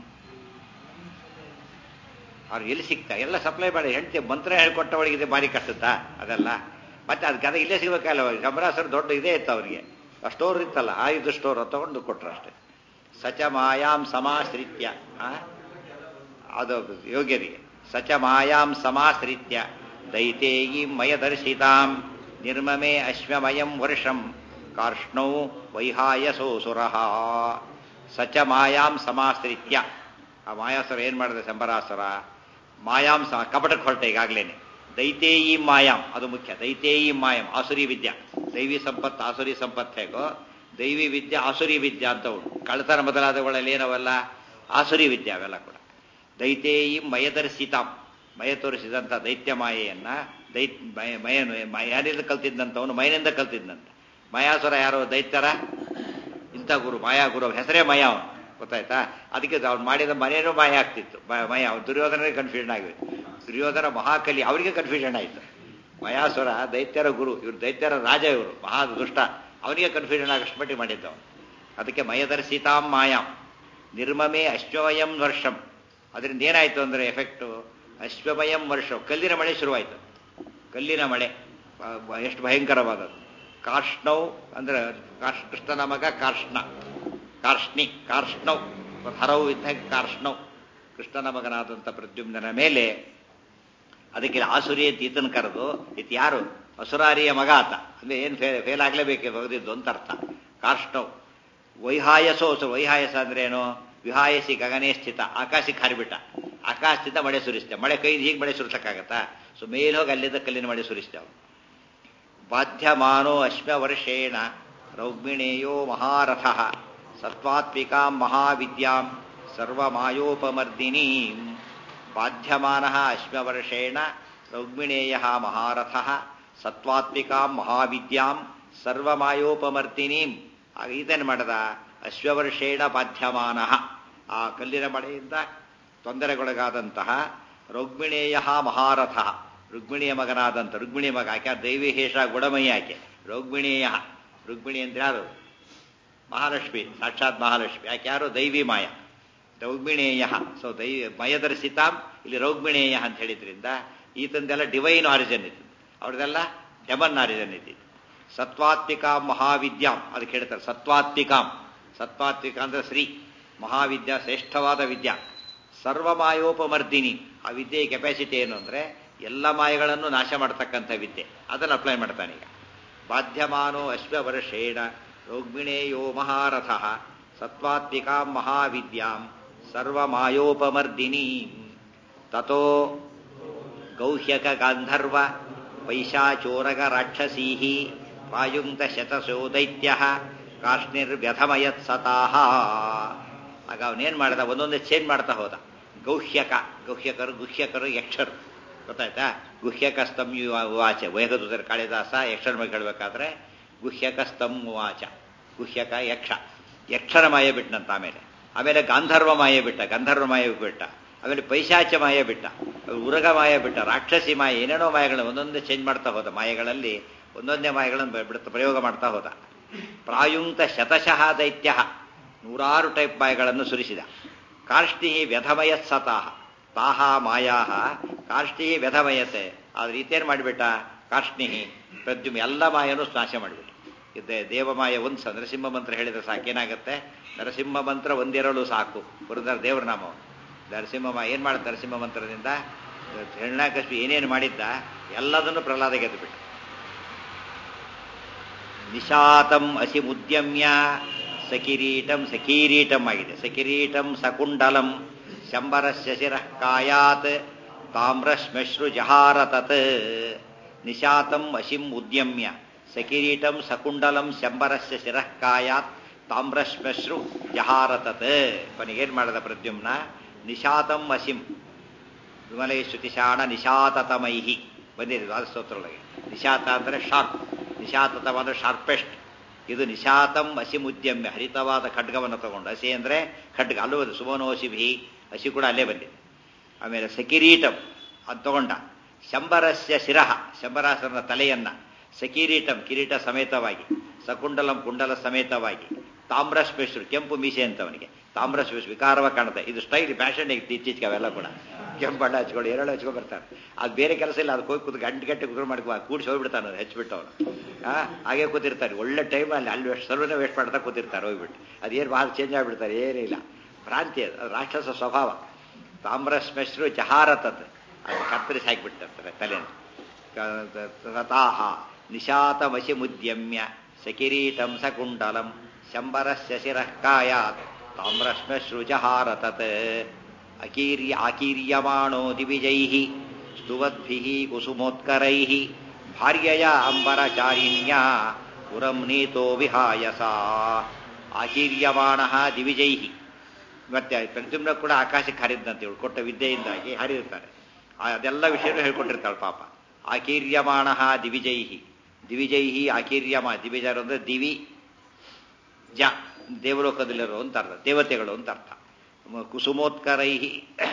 ಅವ್ರು ಎಲ್ಲಿ ಸಿಗ್ತಾ ಎಲ್ಲ ಸಪ್ಲೈ ಮಾಡಿ ಹೆಂಡತಿ ಮಂತ್ರ ಹೇಳ್ಕೊಟ್ಟವಳಿಗಿದೆ ಭಾರಿ ಕಷ್ಟತ್ತಾ ಅದೆಲ್ಲ ಮತ್ತೆ ಅದು ಗದೆ ಇಲ್ಲೇ ಸಿಗ್ಬೇಕಲ್ಲ ಗಮರಾಸರು ದೊಡ್ಡ ಇದೇ ಇತ್ತು ಅವರಿಗೆ ಆ ಸ್ಟೋರ್ ಇತ್ತಲ್ಲ ಆ ಇದು ಸ್ಟೋರ್ ತಗೊಂಡು ಕೊಟ್ರು ಅಷ್ಟೇ ಸಚ ಮಾಯಾಂ ಸಮಾಶ್ರಿತ್ಯ ಅದು ಯೋಗ್ಯರಿಗೆ ಸಚ ಮಾಯಾಂ ಸಮಾಶ್ರಿತ್ಯ ದೈತೇಯಿ ಮಯದರ್ಶಿತಾಂ ನಿರ್ಮಮೇ ಅಶ್ವಮಯಂ ವರ್ಷಂ ಕಾರ್ಷ್ಣೌ ವೈಹಾಯಸೋಸುರ ಸಚ ಮಾಯಾಂ ಸಮಾಶ್ರಿತ್ಯ ಆ ಮಾಯಾಸುರ ಏನ್ ಮಾಡಿದೆ ಶಂಬರಾಸುರ ಮಾಯಾಂ ಸ ಕಪಟಕ್ಕೆ ಹೊರಟ ಈಗಾಗ್ಲೇನೆ ದೈತೇಯಿ ಮಾಯಾಂ ಅದು ಮುಖ್ಯ ದೈತೇಯಿ ಮಾಯಾಂ ಆಸುರಿ ವಿದ್ಯಾ ದೈವಿ ಸಂಪತ್ತು ಆಸುರಿ ಸಂಪತ್ತು ಹೇಗೋ ದೈವಿ ವಿದ್ಯೆ ಆಸುರಿ ವಿದ್ಯಾ ಅಂತ ಉಂಟು ಕಳ್ತನ ಮೊದಲಾದವುಗಳಲ್ಲಿ ಏನವಲ್ಲ ಆಸುರಿ ವಿದ್ಯೆ ಅವೆಲ್ಲ ಕೂಡ ದೈತೇಯಿ ಮಯದರ್ಶಿತಾಂ ಮಯ ತೋರಿಸಿದಂಥ ದೈತ್ಯ ಮಾಯೆಯನ್ನ ದೈತ್ ಮಯ ಯಾರಿಂದ ಕಲ್ತಿದ್ದಂಥವನು ಮಯನಿಂದ ಕಲ್ತಿದ್ದಂತ ಮಯಾಸುರ ಯಾರೋ ದೈತ್ಯರ ಇಂಥ ಗುರು ಮಾಯಾ ಗುರು ಹೆಸರೇ ಮಯ ಅವನು ಗೊತ್ತಾಯ್ತಾ ಅದಕ್ಕೆ ಅವ್ನು ಮಾಡಿದ ಮನೆಯೂ ಮಾಯ ಆಗ್ತಿತ್ತು ಮಯ ದುರ್ಯೋಧನ ಕನ್ಫ್ಯೂಷನ್ ಆಗಿತ್ತು ದುರ್ಯೋಧನ ಮಹಾಕಲಿ ಅವರಿಗೆ ಕನ್ಫ್ಯೂಷನ್ ಆಯಿತು ಮಯಾಸುರ ದೈತ್ಯರ ಗುರು ಇವರು ದೈತ್ಯರ ರಾಜ ಇವರು ಮಹಾ ದುಷ್ಟ ಅವನಿಗೆ ಕನ್ಫ್ಯೂಷನ್ ಆಗಷ್ಟು ಮಟ್ಟಿಗೆ ಮಾಡಿದ್ದವನು ಅದಕ್ಕೆ ಮಯದರ್ಶಿತಾಂ ಮಾಯಾಂ ನಿರ್ಮಮೇ ಅಶ್ವಮಯಂ ವರ್ಷಂ ಅದರಿಂದ ಏನಾಯ್ತು ಅಂದ್ರೆ ಎಫೆಕ್ಟು ಅಶ್ವಮಯಂ ವರ್ಷ ಕಲ್ಲಿನ ಮಳೆ ಶುರುವಾಯಿತು ಕಲ್ಲಿನ ಮಳೆ ಎಷ್ಟು ಭಯಂಕರವಾದದ್ದು ಕಾರ್ಷ್ಣವ್ ಅಂದ್ರೆ ಕಾರ್ಷ್ ಕೃಷ್ಣನ ಮಗ ಕಾರ್ಷ್ಣ ಕಾರ್ಷ್ಣಿ ಕಾರ್ಷ್ಣವ್ ಹರವು ಇದ್ದಾಗ ಕಾರ್ಷ್ಣವ್ ಕೃಷ್ಣನ ಮಗನಾದಂಥ ಪ್ರದ್ಯುಮ್ನ ಮೇಲೆ ಅದಕ್ಕೆ ಆಸುರಿ ಅಂತ ಈತನ ಕರೆದು ಇದು ಯಾರು ಅಸುರಾರಿಯ ಮಗ ಆತ ಅಂದ್ರೆ ಏನು ಫೇಲ್ ಫೇಲ್ ಆಗ್ಲೇಬೇಕು ಬಗೆದಿದ್ದು ಅಂತ ಅರ್ಥ ಕಾರ್ಷ್ಣವ್ ವೈಹಾಯಸೋ ವೈಹಾಯಸ ಅಂದ್ರೆ ಏನು ವಿಹಾಯಸಿ ಗಗನೇ ಸ್ಥಿತ ಆಕಾಶಕ್ಕೆ ಹಾರಿಬಿಟ್ಟ ಆಕಾಶದಿಂದ ಮಳೆ ಸುರಿಸ್ತೆ ಮಳೆ ಕೈ ಹೀಗೆ ಮಳೆ ಸುರಿಸಕ್ಕಾಗತ್ತಾ ಸೊ ಮೇಲೆ ಹೋಗಿ ಅಲ್ಲಿದ್ದ ಕಲ್ಲಿನ ಮಳೆ ಸುರಿಸ್ತೆ ಅವನು ಬಾಧ್ಯಮಾನೋ ಅಶ್ವವರ್ಷೇಣ ರೌಗ್ಮಿಣೇಯೋ ಮಹಾರಥ ಸತ್ವಾತ್ಮಿಕಾಂ ಮಹಾವಿದ್ಯಾಂ ಸರ್ವಮಾಯೋಪಮರ್ದಿನೀಂ ಬಾಧ್ಯಮಾನ ಅಶ್ವವರ್ಷೇಣ ರೌಗ್ಮಿಣೇಯ ಮಹಾರಥ ಸತ್ವಾತ್ಮಿಕಾಂ ಮಹಾವಿದ್ಯಾಂ ಸರ್ವಮಾಯೋಪಮರ್ದಿನೀಂ ಆಗ ಇದನ್ನು ಮಾಡದ ಅಶ್ವವರ್ಷೇಣ ಬಾಧ್ಯಮಾನ ಆ ಕಲ್ಲಿನ ಮಳೆಯಿಂದ ತೊಂದರೆಗೊಳಗಾದಂತಹ ರುಗ್ಮಿಣೇಯ ಮಹಾರಥ ರುಗ್ಮಿಣಿಯ ಮಗನಾದಂಥ ರುಗ್ಮಿಣಿಯ ಮಗ ಆಕೆ ದೈವಿ ಹೇಷ ಗುಡಮಯಿ ಆಕೆ ರುಗ್ಮಿಣೇಯ ರುಗ್ಮಿಣಿ ಅಂದ್ರೆ ಯಾರು ಮಹಾಲಕ್ಷ್ಮಿ ಸಾಕ್ಷಾತ್ ಮಹಾಲಕ್ಷ್ಮಿ ಯಾಕೆ ಯಾರು ದೈವಿ ಮಾಯ ರೌಗ್ಮಿಣೇಯ ಸೊ ದೈ ಮಯದರ್ಶಿತಾಂ ಇಲ್ಲಿ ರೌಗ್ಮಿಣೇಯ ಅಂತ ಹೇಳಿದ್ರಿಂದ ಈತಂದೆಲ್ಲ ಡಿವೈನ್ ಆರಿಜನ್ ಇತ್ತು ಅವ್ರದೆಲ್ಲ ಡೆಮನ್ ಆರಿಜನ್ ಇದ್ದಿತ್ತು ಸತ್ವಾತ್ಮಿಕಾಂ ಮಹಾವಿದ್ಯಾಂ ಅದಕ್ಕೆ ಹೇಳ್ತಾರೆ ಸತ್ವಾತ್ಮಿಕಾಂ ಸತ್ವಾತ್ಮಿಕ ಅಂದ್ರೆ ಶ್ರೀ ಮಹಾವಿದ್ಯಾ ಶ್ರೇಷ್ಠವಾದ ವಿದ್ಯಾ ಸರ್ವಮಾಯೋಪಮರ್ದಿನಿ ಆ ವಿದ್ಯೆಯ ಕೆಪಾಸಿಟಿ ಏನು ಅಂದ್ರೆ ಎಲ್ಲ ಮಾಯಗಳನ್ನು ನಾಶ ಮಾಡತಕ್ಕಂಥ ವಿದ್ಯೆ ಅದನ್ನು ಅಪ್ಲೈ ಮಾಡ್ತಾನೆ ಈಗ ಬಾಧ್ಯಮಾನೋ ಅಶ್ವವರ್ಷೇಣ ರೋಗ್ಮಿಣೇಯೋ ಮಹಾರಥ ಸತ್ವಾತ್ಮಿಕಾಂ ಮಹಾವಿದ್ಯಾಂ ಸರ್ವಮಾಯೋಪಮರ್ದಿನಿ ತಥೋ ಗೌಹ್ಯಕ ಗಾಂಧರ್ವ ಪೈಶಾಚೋರಗ ರಾಕ್ಷಸೀ ಪ್ರಾಯುಂಕ್ತ ಶತಸೋ ದೈತ್ಯ ಕಾರ್ಷ್ಣಿರ್ವ್ಯಥಮಯತ್ ಸತಾಹ ಆಗ ಅವನೇನ್ ಮಾಡ್ದ ಒಂದೊಂದೇ ಚೇಂಜ್ ಮಾಡ್ತಾ ಹೋದ ಗೌಹ್ಯಕ ಗೌಹ್ಯಕರು ಗುಹ್ಯಕರು ಯಕ್ಷರು ಗೊತ್ತಾಯ್ತಾ ಗುಹ್ಯಕ ಸ್ತಂ ವಾಚ ವೈಗದೂತರ ಕಾಳಿದಾಸ ಯಕ್ಷರ ಬಗ್ಗೆ ಹೇಳಬೇಕಾದ್ರೆ ಗುಹ್ಯಕ ಸ್ತಂ ವಾಚ ಗುಹ್ಯಕ ಯಕ್ಷ ಯಕ್ಷರ ಮಾಯ ಬಿಟ್ಟನಂತ ಆಮೇಲೆ ಆಮೇಲೆ ಗಾಂಧರ್ವ ಮಾಯ ಬಿಟ್ಟ ಗಂಧರ್ವ ಮಾಯ ಬಿಟ್ಟ ಆಮೇಲೆ ಪೈಶಾಚ ಮಾಯ ಬಿಟ್ಟ ಉರಗ ಮಾಯ ಬಿಟ್ಟ ರಾಕ್ಷಸಿ ಮಾಯ ಏನೇನೋ ಮಾಯಗಳನ್ನು ಒಂದೊಂದೇ ಚೇಂಜ್ ಮಾಡ್ತಾ ಹೋದ ಮಾಯಗಳಲ್ಲಿ ಒಂದೊಂದೇ ಮಾಯಗಳನ್ನು ಬಿಡ್ತಾ ಪ್ರಯೋಗ ಮಾಡ್ತಾ ಹೋದ ಪ್ರಾಯುಂಕ್ತ ಶತಶಃ ದೈತ್ಯ ನೂರಾರು ಟೈಪ್ ಮಾಯಗಳನ್ನು ಸುರಿಸಿದ ಕಾರ್ಷ್ಟಿ ವ್ಯಧಮಯತ್ ಸತಾಹ ತಾಹ ಮಾಯಾ ಕಾರ್ಷ್ಟಿ ವ್ಯಧಮಯತೆ ಆದ್ರೆ ರೀತಿಯೇನು ಮಾಡಿಬಿಟ್ಟ ಕಾರ್ಷ್ಣಿಹಿ ಪ್ರದ್ಯುಮ್ ಎಲ್ಲ ಮಾಯನು ನಾಶ ಮಾಡಿಬಿಟ್ಟು ಇದ್ದೆ ದೇವಮಾಯ ಒಂದು ಸ ನರಸಿಂಹ ಮಂತ್ರ ಹೇಳಿದ್ರೆ ಸಾಕೇನಾಗತ್ತೆ ನರಸಿಂಹ ಮಂತ್ರ ಒಂದಿರಲು ಸಾಕು ಪುರಂದರ ದೇವರ ನಾಮ ನರಸಿಂಹ ಮಾ ಏನು ಮಾಡುತ್ತೆ ನರಸಿಂಹ ಮಂತ್ರದಿಂದ ಹೆಣ್ಣಾಕಶ್ಮಿ ಏನೇನು ಮಾಡಿದ್ದ ಎಲ್ಲದನ್ನು ಪ್ರಹ್ಲಾದ ಗೆದ್ದು ಬಿಟ್ಟು ನಿಶಾತಂ ಅಸಿ ಮುದ್ಯಮ್ಯ ಸಕಿರೀಟಂ ಸಕಿರೀಟಂ ಆಗಿದೆ ಸಕಿರೀಟಂ ಸಕುಂಡಲಂ ಶಂಬರಸ್ಯ ಶಿರಃ ಕಾಯಾತ್ ತಾಮ್ರಶ್ಮಶ್ರು ಜಹಾರ ತತ್ ನಿಶಾತಂ ಅಸಿಂ ಉದ್ಯಮ್ಯ ಸಕಿರೀಟಂ ಸಕುಂಡಲಂ ಶಂಬರಸ್ಯ ಶಿರಃ ಕಾಯಾತ್ ತಾಮ್ರಶ್ಮಶ್ರು ಜಹಾರ ತತ್ ಕೊನೆಗೇನ್ ಮಾಡದ ಪ್ರದ್ಯುಮ್ನ ನಿಶಾತಂ ಅಸಿಂ ವಿಮಲೇ ಶ್ರುತಿಶಾಣ ನಿಶಾತತಮೈಹಿ ಬಂದಿದೆ ದ್ವಾದಸ್ತೋತ್ರೊಳಗೆ ನಿಶಾತ ಅಂದರೆ ಶಾರ್ಪ್ ನಿಶಾತತಮ ಅಂದರೆ ಶಾರ್ಪೆಸ್ಟ್ ಇದು ನಿಶಾತಂ ಅಸಿಮುದ್ಯಮ್ಯ ಹರಿತವಾದ ಖಡ್ಗವನ್ನು ತಗೊಂಡು ಹಸಿ ಅಂದರೆ ಖಡ್ಗ ಅಲ್ಲೂ ಸುಮನೋಶಿಭಿ ಹಸಿ ಕೂಡ ಅಲ್ಲೇ ಬಂದಿದೆ ಆಮೇಲೆ ಸಕಿರೀಟಂ ಅದು ತಗೊಂಡ ಶಂಬರಸ್ಯ ಶಿರಹ ಶಂಬರಾಸನ ತಲೆಯನ್ನ ಸಕಿರೀಟಂ ಕಿರೀಟ ಸಮೇತವಾಗಿ ಸಕುಂಡಲಂ ಕುಂಡಲ ಸಮೇತವಾಗಿ ತಾಮ್ರಶ್ಮೇಶ್ವರು ಕೆಂಪು ಮೀಸೆ ಅಂತವನಿಗೆ ತಾಮ್ರಶ್ಮೇಶ್ ವಿಕಾರವಾಗಿ ಕಾಣುತ್ತೆ ಇದು ಸ್ಟೈಲ್ ಫ್ಯಾಷನ್ ಇತ್ತೀಚೆಗೆ ಅವೆಲ್ಲ ಕೂಡ ಕೆಂಪು ಬಣ್ಣ ಹಚ್ಕೊಂಡು ಎರಡು ಹಚ್ಕೊಂಡು ಬರ್ತಾರೆ ಅದು ಬೇರೆ ಕೆಲಸ ಇಲ್ಲ ಅದಕ್ಕೆ ಹೋಗಿ ಕೂತು ಗಂಟೆ ಗಂಟೆ ಕುದುರೆ ಮಾಡ್ಕೊ ಕೂಡಿಸಿ ಹೋಗ್ಬಿಡ್ತಾನೆ ಅದು ಹೆಚ್ಚಿಬಿಟ್ಟು ಅವನು ಹಾಗೆ ಕೂತಿರ್ತಾರೆ ಒಳ್ಳೆ ಟೈಮ್ ಅಲ್ಲಿ ಅಲ್ಲಿ ಸರ್ವನೇ ವೇಸ್ಟ್ ಮಾಡ್ತಾ ಕೂತಿರ್ತಾರೆ ಹೋಗ್ಬಿಟ್ಟು ಅದೇನು ಭಾಳ ಚೇಂಜ್ ಆಗಿಬಿಡ್ತಾರೆ ಏನಿಲ್ಲ ಭ್ರಾಂತಿ ಅದು ಅದು ರಾಕ್ಷಸ ಸ್ವಭಾವ ತಾಮ್ರಶ್ಮೇಶ್ರು ಜಹಾರತತ್ ಅದು ಕತ್ತರಿಸಿ ಹಾಕಿಬಿಟ್ಟಿರ್ತಾರೆ ತಲೆಯನ್ನು ಸತಾಹ ನಿಶಾತಮಶಿ ಮುದ್ಯಮ್ಯ ಸಕಿರೀಟಂ ಸಕುಂಡಲಂ ಶಂಬರಸ್ಯ ಶಿರಃ ಕಾಯಾತ್ ತಾಮ್ರಶ್ಮಶ್ರು ಜಹಾರತತ್ ಅಕೀರ್ಯ ಆಕೀರ್ಯಮಾಣೋ ದಿವಿಜೈಃ ಸ್ತುವದ್ಭಿಃ ಕುಸುಮೋತ್ಕರೈಃ ಭಾರ್ಯಯ ಅಂಬರಚಾರಿಣ್ಯ ಪುರಂ ನೀತೋ ವಿಹಾಯಸ ಆಕೀರ್ಯಮಾಣ ದಿವಿಜೈಃ ಮತ್ತೆ ಪ್ರತಿಯೊಬ್ಬರ ಕೂಡ ಆಕಾಶಕ್ಕೆ ಹಾರಿದ್ದಂತೆ ಇವಳು ಕೊಟ್ಟ ವಿದ್ಯೆಯಿಂದಾಗಿ ಹಾರಿರ್ತಾರೆ ಅದೆಲ್ಲ ವಿಷಯನೂ ಹೇಳ್ಕೊಟ್ಟಿರ್ತಾಳೆ ಪಾಪ ಆಕೀರ್ಯಮಾಣ ದಿವಿಜೈಹಿ ದಿವಿಜೈಹಿ ಆಕೀರ್ಯಮ ದಿವಿಜರು ಅಂದ್ರೆ ದಿವಿ ಜ ದೇವಲೋಕದಲ್ಲಿರೋ ಅಂತ ಅರ್ಥ ದೇವತೆಗಳು ಅಂತ ಅರ್ಥ ಕುಸುಮೋತ್ಕರೈಹಿ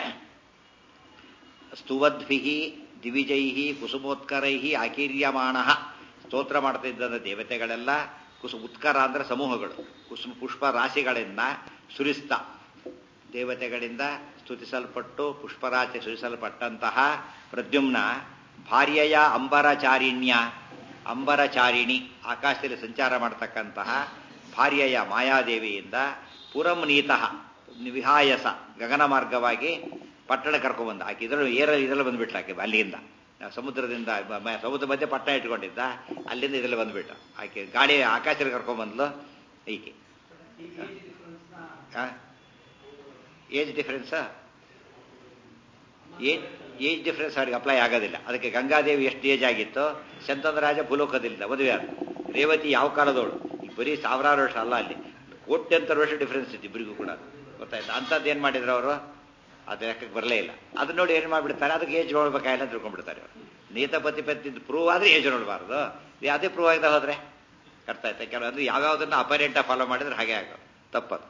ಸ್ತುವದ್ಭಿ ದಿವಿಜೈಹಿ ಕುಸುಮೋತ್ಕರೈಹಿ ಆಕೀರ್ಯಮಾಣ ಸ್ತೋತ್ರ ಮಾಡ್ತಿದ್ದ ದೇವತೆಗಳೆಲ್ಲ ಕುಸು ಉತ್ಕರ ಅಂದ್ರೆ ಸಮೂಹಗಳು ಕುಸುಮ ಪುಷ್ಪ ರಾಶಿಗಳಿಂದ ಸುರಿಸ್ತಾ ದೇವತೆಗಳಿಂದ ಸ್ತುತಿಸಲ್ಪಟ್ಟು ಪುಷ್ಪರಾಶಿ ಸುರಿಸಲ್ಪಟ್ಟಂತಹ ಪ್ರದ್ಯುಮ್ನ ಭಾರ್ಯೆಯ ಅಂಬರಚಾರಿಣ್ಯ ಅಂಬರಚಾರಿಣಿ ಆಕಾಶದಲ್ಲಿ ಸಂಚಾರ ಮಾಡತಕ್ಕಂತಹ ಭಾರ್ಯೆಯ ಮಾಯಾದೇವಿಯಿಂದ ಪುರಂ ನೀತಃ ವಿಹಾಯಸ ಗಗನ ಮಾರ್ಗವಾಗಿ ಪಟ್ಟಣ ಕರ್ಕೊಂಡ್ಬಂದ ಆಕೆ ಇದರಲ್ಲಿ ಏರಲ್ಲಿ ಇದರಲ್ಲಿ ಬಂದ್ಬಿಟ್ಲ ಆಕೆ ಅಲ್ಲಿಂದ ಸಮುದ್ರದಿಂದ ಬ- ಮ- ಸಮುದ್ರ ಮಧ್ಯೆ ಪಟ್ಟಣ ಇಟ್ಕೊಂಡಿದ್ದ ಅಲ್ಲಿಂದ ಇದರಲ್ಲಿ ಬಂದ್ಬಿಟ್ಟ ಆಕೆ ಗಾಡಿ ಆಕಾಶದಲ್ಲಿ ಕರ್ಕೊಂಡ್ಬಂದ್ಲು ಈಕೆ ಏಜ್ ಡಿಫರೆನ್ಸಾ ಏಜ್ ಏಜ್ ಡಿಫರೆನ್ಸ್ ಅವ್ರಿಗೆ ಅಪ್ಲೈ ಆಗೋದಿಲ್ಲ ಅದಕ್ಕೆ ಗಂಗಾದೇವಿ ಎಷ್ಟು ಏಜ್ ಆಗಿತ್ತು ಶಂತಂದ್ರಾಜ ಭೂಲೋಕದಿಂದ ಮದುವೆ ಆದ ರೇವತಿ ಯಾವ ಕಾಲದವಳು ಈಗ ಬರೀ ಸಾವಿರಾರು ವರ್ಷ ಅಲ್ಲ ಅಲ್ಲಿ ಕೋಟ್ಯಂತರ ವರ್ಷ ಡಿಫರೆನ್ಸ್ ಇತ್ತು ಇಬ್ಬರಿಗೂ ಕೂಡ ಗೊತ್ತಾಯ್ತು ಅಂಥದ್ದು ಏನು ಮಾಡಿದ್ರು ಅವರು ಅದು ಲೆಕ್ಕಕ್ಕೆ ಬರಲೇ ಇಲ್ಲ ಅದನ್ನ ನೋಡಿ ಏನು ಮಾಡಿಬಿಡ್ತಾರೆ ಅದಕ್ಕೆ ಏಜ್ ನೋಡ್ಬೇಕಾಗಿಲ್ಲ ಅಂತ ತಿಳ್ಕೊಂಡ್ಬಿಡ್ತಾರೆ ಅವರು ನೀತ ಪತಿ ಪತಿ ಪ್ರೂವ್ ಆದರೆ ಏಜ್ ನೋಡಬಾರ್ದು ಅದೇ ಪ್ರೂವ್ ಆಗದೆ ಹೋದ್ರೆ ಅರ್ಥ ಆಯ್ತಾ ಕೆಲವು ಅಂದ್ರೆ ಯಾವ್ಯಾವುದನ್ನ ಅಪರೆಂಟ ಫಾಲೋ ಮಾಡಿದ್ರೆ ಹಾಗೆ ಆಗೋದು ತಪ್ಪದು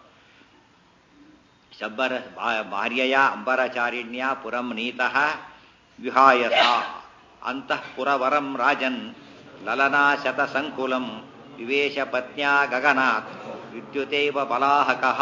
ಶಬ್ಬರ ಭಾರ್ಯಯ ಅಂಬರಚಾರಿಣ್ಯ ಪುರಂ ನೀತಃ ವಿಹಾಯಸ ಅಂತಃಪುರವರಂ ರಾಜನ್ ಲಲನಾ ಶತ ಸಂಕುಲಂ ವಿವೇಶ ಪತ್ನ್ಯಾ ಗಗನಾತ್ ವಿದ್ಯುತೈವ ಬಲಾಹಕಃ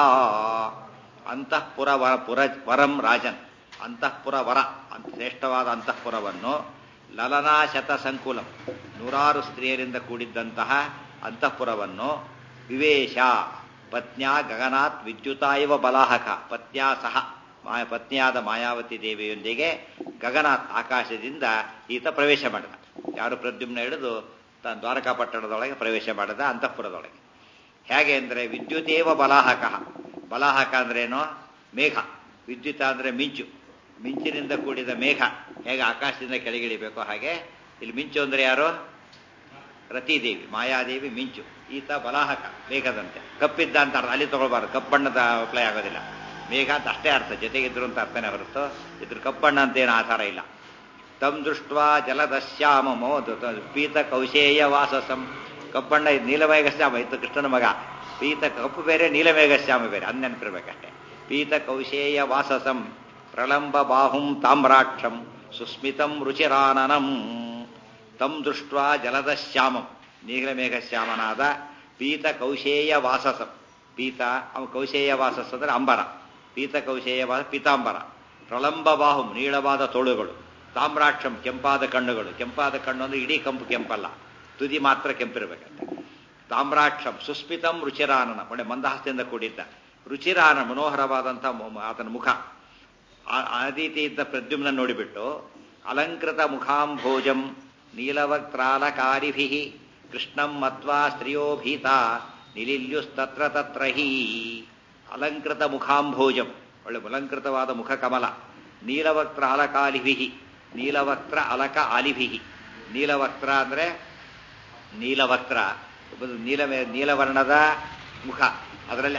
ಅಂತಃಪುರ ವರ ಪುರ ವರಂ ರಾಜನ್ ಅಂತಃಪುರ ವರ ಅಂತ ಶ್ರೇಷ್ಠವಾದ ಅಂತಃಪುರವನ್ನು ಲಲನಾ ಶತ ಸಂಕುಲಂ ನೂರಾರು ಸ್ತ್ರೀಯರಿಂದ ಕೂಡಿದ್ದಂತಹ ಅಂತಃಪುರವನ್ನು ವಿವೇಶ ಪತ್ನ್ಯಾ ಗಗನಾತ್ ವಿದ್ಯುತ ಇವ ಬಲಾಹಕ ಪತ್ನ್ಯಾ ಸಹ ಮಾಯ ಪತ್ನಿಯಾದ ಮಾಯಾವತಿ ದೇವಿಯೊಂದಿಗೆ ಗಗನಾಥ್ ಆಕಾಶದಿಂದ ಈತ ಪ್ರವೇಶ ಮಾಡಿದ ಯಾರು ಪ್ರದ್ಯುಮ್ನ ಹಿಡಿದು ತ ದ್ವಾರಕಾ ಪಟ್ಟಣದೊಳಗೆ ಪ್ರವೇಶ ಮಾಡಿದ ಅಂತಃಪುರದೊಳಗೆ ಹೇಗೆ ಅಂದರೆ ವಿದ್ಯುತೇವ ಬಲಾಹಕ ಬಲಾಹಕ ಅಂದ್ರೇನು ಮೇಘ ವಿದ್ಯುತ್ ಅಂದರೆ ಮಿಂಚು ಮಿಂಚಿನಿಂದ ಕೂಡಿದ ಮೇಘ ಹೇಗೆ ಆಕಾಶದಿಂದ ಕೆಳಗಿಳಿಬೇಕು ಹಾಗೆ ಇಲ್ಲಿ ಮಿಂಚು ಅಂದರೆ ಯಾರು ರತಿದೇವಿ ಮಾಯಾದೇವಿ ಮಿಂಚು ಈತ ಬಲಾಹಕ ಮೇಘದಂತೆ ಕಪ್ಪಿದ್ದ ಅಂತ ಅರ್ಥ ಅಲ್ಲಿ ತಗೊಳ್ಬಾರ್ದು ಕಪ್ಪಣ್ಣದ ಅಪ್ಲೈ ಆಗೋದಿಲ್ಲ ಮೇಘ ಅಂತ ಅಷ್ಟೇ ಅರ್ಥ ಜೊತೆಗಿದ್ರು ಅಂತ ಅರ್ಥನೇ ಹೊರತು ಇದ್ರ ಕಪ್ಪಣ್ಣ ಅಂತ ಏನು ಆಧಾರ ಇಲ್ಲ ತಮ್ ದೃಷ್ಟ್ವಾ ಜಲದಶ್ಯಾಮ ಮೋದು ಪೀತ ಕೌಶೇಯ ವಾಸಸಂ ಕಪ್ಪಣ್ಣ ಇದು ನೀಲಮೇಘಶ್ಯಾಮ ಇತ್ತು ಕೃಷ್ಣನ ಮಗ ಪೀತ ಕಪ್ಪು ಬೇರೆ ನೀಲಮೇಘಶ್ಯಾಮ ಬೇರೆ ಅದ್ ನೆನಪಿರ್ಬೇಕಷ್ಟೇ ಪೀತ ಕೌಶೇಯ ವಾಸಸಂ ಪ್ರಳಂಬ ಬಾಹುಂ ತಾಮ್ರಾಕ್ಷಂ ಸುಸ್ಮಿತಂ ರುಚಿರಾನನಂ ತಂ ದೃಷ್ಟ್ವಾ ಜಲದ ಶ್ಯಾಮಂ ನೀಲಮೇಘಶ್ಯಾಮನಾದ ಪೀತ ಕೌಶೇಯ ವಾಸಸಂ ಪೀತ ಅವ ಕೌಶೇಯ ವಾಸಸ್ ಅಂದ್ರೆ ಅಂಬರ ಪೀತ ಕೌಶೇಯ ವಾಸ ಪೀತಾಂಬರ ಪ್ರಳಂಬ ಬಾಹುಂ ನೀಳವಾದ ತೋಳುಗಳು ತಾಮ್ರಾಕ್ಷಂ ಕೆಂಪಾದ ಕಣ್ಣುಗಳು ಕೆಂಪಾದ ಕಣ್ಣು ಅಂದ್ರೆ ಇಡೀ ಕಂಪು ಕೆಂಪಲ್ಲ ತುದಿ ಮಾತ್ರ ಕೆಂಪಿರ್ಬೇಕಂತೆ ತಾಮ್ರಾಕ್ಷಂ ಸುಸ್ಮಿತಂ ರುಚಿರಾನನ ಒಳ್ಳೆ ಮಂದಹಸ್ತದಿಂದ ಕೂಡಿದ್ದ ರುಚಿರಾನ ಮನೋಹರವಾದಂಥ ಆತನ ಮುಖ ಆ- ಆ ರೀತಿ ಇದ್ದ ಪ್ರದ್ಯುಮ್ನ ನೋಡಿಬಿಟ್ಟು ಅಲಂಕೃತ ಮುಖಾಂಭೋಜಂ ನೀಲವಕ್ತ್ರಾಲಕಾರಿಭಿ ಕೃಷ್ಣಂ ಮತ್ವಾ ಸ್ತ್ರಿಯೋ ಭೀತ ನಿಲಿಲ್ಯುಸ್ತತ್ರ ತತ್ರ ಹೀ ಅಲಂಕೃತ ಮುಖಾಂಭೋಜಂ ಒಳ್ಳೆ ಅಲಂಕೃತವಾದ ಮುಖ ಕಮಲ ನೀಲವಕ್ತ್ರ ಅಲಕಾಲಿಭಿ ನೀಲವಕ್ತ್ರ ಅಲಕ ಆಲಿಭಿ ನೀಲವಕ್ತ್ರ ಅಂದ್ರೆ ನೀಲವಕ್ತ್ರ ಒಂದು ನೀಲ ನೀಲವರ್ಣದ ಮುಖ ಅದರಲ್ಲಿ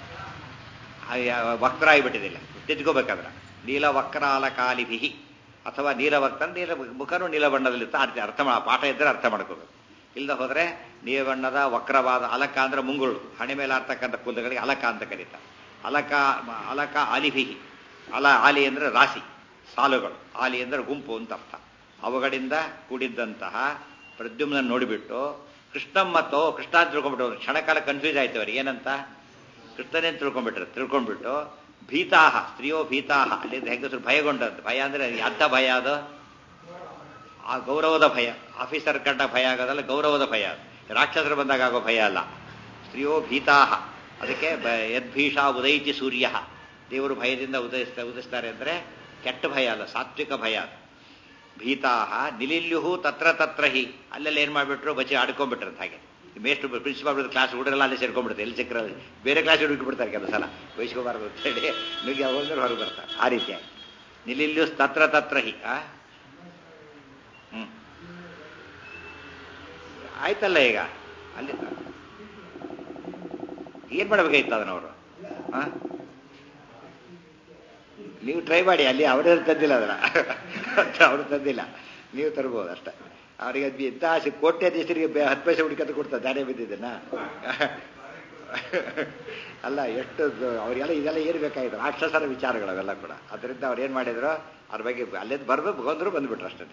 ವಕ್ರ ಆಗಿಬಿಟ್ಟಿದಿಲ್ಲ ತಿದ್ಕೋಬೇಕಾದ್ರೆ ನೀಲವಕ್ರಾಲಕಾಲಿಭಿ ಅಥವಾ ನೀಲವಕ್ರ ನೀಲ ಮುಖನೂ ನೀಲಬಣ್ಣದಲ್ಲಿ ಅರ್ಥ ಅರ್ಥ ಮಾ ಪಾಠ ಇದ್ದರೆ ಅರ್ಥ ಮಾಡ್ಕೋಬೇಕು ಇಲ್ಲದ ಹೋದ್ರೆ ನೀಲಬಣ್ಣದ ವಕ್ರವಾದ ಅಲಕ ಅಂದ್ರೆ ಮುಂಗುಳು ಹಣೆ ಮೇಲೆ ಆರ್ತಕ್ಕಂಥ ಕೂದಲುಗಳಿಗೆ ಅಲಕ ಅಂತ ಕರೀತಾರೆ ಅಲಕ ಅಲಕ ಆಲಿಭಿ ಅಲ ಆಲಿ ಅಂದ್ರೆ ರಾಶಿ ಸಾಲುಗಳು ಆಲಿ ಅಂದ್ರೆ ಗುಂಪು ಅಂತ ಅರ್ಥ ಅವುಗಳಿಂದ ಕೂಡಿದ್ದಂತಹ ಪ್ರದ್ಯುಮ್ನ ನೋಡಿಬಿಟ್ಟು ಕೃಷ್ಣಂ ಮತ್ತು ಕೃಷ್ಣ ಅಂತ ತಿಳ್ಕೊಂಡ್ಬಿಟ್ಟು ಕ್ಷಣಕಾಲ ಕನ್ಫ್ಯೂಸ್ ಆಯ್ತು ಅವ್ರಿಗೆ ಏನಂತ ಕೃಷ್ಣನೇ ತಿಳ್ಕೊಂಡ್ಬಿಟ್ರೆ ತಿಳ್ಕೊಂಡ್ಬಿಟ್ಟು ಭೀತಾಹ ಸ್ತ್ರೀಯೋ ಭೀತಾಹ ಅಲ್ಲಿಂದ ಹೆಂಗಸರು ಭಯಗೊಂಡದ್ದು ಭಯ ಅಂದ್ರೆ ಅರ್ಧ ಭಯ ಅದು ಆ ಗೌರವದ ಭಯ ಆಫೀಸರ್ ಕಂಡ ಭಯ ಆಗೋದಲ್ಲ ಗೌರವದ ಭಯ ಅದು. ರಾಕ್ಷಸರು ಬಂದಾಗ ಆಗೋ ಭಯ ಅಲ್ಲ ಸ್ತ್ರೀಯೋ ಭೀತಾಹ ಅದಕ್ಕೆ ಬ- ಯದ್ಭೀಷಾ ಉದಯಿತಿ ಸೂರ್ಯ ದೇವರು ಭಯದಿಂದ ಉದಯಿಸ್ತಾ ಉದಿಸ್ತಾರೆ ಅಂದ್ರೆ ಕೆಟ್ಟ ಭಯ ಅಲ್ಲ ಸಾತ್ವಿಕ ಭಯ ಅದು. ಭೀತಾಹ ನಿಲಿಲ್ಯುಹು ತತ್ರ ತತ್ರ ಹಿ ಅಲ್ಲೆಲ್ಲ ಏನ್ ಮಾಡ್ಬಿಟ್ರು ಬಚ್ಚಿ ಆಡ್ಕೊಂಡ್ಬಿಟ್ರಂತ ಹಾಗೆ ಮೇಷ್ಟು ಪ್ರಿನ್ಸಿಪಾಲ್ ಕ್ಲಾಸ್ ಹುಡುಗರೆಲ್ಲ ಅಲ್ಲಿ ಸೇರ್ಕೊಂಡ್ಬಿಡ್ತಾರೆ ಎಲ್ಲಿ ಸಿಕ್ಕರಲ್ಲಿ ಬೇರೆ ಕ್ಲಾಸ್ ಹುಡುಗಿ ಬಿಡ್ತಾರೆ ಕೆಲವು ಸಲ ಬಯಸ್ಕೋಬಾರ್ದು ಅಂತ ಹೇಳಿ ನುಗ್ಗಿ ಅವಾಗ ಹೊರಗೆ ಬರ್ತಾರೆ ಆ ರೀತಿಯಾಗಿ ನಿಲಿಲ್ಯು ತತ್ರ ತತ್ರ ಹಿ ಆ ಹ್ಮ್ ಆಯ್ತಲ್ಲ ಈಗ ಅಲ್ಲಿ ಏನ್ ಮಾಡ್ಬೇಕಾಗಿತ್ತು ಅದನ್ನವರು ನೀವು ಟ್ರೈ ಮಾಡಿ ಅಲ್ಲಿ ಅವರೇ ತಂದಿಲ್ಲ ಅದನ್ನ ಅವರು ತಂದಿಲ್ಲ ನೀವು ತರ್ಬೋದು ಅಷ್ಟೇ ಅವರಿಗೆ ಅದು ಎಂತ ಆಸೆ ಕೋಟ್ಯಾಧೀಶರಿಗೆ ಬೆ- ಹತ್ತು ಪೈಸೆ ಹುಡುಕಂತ ಕೊಡ್ತಾರೆ ದಾರಿ ಬಿದ್ದಿದ್ದನ್ನ ಅಲ್ಲ ಎಷ್ಟು ದ- ಅವ್ರಿಗೆಲ್ಲ ಇದೆಲ್ಲ ಏನು ಬೇಕಾಗಿತ್ತು ರಾಕ್ಷಸರ ವಿಚಾರಗಳು ಅವೆಲ್ಲ ಕೂಡ ಅದರಿಂದ ಅವ್ರು ಏನು ಮಾಡಿದ್ರು ಅದ್ರ ಬಗ್ಗೆ ಅಲ್ಲಿಂದ ಬರ್ಬೇಕು ಬಂದ್ರು ಬಂದ್ಬಿಟ್ರು ಅಷ್ಟೇ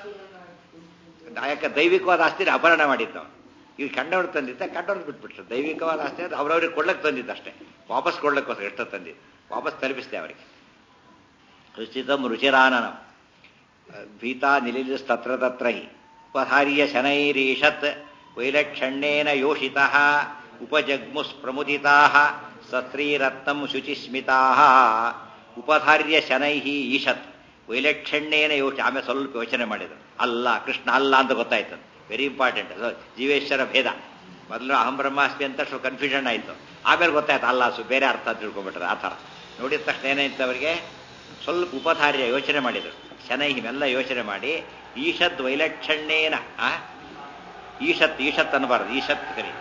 ಯಾಕೆ ದೈವಿಕವಾದ ಆಸ್ತಿನ ಅಪಹರಣ ಮಾಡಿದ್ದ ಅವನು ಈಗ ಕಂಡವ್ರು ತಂದಿದ್ದ ಕಂಡವ್ರು ಬಿಟ್ಬಿಟ್ರು ದೈವಿಕವಾದ ಆಸ್ತಿ ಅದು ಅವ್ರವ್ರಿಗೆ ಕೊಡ್ಲಕ್ಕೆ ತಂದಿದ್ದ ಅಷ್ಟೇ ವಾಪಸ್ ಕೊಡ್ಲಕ್ಕೋಸ್ಕರ ಎಷ್ಟೋ ತಂದಿದ್ದು ವಾಪಸ್ ತಲುಪಿಸಿದೆ ಅವರಿಗೆ ರುಚಿತಂ ರುಚಿರಾನನಂ ಭೀತಾ ನಿಲಿಲಿಸ್ತತ್ರ ತತ್ರ ಹಿ ಉಪಹಾರ್ಯ ಶನೈರೀಷತ್ ವೈಲಕ್ಷಣ್ಯೇನ ಯೋಷಿತಃ ಉಪಜಗ್ಮುಸ್ಪ್ರಮುದಿತಾಃ ಸತ್ರೀರತ್ನಂ ಶುಚಿಸ್ಮಿತಾಃ ಉಪಧಾರ್ಯ ಶನೈಃ ಈಷತ್ ವೈಲಕ್ಷಣ್ಯೇನ ಯೋಚನೆ ಆಮೇಲೆ ಸ್ವಲ್ಪ ಯೋಚನೆ ಮಾಡಿದ್ರು ಅಲ್ಲ ಕೃಷ್ಣ ಅಲ್ಲ ಅಂತ ಗೊತ್ತಾಯ್ತು ವೆರಿ ಇಂಪಾರ್ಟೆಂಟ್ ಜೀವೇಶ್ವರ ಭೇದ ಮೊದಲು ಅಹಂ ಬ್ರಹ್ಮಾಸ್ಮಿ ಅಂತ ಸ್ವಲ್ಪ ಕನ್ಫ್ಯೂಷನ್ ಆಯಿತು ಆಮೇಲೆ ಗೊತ್ತಾಯ್ತು ಅಲ್ಲ ಸು ಬೇರೆ ಅರ್ಥ ತಿಳ್ಕೊಂಬಿಟ್ರೆ ಆ ಥರ ನೋಡಿದ ತಕ್ಷಣ ಏನಾಯ್ತು ಅವರಿಗೆ ಸ್ವಲ್ಪ ಉಪಧಾರ್ಯ ಯೋಚನೆ ಮಾಡಿದರು ಶನೈ ಇವೆಲ್ಲ ಯೋಚನೆ ಮಾಡಿ ಈಷತ್ ವೈಲಕ್ಷಣ್ಯೇನ ಆ ಈಷತ್ ಈಷತ್ ಅನ್ನಬಾರದು ಈಷತ್ ಕರಿ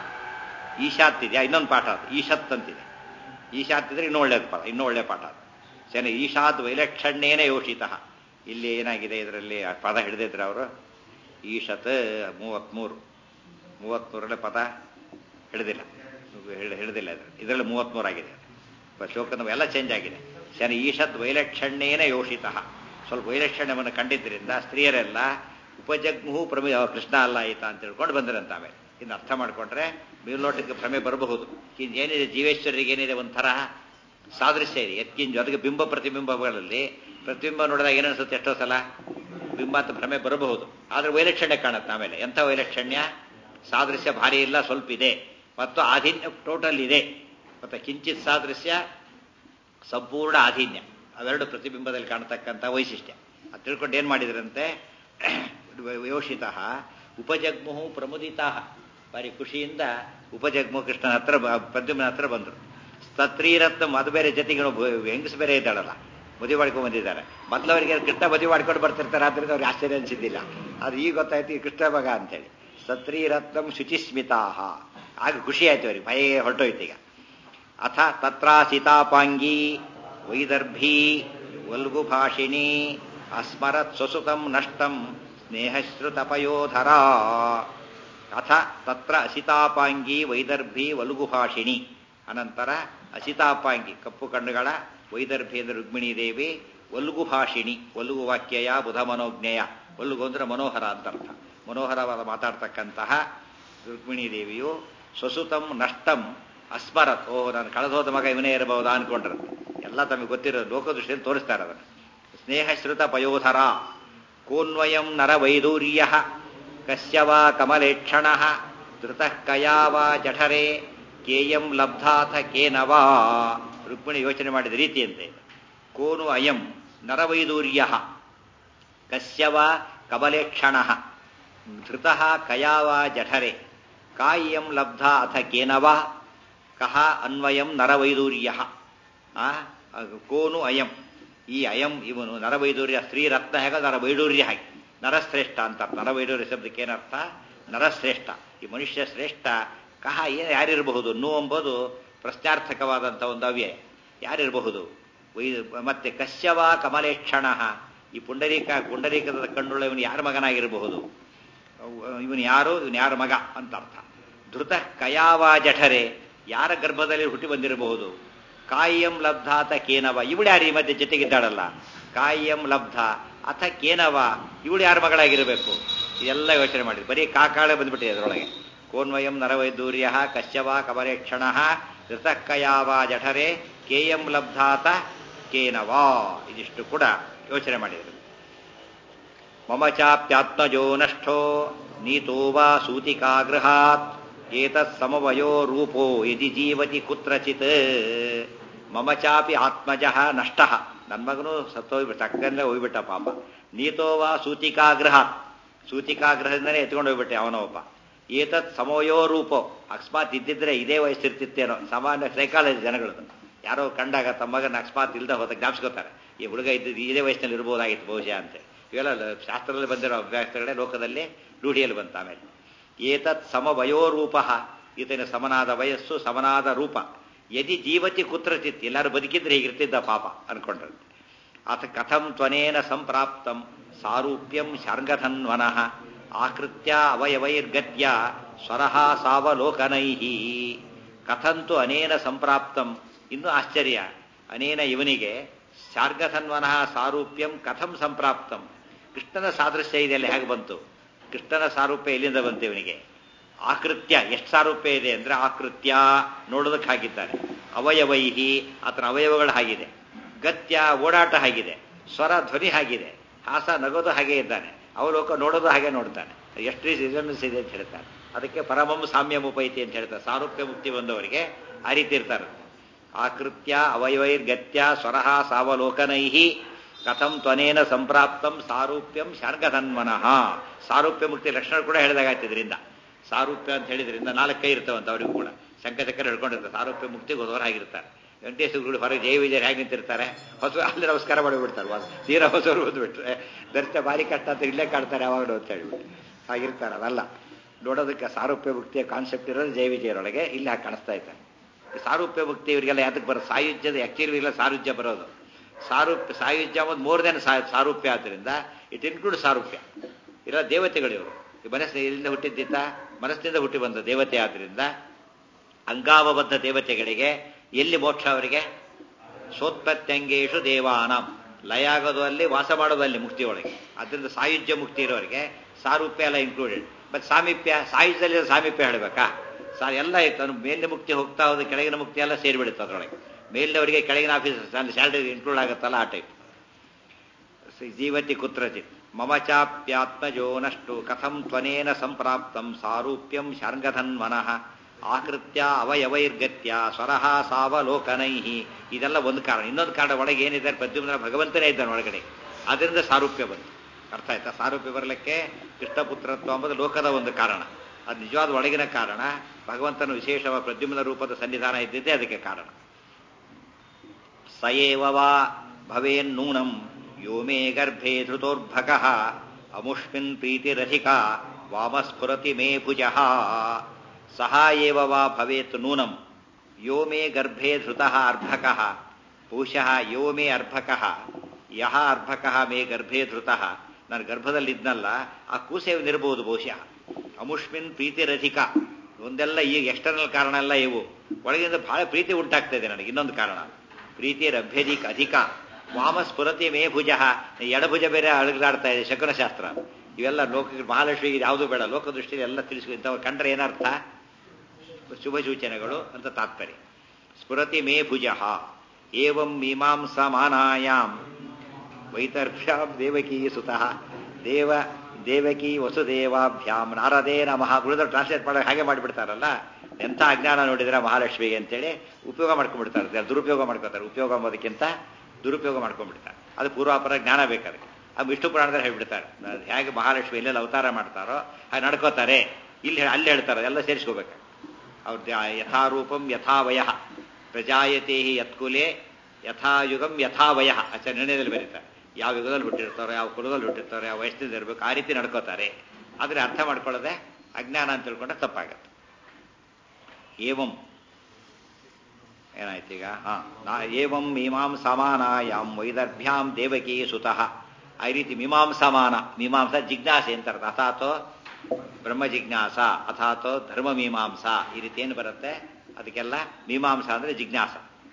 ಈಶಾತ್ ಇದೆಯಾ ಇನ್ನೊಂದು ಪಾಠ ಅದು ಈಶತ್ ಅಂತಿದೆ ಈಶಾತ್ ಇದ್ರೆ ಇನ್ನೂ ಒಳ್ಳೇದು ಪಾಠ ಇನ್ನೂ ಒಳ್ಳೆ ಪಾಠ ಅದು ಶನಿ ಈಶಾತ್ ವೈಲಕ್ಷಣ್ಯೇನ ಯೋಷಿತ ಇಲ್ಲಿ ಏನಾಗಿದೆ ಇದರಲ್ಲಿ ಆ ಪದ ಹಿಡಿದಿದ್ರೆ ಅವರು ಈಶತ್ ಮೂವತ್ಮೂರು ಮೂವತ್ಮೂರನೇ ಪದ ಹಿಡಿದಿಲ್ಲ ಹಿಡಿದಿಲ್ಲ ಇದ್ರ ಇದರಲ್ಲಿ ಮೂವತ್ಮೂರಾಗಿದೆ ಶ್ಲೋಕನ ಎಲ್ಲ ಚೇಂಜ್ ಆಗಿದೆ ಶನಿ ಈಶತ್ ವೈಲಕ್ಷಣ್ಯೇನ ಯೋಷಿತ ಸ್ವಲ್ಪ ವೈಲಕ್ಷಣ್ಯವನ್ನು ಕಂಡಿದ್ದರಿಂದ ಸ್ತ್ರೀಯರೆಲ್ಲ ಉಪಜಗ್ಮು ಪ್ರಮಿ ಕೃಷ್ಣ ಅಲ್ಲ ಆಯ್ತಾ ಅಂತ ತಿಳ್ಕೊಂಡು ಬಂದ್ರಂತ ಆಮೇಲೆ ಇನ್ನು ಅರ್ಥ ಮಾಡಿಕೊಂಡ್ರೆ ಮೇಲ್ನೋಟಕ್ಕೆ ಭ್ರಮೆ ಬರಬಹುದು ಏನಿದೆ ಜೀವೇಶ್ವರಿಗೆ ಏನಿದೆ ಒಂಥರ ಸಾದೃಶ್ಯ ಇದೆ ಎತ್ಕಿಂಜು ಅದಕ್ಕೆ ಬಿಂಬ ಪ್ರತಿಬಿಂಬಗಳಲ್ಲಿ ಪ್ರತಿಬಿಂಬ ನೋಡಿದಾಗ ಏನನ್ಸುತ್ತೆ ಎಷ್ಟೋ ಸಲ ಬಿಂಬ ಅಂತ ಭ್ರಮೆ ಬರಬಹುದು ಆದ್ರೆ ವೈಲಕ್ಷಣ್ಯ ಕಾಣುತ್ತೆ ಆಮೇಲೆ ಎಂಥ ವೈಲಕ್ಷಣ್ಯ ಸಾದೃಶ್ಯ ಭಾರಿ ಇಲ್ಲ ಸ್ವಲ್ಪ ಇದೆ ಮತ್ತು ಆಧೀನ್ಯ ಟೋಟಲ್ ಇದೆ ಮತ್ತು ಕಿಂಚಿತ್ ಸಾದೃಶ್ಯ ಸಂಪೂರ್ಣ ಆಧೀನ್ಯ ಅವೆರಡು ಪ್ರತಿಬಿಂಬದಲ್ಲಿ ಕಾಣತಕ್ಕಂಥ ವೈಶಿಷ್ಟ್ಯ ಅದು ತಿಳ್ಕೊಂಡು ಏನು ಮಾಡಿದ್ರಂತೆ ಯೋಷಿತ ಉಪಜಗ್ಮು ಪ್ರಮುದಿತಾ ಭಾರಿ ಖುಷಿಯಿಂದ ಉಪಜಗ್ಮು ಕೃಷ್ಣನ ಹತ್ರ ಪದ್ಮನ ಹತ್ರ ಬಂದರು ಸ್ತತ್ರೀರತ್ನ ಅದು ಬೇರೆ ಜೊತೆಗೆ ಹೆಂಗಸ್ ಬೇರೆ ಇದ್ದಾಳಲ್ಲ ಮದುವೆ ಮಾಡ್ಕೊಂಡು ಬಂದಿದ್ದಾರೆ ಮೊದಲವರಿಗೆ ಕೃಷ್ಣ ಮದುವೆ ಮಾಡ್ಕೊಂಡು ಬರ್ತಿರ್ತಾರೆ ಆದ್ರಿಂದ ಅವ್ರಿಗೆ ಆಶ್ಚರ್ಯ ಅನಿಸಿದ್ದಿಲ್ಲ ಅದು ಈಗ ಗೊತ್ತಾಯ್ತು ಈ ಕೃಷ್ಣ ಮಗ ಅಂತೇಳಿ ಸತ್ರೀರತ್ನಂ ಶುಚಿಸ್ಮಿತಾಹ ಆಗ ಖುಷಿ ಆಯ್ತು ಅವ್ರಿಗೆ ಭಯ ಹೊರಟೋಯ್ತು ಈಗ ಅಥ ತತ್ರ ಸೀತಾಪಾಂಗಿ ವೈದರ್ಭಿ ವಲ್ಗುಭಾಷಿಣಿ ಅಸ್ಮರತ್ ಸ್ವಸುತಂ ನಷ್ಟಂ ಸ್ನೇಹಶ್ರುತಪಯೋಧರ ಅಥ ತತ್ರ ಅಸಿತಾಪಾಂಗಿ ವೈದರ್ಭಿ ವಲ್ಗುಭಾಷಿಣಿ ಅನಂತರ ಅಸಿತಾಪಾಂಗಿ ಕಪ್ಪು ಕಣ್ಣುಗಳ ವೈದರ್ಭಿ ಅಂದರೆ ರುಕ್ಮಿಣೀ ದೇವಿ ವಲ್ಗು ಭಾಷಿಣಿ ವಲ್ಗು ವಾಕ್ಯಯ ಬುಧ ಮನೋಜ್ಞೆಯ ವಲ್ಗು ಅಂದ್ರೆ ಮನೋಹರ ಅಂತರ್ಥ ಮನೋಹರವಾದ ಮಾತಾಡ್ತಕ್ಕಂತಹ ರುಕ್ಮಿಣೀ ದೇವಿಯು ಸ್ವಸುತಂ ನಷ್ಟಂ ಅಸ್ಮರತ್ ಓ ನಾನು ಕಳೆದೋದ ಮಗ ಇವನೇ ಇರಬಹುದಾ ಅನ್ಕೊಂಡ್ರಂತೆ ಎಲ್ಲ ತಮಗೆ ಗೊತ್ತಿರೋ ಲೋಕದೃಷ್ಟಿಯಲ್ಲಿ ತೋರಿಸ್ತಾರೆ ಅದನ್ನು ಸ್ನೇಹಶ್ರುತ ಪಯೋಧರ ಕೋನ್ವಯಂ ನರವೈದೂರ್ಯ ಕಶ್ಯವ ಕಮಲೇಕ್ಷಣ ಧೃತಃ ಕಯಾವ ಜಠರೆ ಕೇಯಂ ಲಬ್ಧಾಥ ಕೇನವಾ ರುಕ್ಮಿಣಿ ಯೋಚನೆ ಮಾಡಿದ ರೀತಿಯಂತೆ ಕೋನು ಅಯಂ ನರವೈದೂರ್ಯ ಕಶ್ಯವ ಕಮಲೇಕ್ಷಣ ಧೃತಃ ಕಯಾವ ಜಠರೆ ಕಾಯಂ ಲಬ್ಧ ಅಥ ಕೇನವಾ ಕಹ ಅನ್ವಯಂ ನರವೈದೂರ್ಯ ಕೋನು ಅಯಂ ಈ ಅಯಂ ಇವನು ನರವೈದೂರ್ಯ ಸ್ತ್ರೀರತ್ನ ಹೇಗ ನರವೈಡೂರ್ಯ ಹಾಗೆ ನರಶ್ರೇಷ್ಠ ಅಂತ ನರವೈಡೂರ್ಯ ಶಬ್ದಕ್ಕೆ ಏನರ್ಥ ನರಶ್ರೇಷ್ಠ ಈ ಮನುಷ್ಯ ಶ್ರೇಷ್ಠ ಕಹ ಏನು ಯಾರಿರಬಹುದು ನು ಎಂಬುದು ಪ್ರಶ್ನಾರ್ಥಕವಾದಂಥ ಒಂದು ಅವ್ಯಯ ಯಾರಿರಬಹುದು ವೈ ಮತ್ತೆ ಕಶ್ಯವ ಕಮಲೇಕ್ಷಣ ಈ ಪುಂಡರೀಕ ಪುಂಡರೀಕದ ಕಣ್ಣುಳ್ಳ ಇವನು ಯಾರ ಮಗನಾಗಿರಬಹುದು ಇವನು ಯಾರು ಇವನು ಯಾರ ಮಗ ಅಂತ ಅರ್ಥ ಧೃತ ಕಯಾವ ಜಠರೆ ಯಾರ ಗರ್ಭದಲ್ಲಿ ಹುಟ್ಟಿ ಬಂದಿರಬಹುದು ಕಾಯಂ ಲಬ್ಧ ಅಥ ಕೇನವ ಇವಳು ಯಾರು ಈ ಮಧ್ಯೆ ಜೊತೆಗಿದ್ದಾಳಲ್ಲ ಕಾಯಂ ಲಬ್ಧ ಅಥ ಕೇನವ ಇವಳು ಯಾರ ಮಗಳಾಗಿರಬೇಕು ಇದೆಲ್ಲ ಯೋಚನೆ ಮಾಡಿ ಬರೀ ಕಾಕಾಳೆ ಬಂದ್ಬಿಟ್ಟಿದೆ ಅದರೊಳಗೆ ಕೋನ್ವಯಂ ನರವೈದೂರ್ಯ ಕಶ್ಯವ ಕಮರೇಕ್ಷಣ ಋತಕ್ಕಯಾವ ಜಠರೆ ಕೇಯಂ ಲಬ್ಧಾತ ಕೇನವಾ ಇದಿಷ್ಟು ಕೂಡ ಯೋಚನೆ ಮಾಡಿದರು ಮಮ ಚಾಪ್ಯಾತ್ಮಜೋ ನಷ್ಟೋ ನೀತೋ ವಾ ಸೂತಿಕಾಗೃಹಾತ್ ಏತತ್ ಸಮವಯೋ ರೂಪೋ ಯದಿ ಜೀವತಿ ಕುತ್ರಚಿತ್ ಮಮ ಚಾಪಿ ಆತ್ಮಜ ನಷ್ಟ ನನ್ನ ಮಗನು ಸತ್ತೋಗ್ಬಿಟ್ಟ ಟಕ್ಕಂದ್ರೆ ಹೋಗ್ಬಿಟ್ಟ ಪಾಪ ನೀತೋ ವಾ ಸೂತಿಕಾಗೃಹಾತ್ ಸೂತಿಕಾಗ್ರಹದಿಂದನೇ ಎತ್ಕೊಂಡು ಹೋಗ್ಬಿಟ್ಟೆ ಅವನ ಒಬ್ಬ ಏತತ್ ಸಮವಯೋ ರೂಪೋ ಅಕಸ್ಮಾತ್ ಇದ್ದಿದ್ರೆ ಇದೇ ವಯಸ್ಸಿರ್ತಿತ್ತೇನೋ ಸಾಮಾನ್ಯ ಸೈಕಾಲಜಿ ಜನಗಳದು ಯಾರೋ ಕಂಡಾಗ ತಮ್ಮ ಮಗನ ಅಕಸ್ಮಾತ್ ಇಲ್ದ ಹೋದ ಜ್ಞಾಪಿಸ್ಕೋತಾರೆ ಈ ಹುಡುಗ ಇದ್ದಿದ್ದು ಇದೇ ವಯಸ್ಸಿನಲ್ಲಿ ಇರ್ಬೋದಾಗಿತ್ತು ಬಹುಶಃ ಅಂತ ಇವೆಲ್ಲ ಶಾಸ್ತ್ರದಲ್ಲಿ ಬಂದಿರೋ ಅಭ್ಯಾಸಗಳೇ ಲೋಕದಲ್ಲಿ ರೂಢಿಯಲ್ಲಿ ಬಂತ ಆಮೇಲೆ ಏತತ್ ಸಮವಯೋರೂಪ ಈತನ ಸಮನಾದ ವಯಸ್ಸು ಸಮನಾದ ರೂಪ ಯದಿ ಜೀವತಿ ಕುತ್ರಚಿತ್ ಎಲ್ಲರೂ ಬದುಕಿದ್ರೆ ಹೀಗಿರ್ತಿದ್ದ ಪಾಪ ಅನ್ಕೊಂಡ್ರು ಅಥ ಕಥಂ ತ್ವನೇನ ಸಂಪ್ರಾಪ್ತಂ ಸಾರೂಪ್ಯಂ ಶಾರ್ಗಧನ್ವನಃ ಆಕೃತ್ಯ ಅವಯವೈರ್ಗತ್ಯ ಸ್ವರಃ ಸಾವಲೋಕನೈ ಕಥಂತು ಅನೇನ ಸಂಪ್ರಾಪ್ತಂ ಇನ್ನೂ ಆಶ್ಚರ್ಯ ಅನೇನ ಇವನಿಗೆ ಶಾರ್ಗಧನ್ವನಃ ಸಾರೂಪ್ಯಂ ಕಥಂ ಸಂಪ್ರಾಪ್ತಂ ಕೃಷ್ಣನ ಸಾದೃಶ್ಯ ಇದೆಲ್ಲ ಹೇಗೆ ಬಂತು ಕೃಷ್ಣನ ಸಾರೂಪ್ಯ ಎಲ್ಲಿಂದ ಬಂತು ಇವನಿಗೆ ಆಕೃತ್ಯ ಎಷ್ಟು ಸಾರೂಪ್ಯ ಇದೆ ಅಂದ್ರೆ ಆಕೃತ್ಯ ನೋಡೋದಕ್ಕೆ ಹಾಕಿದ್ದಾರೆ ಅವಯವೈಹಿ ಆತನ ಅವಯವಗಳು ಹಾಗಿದೆ ಗತ್ಯ ಓಡಾಟ ಆಗಿದೆ ಸ್ವರ ಧ್ವನಿ ಆಗಿದೆ ಹಾಸ ನಗೋದು ಹಾಗೆ ಇದ್ದಾನೆ ಅವಲೋಕ ನೋಡೋದು ಹಾಗೆ ನೋಡ್ತಾನೆ ಎಷ್ಟು ರಿಸಲ್ಮೆನ್ಸ್ ಇದೆ ಅಂತ ಹೇಳ್ತಾನೆ ಅದಕ್ಕೆ ಪರಮಂ ಸಾಮ್ಯಮುಪೈತಿ ಅಂತ ಹೇಳ್ತಾರೆ ಸಾರೂಪ್ಯ ಮುಕ್ತಿ ಬಂದವರಿಗೆ ಆ ರೀತಿ ಇರ್ತಾರೆ ಆಕೃತ್ಯ ಅವಯವೈರ್ಗತ್ಯ ಸ್ವರಃ ಸಾವಲೋಕನೈಹಿ ಕಥಂ ತ್ವನೇನ ಸಂಪ್ರಾಪ್ತಂ ಸಾರೂಪ್ಯಂ ಶಾರ್ಗಧನ್ಮನಃ ಸಾರೂಪ್ಯ ಮುಕ್ತಿ ಲಕ್ಷಣ ಕೂಡ ಹೇಳಿದಾಗಾಯ್ತಿದ್ರಿಂದ ಸಾರೂಪ್ಯ ಅಂತ ಹೇಳಿದ್ರಿಂದ ನಾಲ್ಕೈ ಇರ್ತಾವಂತ ಅವರಿಗೂ ಕೂಡ ಶಂಕಚಕ್ರ ಹಿಡ್ಕೊಂಡಿರ್ತಾರೆ ಸಾರೂಪ್ಯ ಮುಕ್ತಿ ಹೋದವರಾಗಿರ್ತಾರೆ ವೆಂಕಟೇಶ್ವರಗಳು ಹೊರಗೆ ಜೈ ವಿಜಯರು ಹೇಗೆ ನಿಂತಿರ್ತಾರೆ ಹೊಸ ಅಲ್ಲಿ ನಮಸ್ಕಾರ ಮಾಡಿಬಿಡ್ತಾರೆ ವಾಸ ತೀರಾ ಹೊಸರು ಬಂದುಬಿಟ್ರೆ ದರ್ಶನ ಭಾರಿ ಕಷ್ಟ ಅಂತ ಇಲ್ಲೇ ಕಾಡ್ತಾರೆ ಯಾವಾಗಲೂ ಅಂತ ಹೇಳ್ಬಿಟ್ಟು ಹಾಗಿರ್ತಾರೆ ಅದಲ್ಲ ನೋಡೋದಕ್ಕೆ ಸಾರೂಪ್ಯ ಮುಕ್ತಿಯ ಕಾನ್ಸೆಪ್ಟ್ ಇರೋದು ಜೈ ವಿಜಯರೊಳಗೆ ಇಲ್ಲಿ ಹಾಗೆ ಕಾಣಿಸ್ತಾ ಇದ್ದಾರೆ ಈ ಸಾರೂಪ್ಯ ಮುಕ್ತಿ ಇವರಿಗೆಲ್ಲ ಯಾತಕ್ಕೆ ಬರೋದು ಸಾಯುಜ್ಯದ ಆಕ್ಚುಲಿ ಇವರಿಗೆಲ್ಲ ಸಾರುಜ್ಯ ಬರೋದು ಸಾರೂಪ್ಯ ಸಾಯುಜ್ಯ ಅನ್ನೋದು ಮೋರ್ ದೆನ್ ಸಾರೂಪ್ಯ ಆದ್ದರಿಂದ ಇಟ್ ಇನ್ಕ್ಲೂಡ್ ಸಾರೂಪ್ಯ ಇರೋ ದೇವತೆಗಳು ಇವರು ಈ ಮನಸ್ಸು ಎಲ್ಲಿಂದ ಹುಟ್ಟಿದ್ದಿತ್ತ ಮನಸ್ಸಿನಿಂದ ಹುಟ್ಟಿ ಬಂದ ದೇವತೆ ಆದ್ದರಿಂದ ಅಂಗಾವಬದ್ಧ ದೇವತೆಗಳಿಗೆ ಎಲ್ಲಿ ಮೋಕ್ಷ ಅವರಿಗೆ ಸೋತ್ಪತ್ಯಂಗೇಶು ದೇವಾನಂ ಲಯ ಆಗೋದು ಅಲ್ಲಿ ವಾಸ ಮಾಡೋದು ಅಲ್ಲಿ ಮುಕ್ತಿಯೊಳಗೆ ಅದರಿಂದ ಸಾಯುಜ್ಯ ಮುಕ್ತಿ ಇರೋರಿಗೆ ಸಾರೂಪ್ಯ ಎಲ್ಲ ಇನ್ಕ್ಲೂಡೆಡ್ ಬಟ್ ಸಾಮೀಪ್ಯ ಸಾಯುಜ್ಯದಲ್ಲಿ ಸಾಮೀಪ್ಯ ಹೇಳಬೇಕಾ ಸಾ ಎಲ್ಲ ಇತ್ತು ಅದು ಮೇಲಿನ ಮುಕ್ತಿ ಹೋಗ್ತಾ ಹೋದ ಕೆಳಗಿನ ಮುಕ್ತಿ ಎಲ್ಲ ಸೇರಿಬಿಡುತ್ತೆ ಅದರೊಳಗೆ ಮೇಲಿನವರಿಗೆ ಕೆಳಗಿನ ಆಫೀಸ್ ಸ್ಯಾಲರಿ ಇನ್ಕ್ಲೂಡ್ ಆಗುತ್ತಲ್ಲ ಆ ಟೈಪ್ ಜೀವತಿ ಕುತ್ರಚಿತ್ ಮಮ ಚಾಪ್ಯಾತ್ಮಜೋ ನಷ್ಟು ಕಥಂ ತ್ವನೇನ ಸಂಪ್ರಾಪ್ತಂ ಸಾರೂಪ್ಯಂ ಶಾರ್ಗಧನ್ವನಃ ಆಕೃತ್ಯ ಅವಯವೈರ್ಗತ್ಯ ಸ್ವರಃ ಸಾವಲೋಕನೈ ಇದೆಲ್ಲ ಒಂದು ಕಾರಣ ಇನ್ನೊಂದು ಕಾರಣ ಒಳಗೆ ಏನಿದೆ ಪ್ರದ್ಯುಮ್ನ ಭಗವಂತನೇ ಇದ್ದಾನೆ ಒಳಗಡೆ ಅದರಿಂದ ಸಾರೂಪ್ಯ ಬಂತು ಅರ್ಥ ಆಯ್ತಾ ಸಾರೂಪ್ಯ ಬರಲಿಕ್ಕೆ ಕೃಷ್ಣಪುತ್ರತ್ವ ಎಂಬುದು ಲೋಕದ ಒಂದು ಕಾರಣ ಅದು ನಿಜವಾದ ಒಳಗಿನ ಕಾರಣ ಭಗವಂತನ ವಿಶೇಷವಾದ ಪ್ರದ್ಯುಮ್ನ ರೂಪದ ಸನ್ನಿಧಾನ ಇದ್ದಿದ್ದೇ ಅದಕ್ಕೆ ಕಾರಣ ಸಯೇವ ವಾ ಭವೇನ್ನೂನಂ ಯೋ ಮೇ ಗರ್ಭೆ ಧೃತೋರ್ಭಕ ಅಮುಷ್ಮಿನ್ ಪ್ರೀತಿರಧಿಕ ವಾಮಸ್ಫುರತಿ ಮೇ ಭುಜಃ ಸಹ ಏವ ವಾ ಭವೇತ್ ನೂನಂ ಯೋ ಮೇ ಗರ್ಭೆ ಧೃತಃ ಅರ್ಭಕಃ ಬಹುಶಃ ಯೋ ಮೇ ಅರ್ಭಕಃ ಯಹ ಅರ್ಭಕಃ ಮೇ ಗರ್ಭೆ ಧೃತಃ ನಾನು ಗರ್ಭದಲ್ಲಿದ್ನಲ್ಲ ಆ ಕೂಸೇವನಿರ್ಬೋದು ಬಹುಶಃ ಅಮುಷ್ಮಿನ್ ಪ್ರೀತಿರಧಿಕ ಒಂದೆಲ್ಲ ಈ ಎಕ್ಸ್ಟರ್ನಲ್ ಕಾರಣ ಎಲ್ಲ ಇವು ಒಳಗಿಂದ ಬಹಳ ಪ್ರೀತಿ ಉಂಟಾಗ್ತಾ ಇದೆ ನನಗೆ ಇನ್ನೊಂದು ಕಾರಣ ಪ್ರೀತಿರಭ್ಯಧಿಕ ಅಧಿಕ ವಾಮ ಸ್ಫುರತಿ ಮೇ ಭುಜ ಎಡಭುಜ ಬೇರೆ ಅಳಗಾಡ್ತಾ ಇದೆ ಶಕುನಶಾಸ್ತ್ರ ಇವೆಲ್ಲ ಲೋಕ ಮಹಾಲಕ್ಷ್ಮಿಗೆ ಯಾವುದು ಬೇಡ ಲೋಕದೃಷ್ಟಿಯಲ್ಲಿ ಎಲ್ಲ ತಿಳಿಸಿ ಇಂಥವ್ರು ಕಂಡ್ರೆ ಏನರ್ಥ ಶುಭ ಸೂಚನೆಗಳು ಅಂತ ತಾತ್ಪರ್ಯ ಸ್ಫುರತಿ ಮೇ ಭುಜ ಏವಂ ಮೀಮಾಂಸಮಾನಾಯಾಮ್ ವೈತರ್ಭ್ಯಾಂ ದೇವಕೀ ಸುತಃ ದೇವ ದೇವಕಿ ವಸುದೇವಾಭ್ಯಾಂ ನಾರದೇ ನಮಃ ಉಳಿದ ಟ್ರಾನ್ಸ್ಲೇಟ್ ಮಾಡೋ ಹಾಗೆ ಮಾಡಿಬಿಡ್ತಾರಲ್ಲ ಎಂಥ ಅಜ್ಞಾನ ನೋಡಿದ್ರೆ ಮಹಾಲಕ್ಷ್ಮಿಗೆ ಅಂತೇಳಿ ಉಪಯೋಗ ಮಾಡ್ಕೊಂಡ್ಬಿಡ್ತಾರೆ ದುರುಪಯೋಗ ಮಾಡ್ಕೋತಾರೆ ಉಪಯೋಗ ಅಂಬೋದಕ್ಕಿಂತ ದುರುಪಯೋಗ ಮಾಡ್ಕೊಂಡ್ಬಿಡ್ತಾರೆ ಅದು ಪೂರ್ವಾಪರ ಜ್ಞಾನ ಬೇಕಾದ್ರೆ ಅದು ವಿಷ್ಣು ಪುರಾಣದಲ್ಲಿ ಹೇಳ್ಬಿಡ್ತಾರೆ ಹೇಗೆ ಮಹಾಲಕ್ಷ್ಮಿ ಎಲ್ಲೆಲ್ಲ ಅವತಾರ ಮಾಡ್ತಾರೋ ಹಾಗೆ ನಡ್ಕೋತಾರೆ ಇಲ್ಲಿ ಅಲ್ಲಿ ಹೇಳ್ತಾರೆ ಎಲ್ಲ ಸೇರಿಸ್ಕೋಬೇಕು ಅವ್ರ ಯಥಾರೂಪಂ ಯಥಾವಯ ಪ್ರಜಾಯತೆ ಯತ್ಕುಲೆ ಯಥಾಯುಗಂ ಯಥಾವಯ ಅಚ್ಚ ನಿರ್ಣಯದಲ್ಲಿ ಬರೀತಾರೆ ಯಾವ ಯುಗದಲ್ಲಿ ಹುಟ್ಟಿರ್ತಾರೋ ಯಾವ ಕುಲದಲ್ಲಿ ಹುಟ್ಟಿರ್ತಾರೋ ಯಾವ ವಯಸ್ಸಿನಿಂದ ಇರಬೇಕು ಆ ರೀತಿ ನಡ್ಕೋತಾರೆ ಆದರೆ ಅರ್ಥ ಮಾಡ್ಕೊಳ್ಳೋದೆ ಅಜ್ಞಾನ ಅಂತ ತಿಳ್ಕೊಂಡ್ರೆ ತಪ್ಪಾಗತ್ತೆ ಏವಂ ಏನಾಯ್ತು ಈಗ ಹಾ ನಾ ಏವಂ ಮೀಮಾಂಸಮಾನಾಯಾಮ್ ವೈದರ್ಭ್ಯಾಂ ದೇವಕಿ ಸುತಃ ಆ ರೀತಿ ಮೀಮಾಂಸಮಾನ ಮೀಮಾಂಸ ಜಿಜ್ಞಾಸೆ ಅಂತಾರೆ ಅಥಾತೋ ಬ್ರಹ್ಮ ಜಿಜ್ಞಾಸ ಅಥಾತೋ ಧರ್ಮ ಮೀಮಾಂಸ ಈ ರೀತಿ ಏನು ಬರುತ್ತೆ ಅದಕ್ಕೆಲ್ಲ ಮೀಮಾಂಸ ಅಂದ್ರೆ ಜಿಜ್ಞಾಸ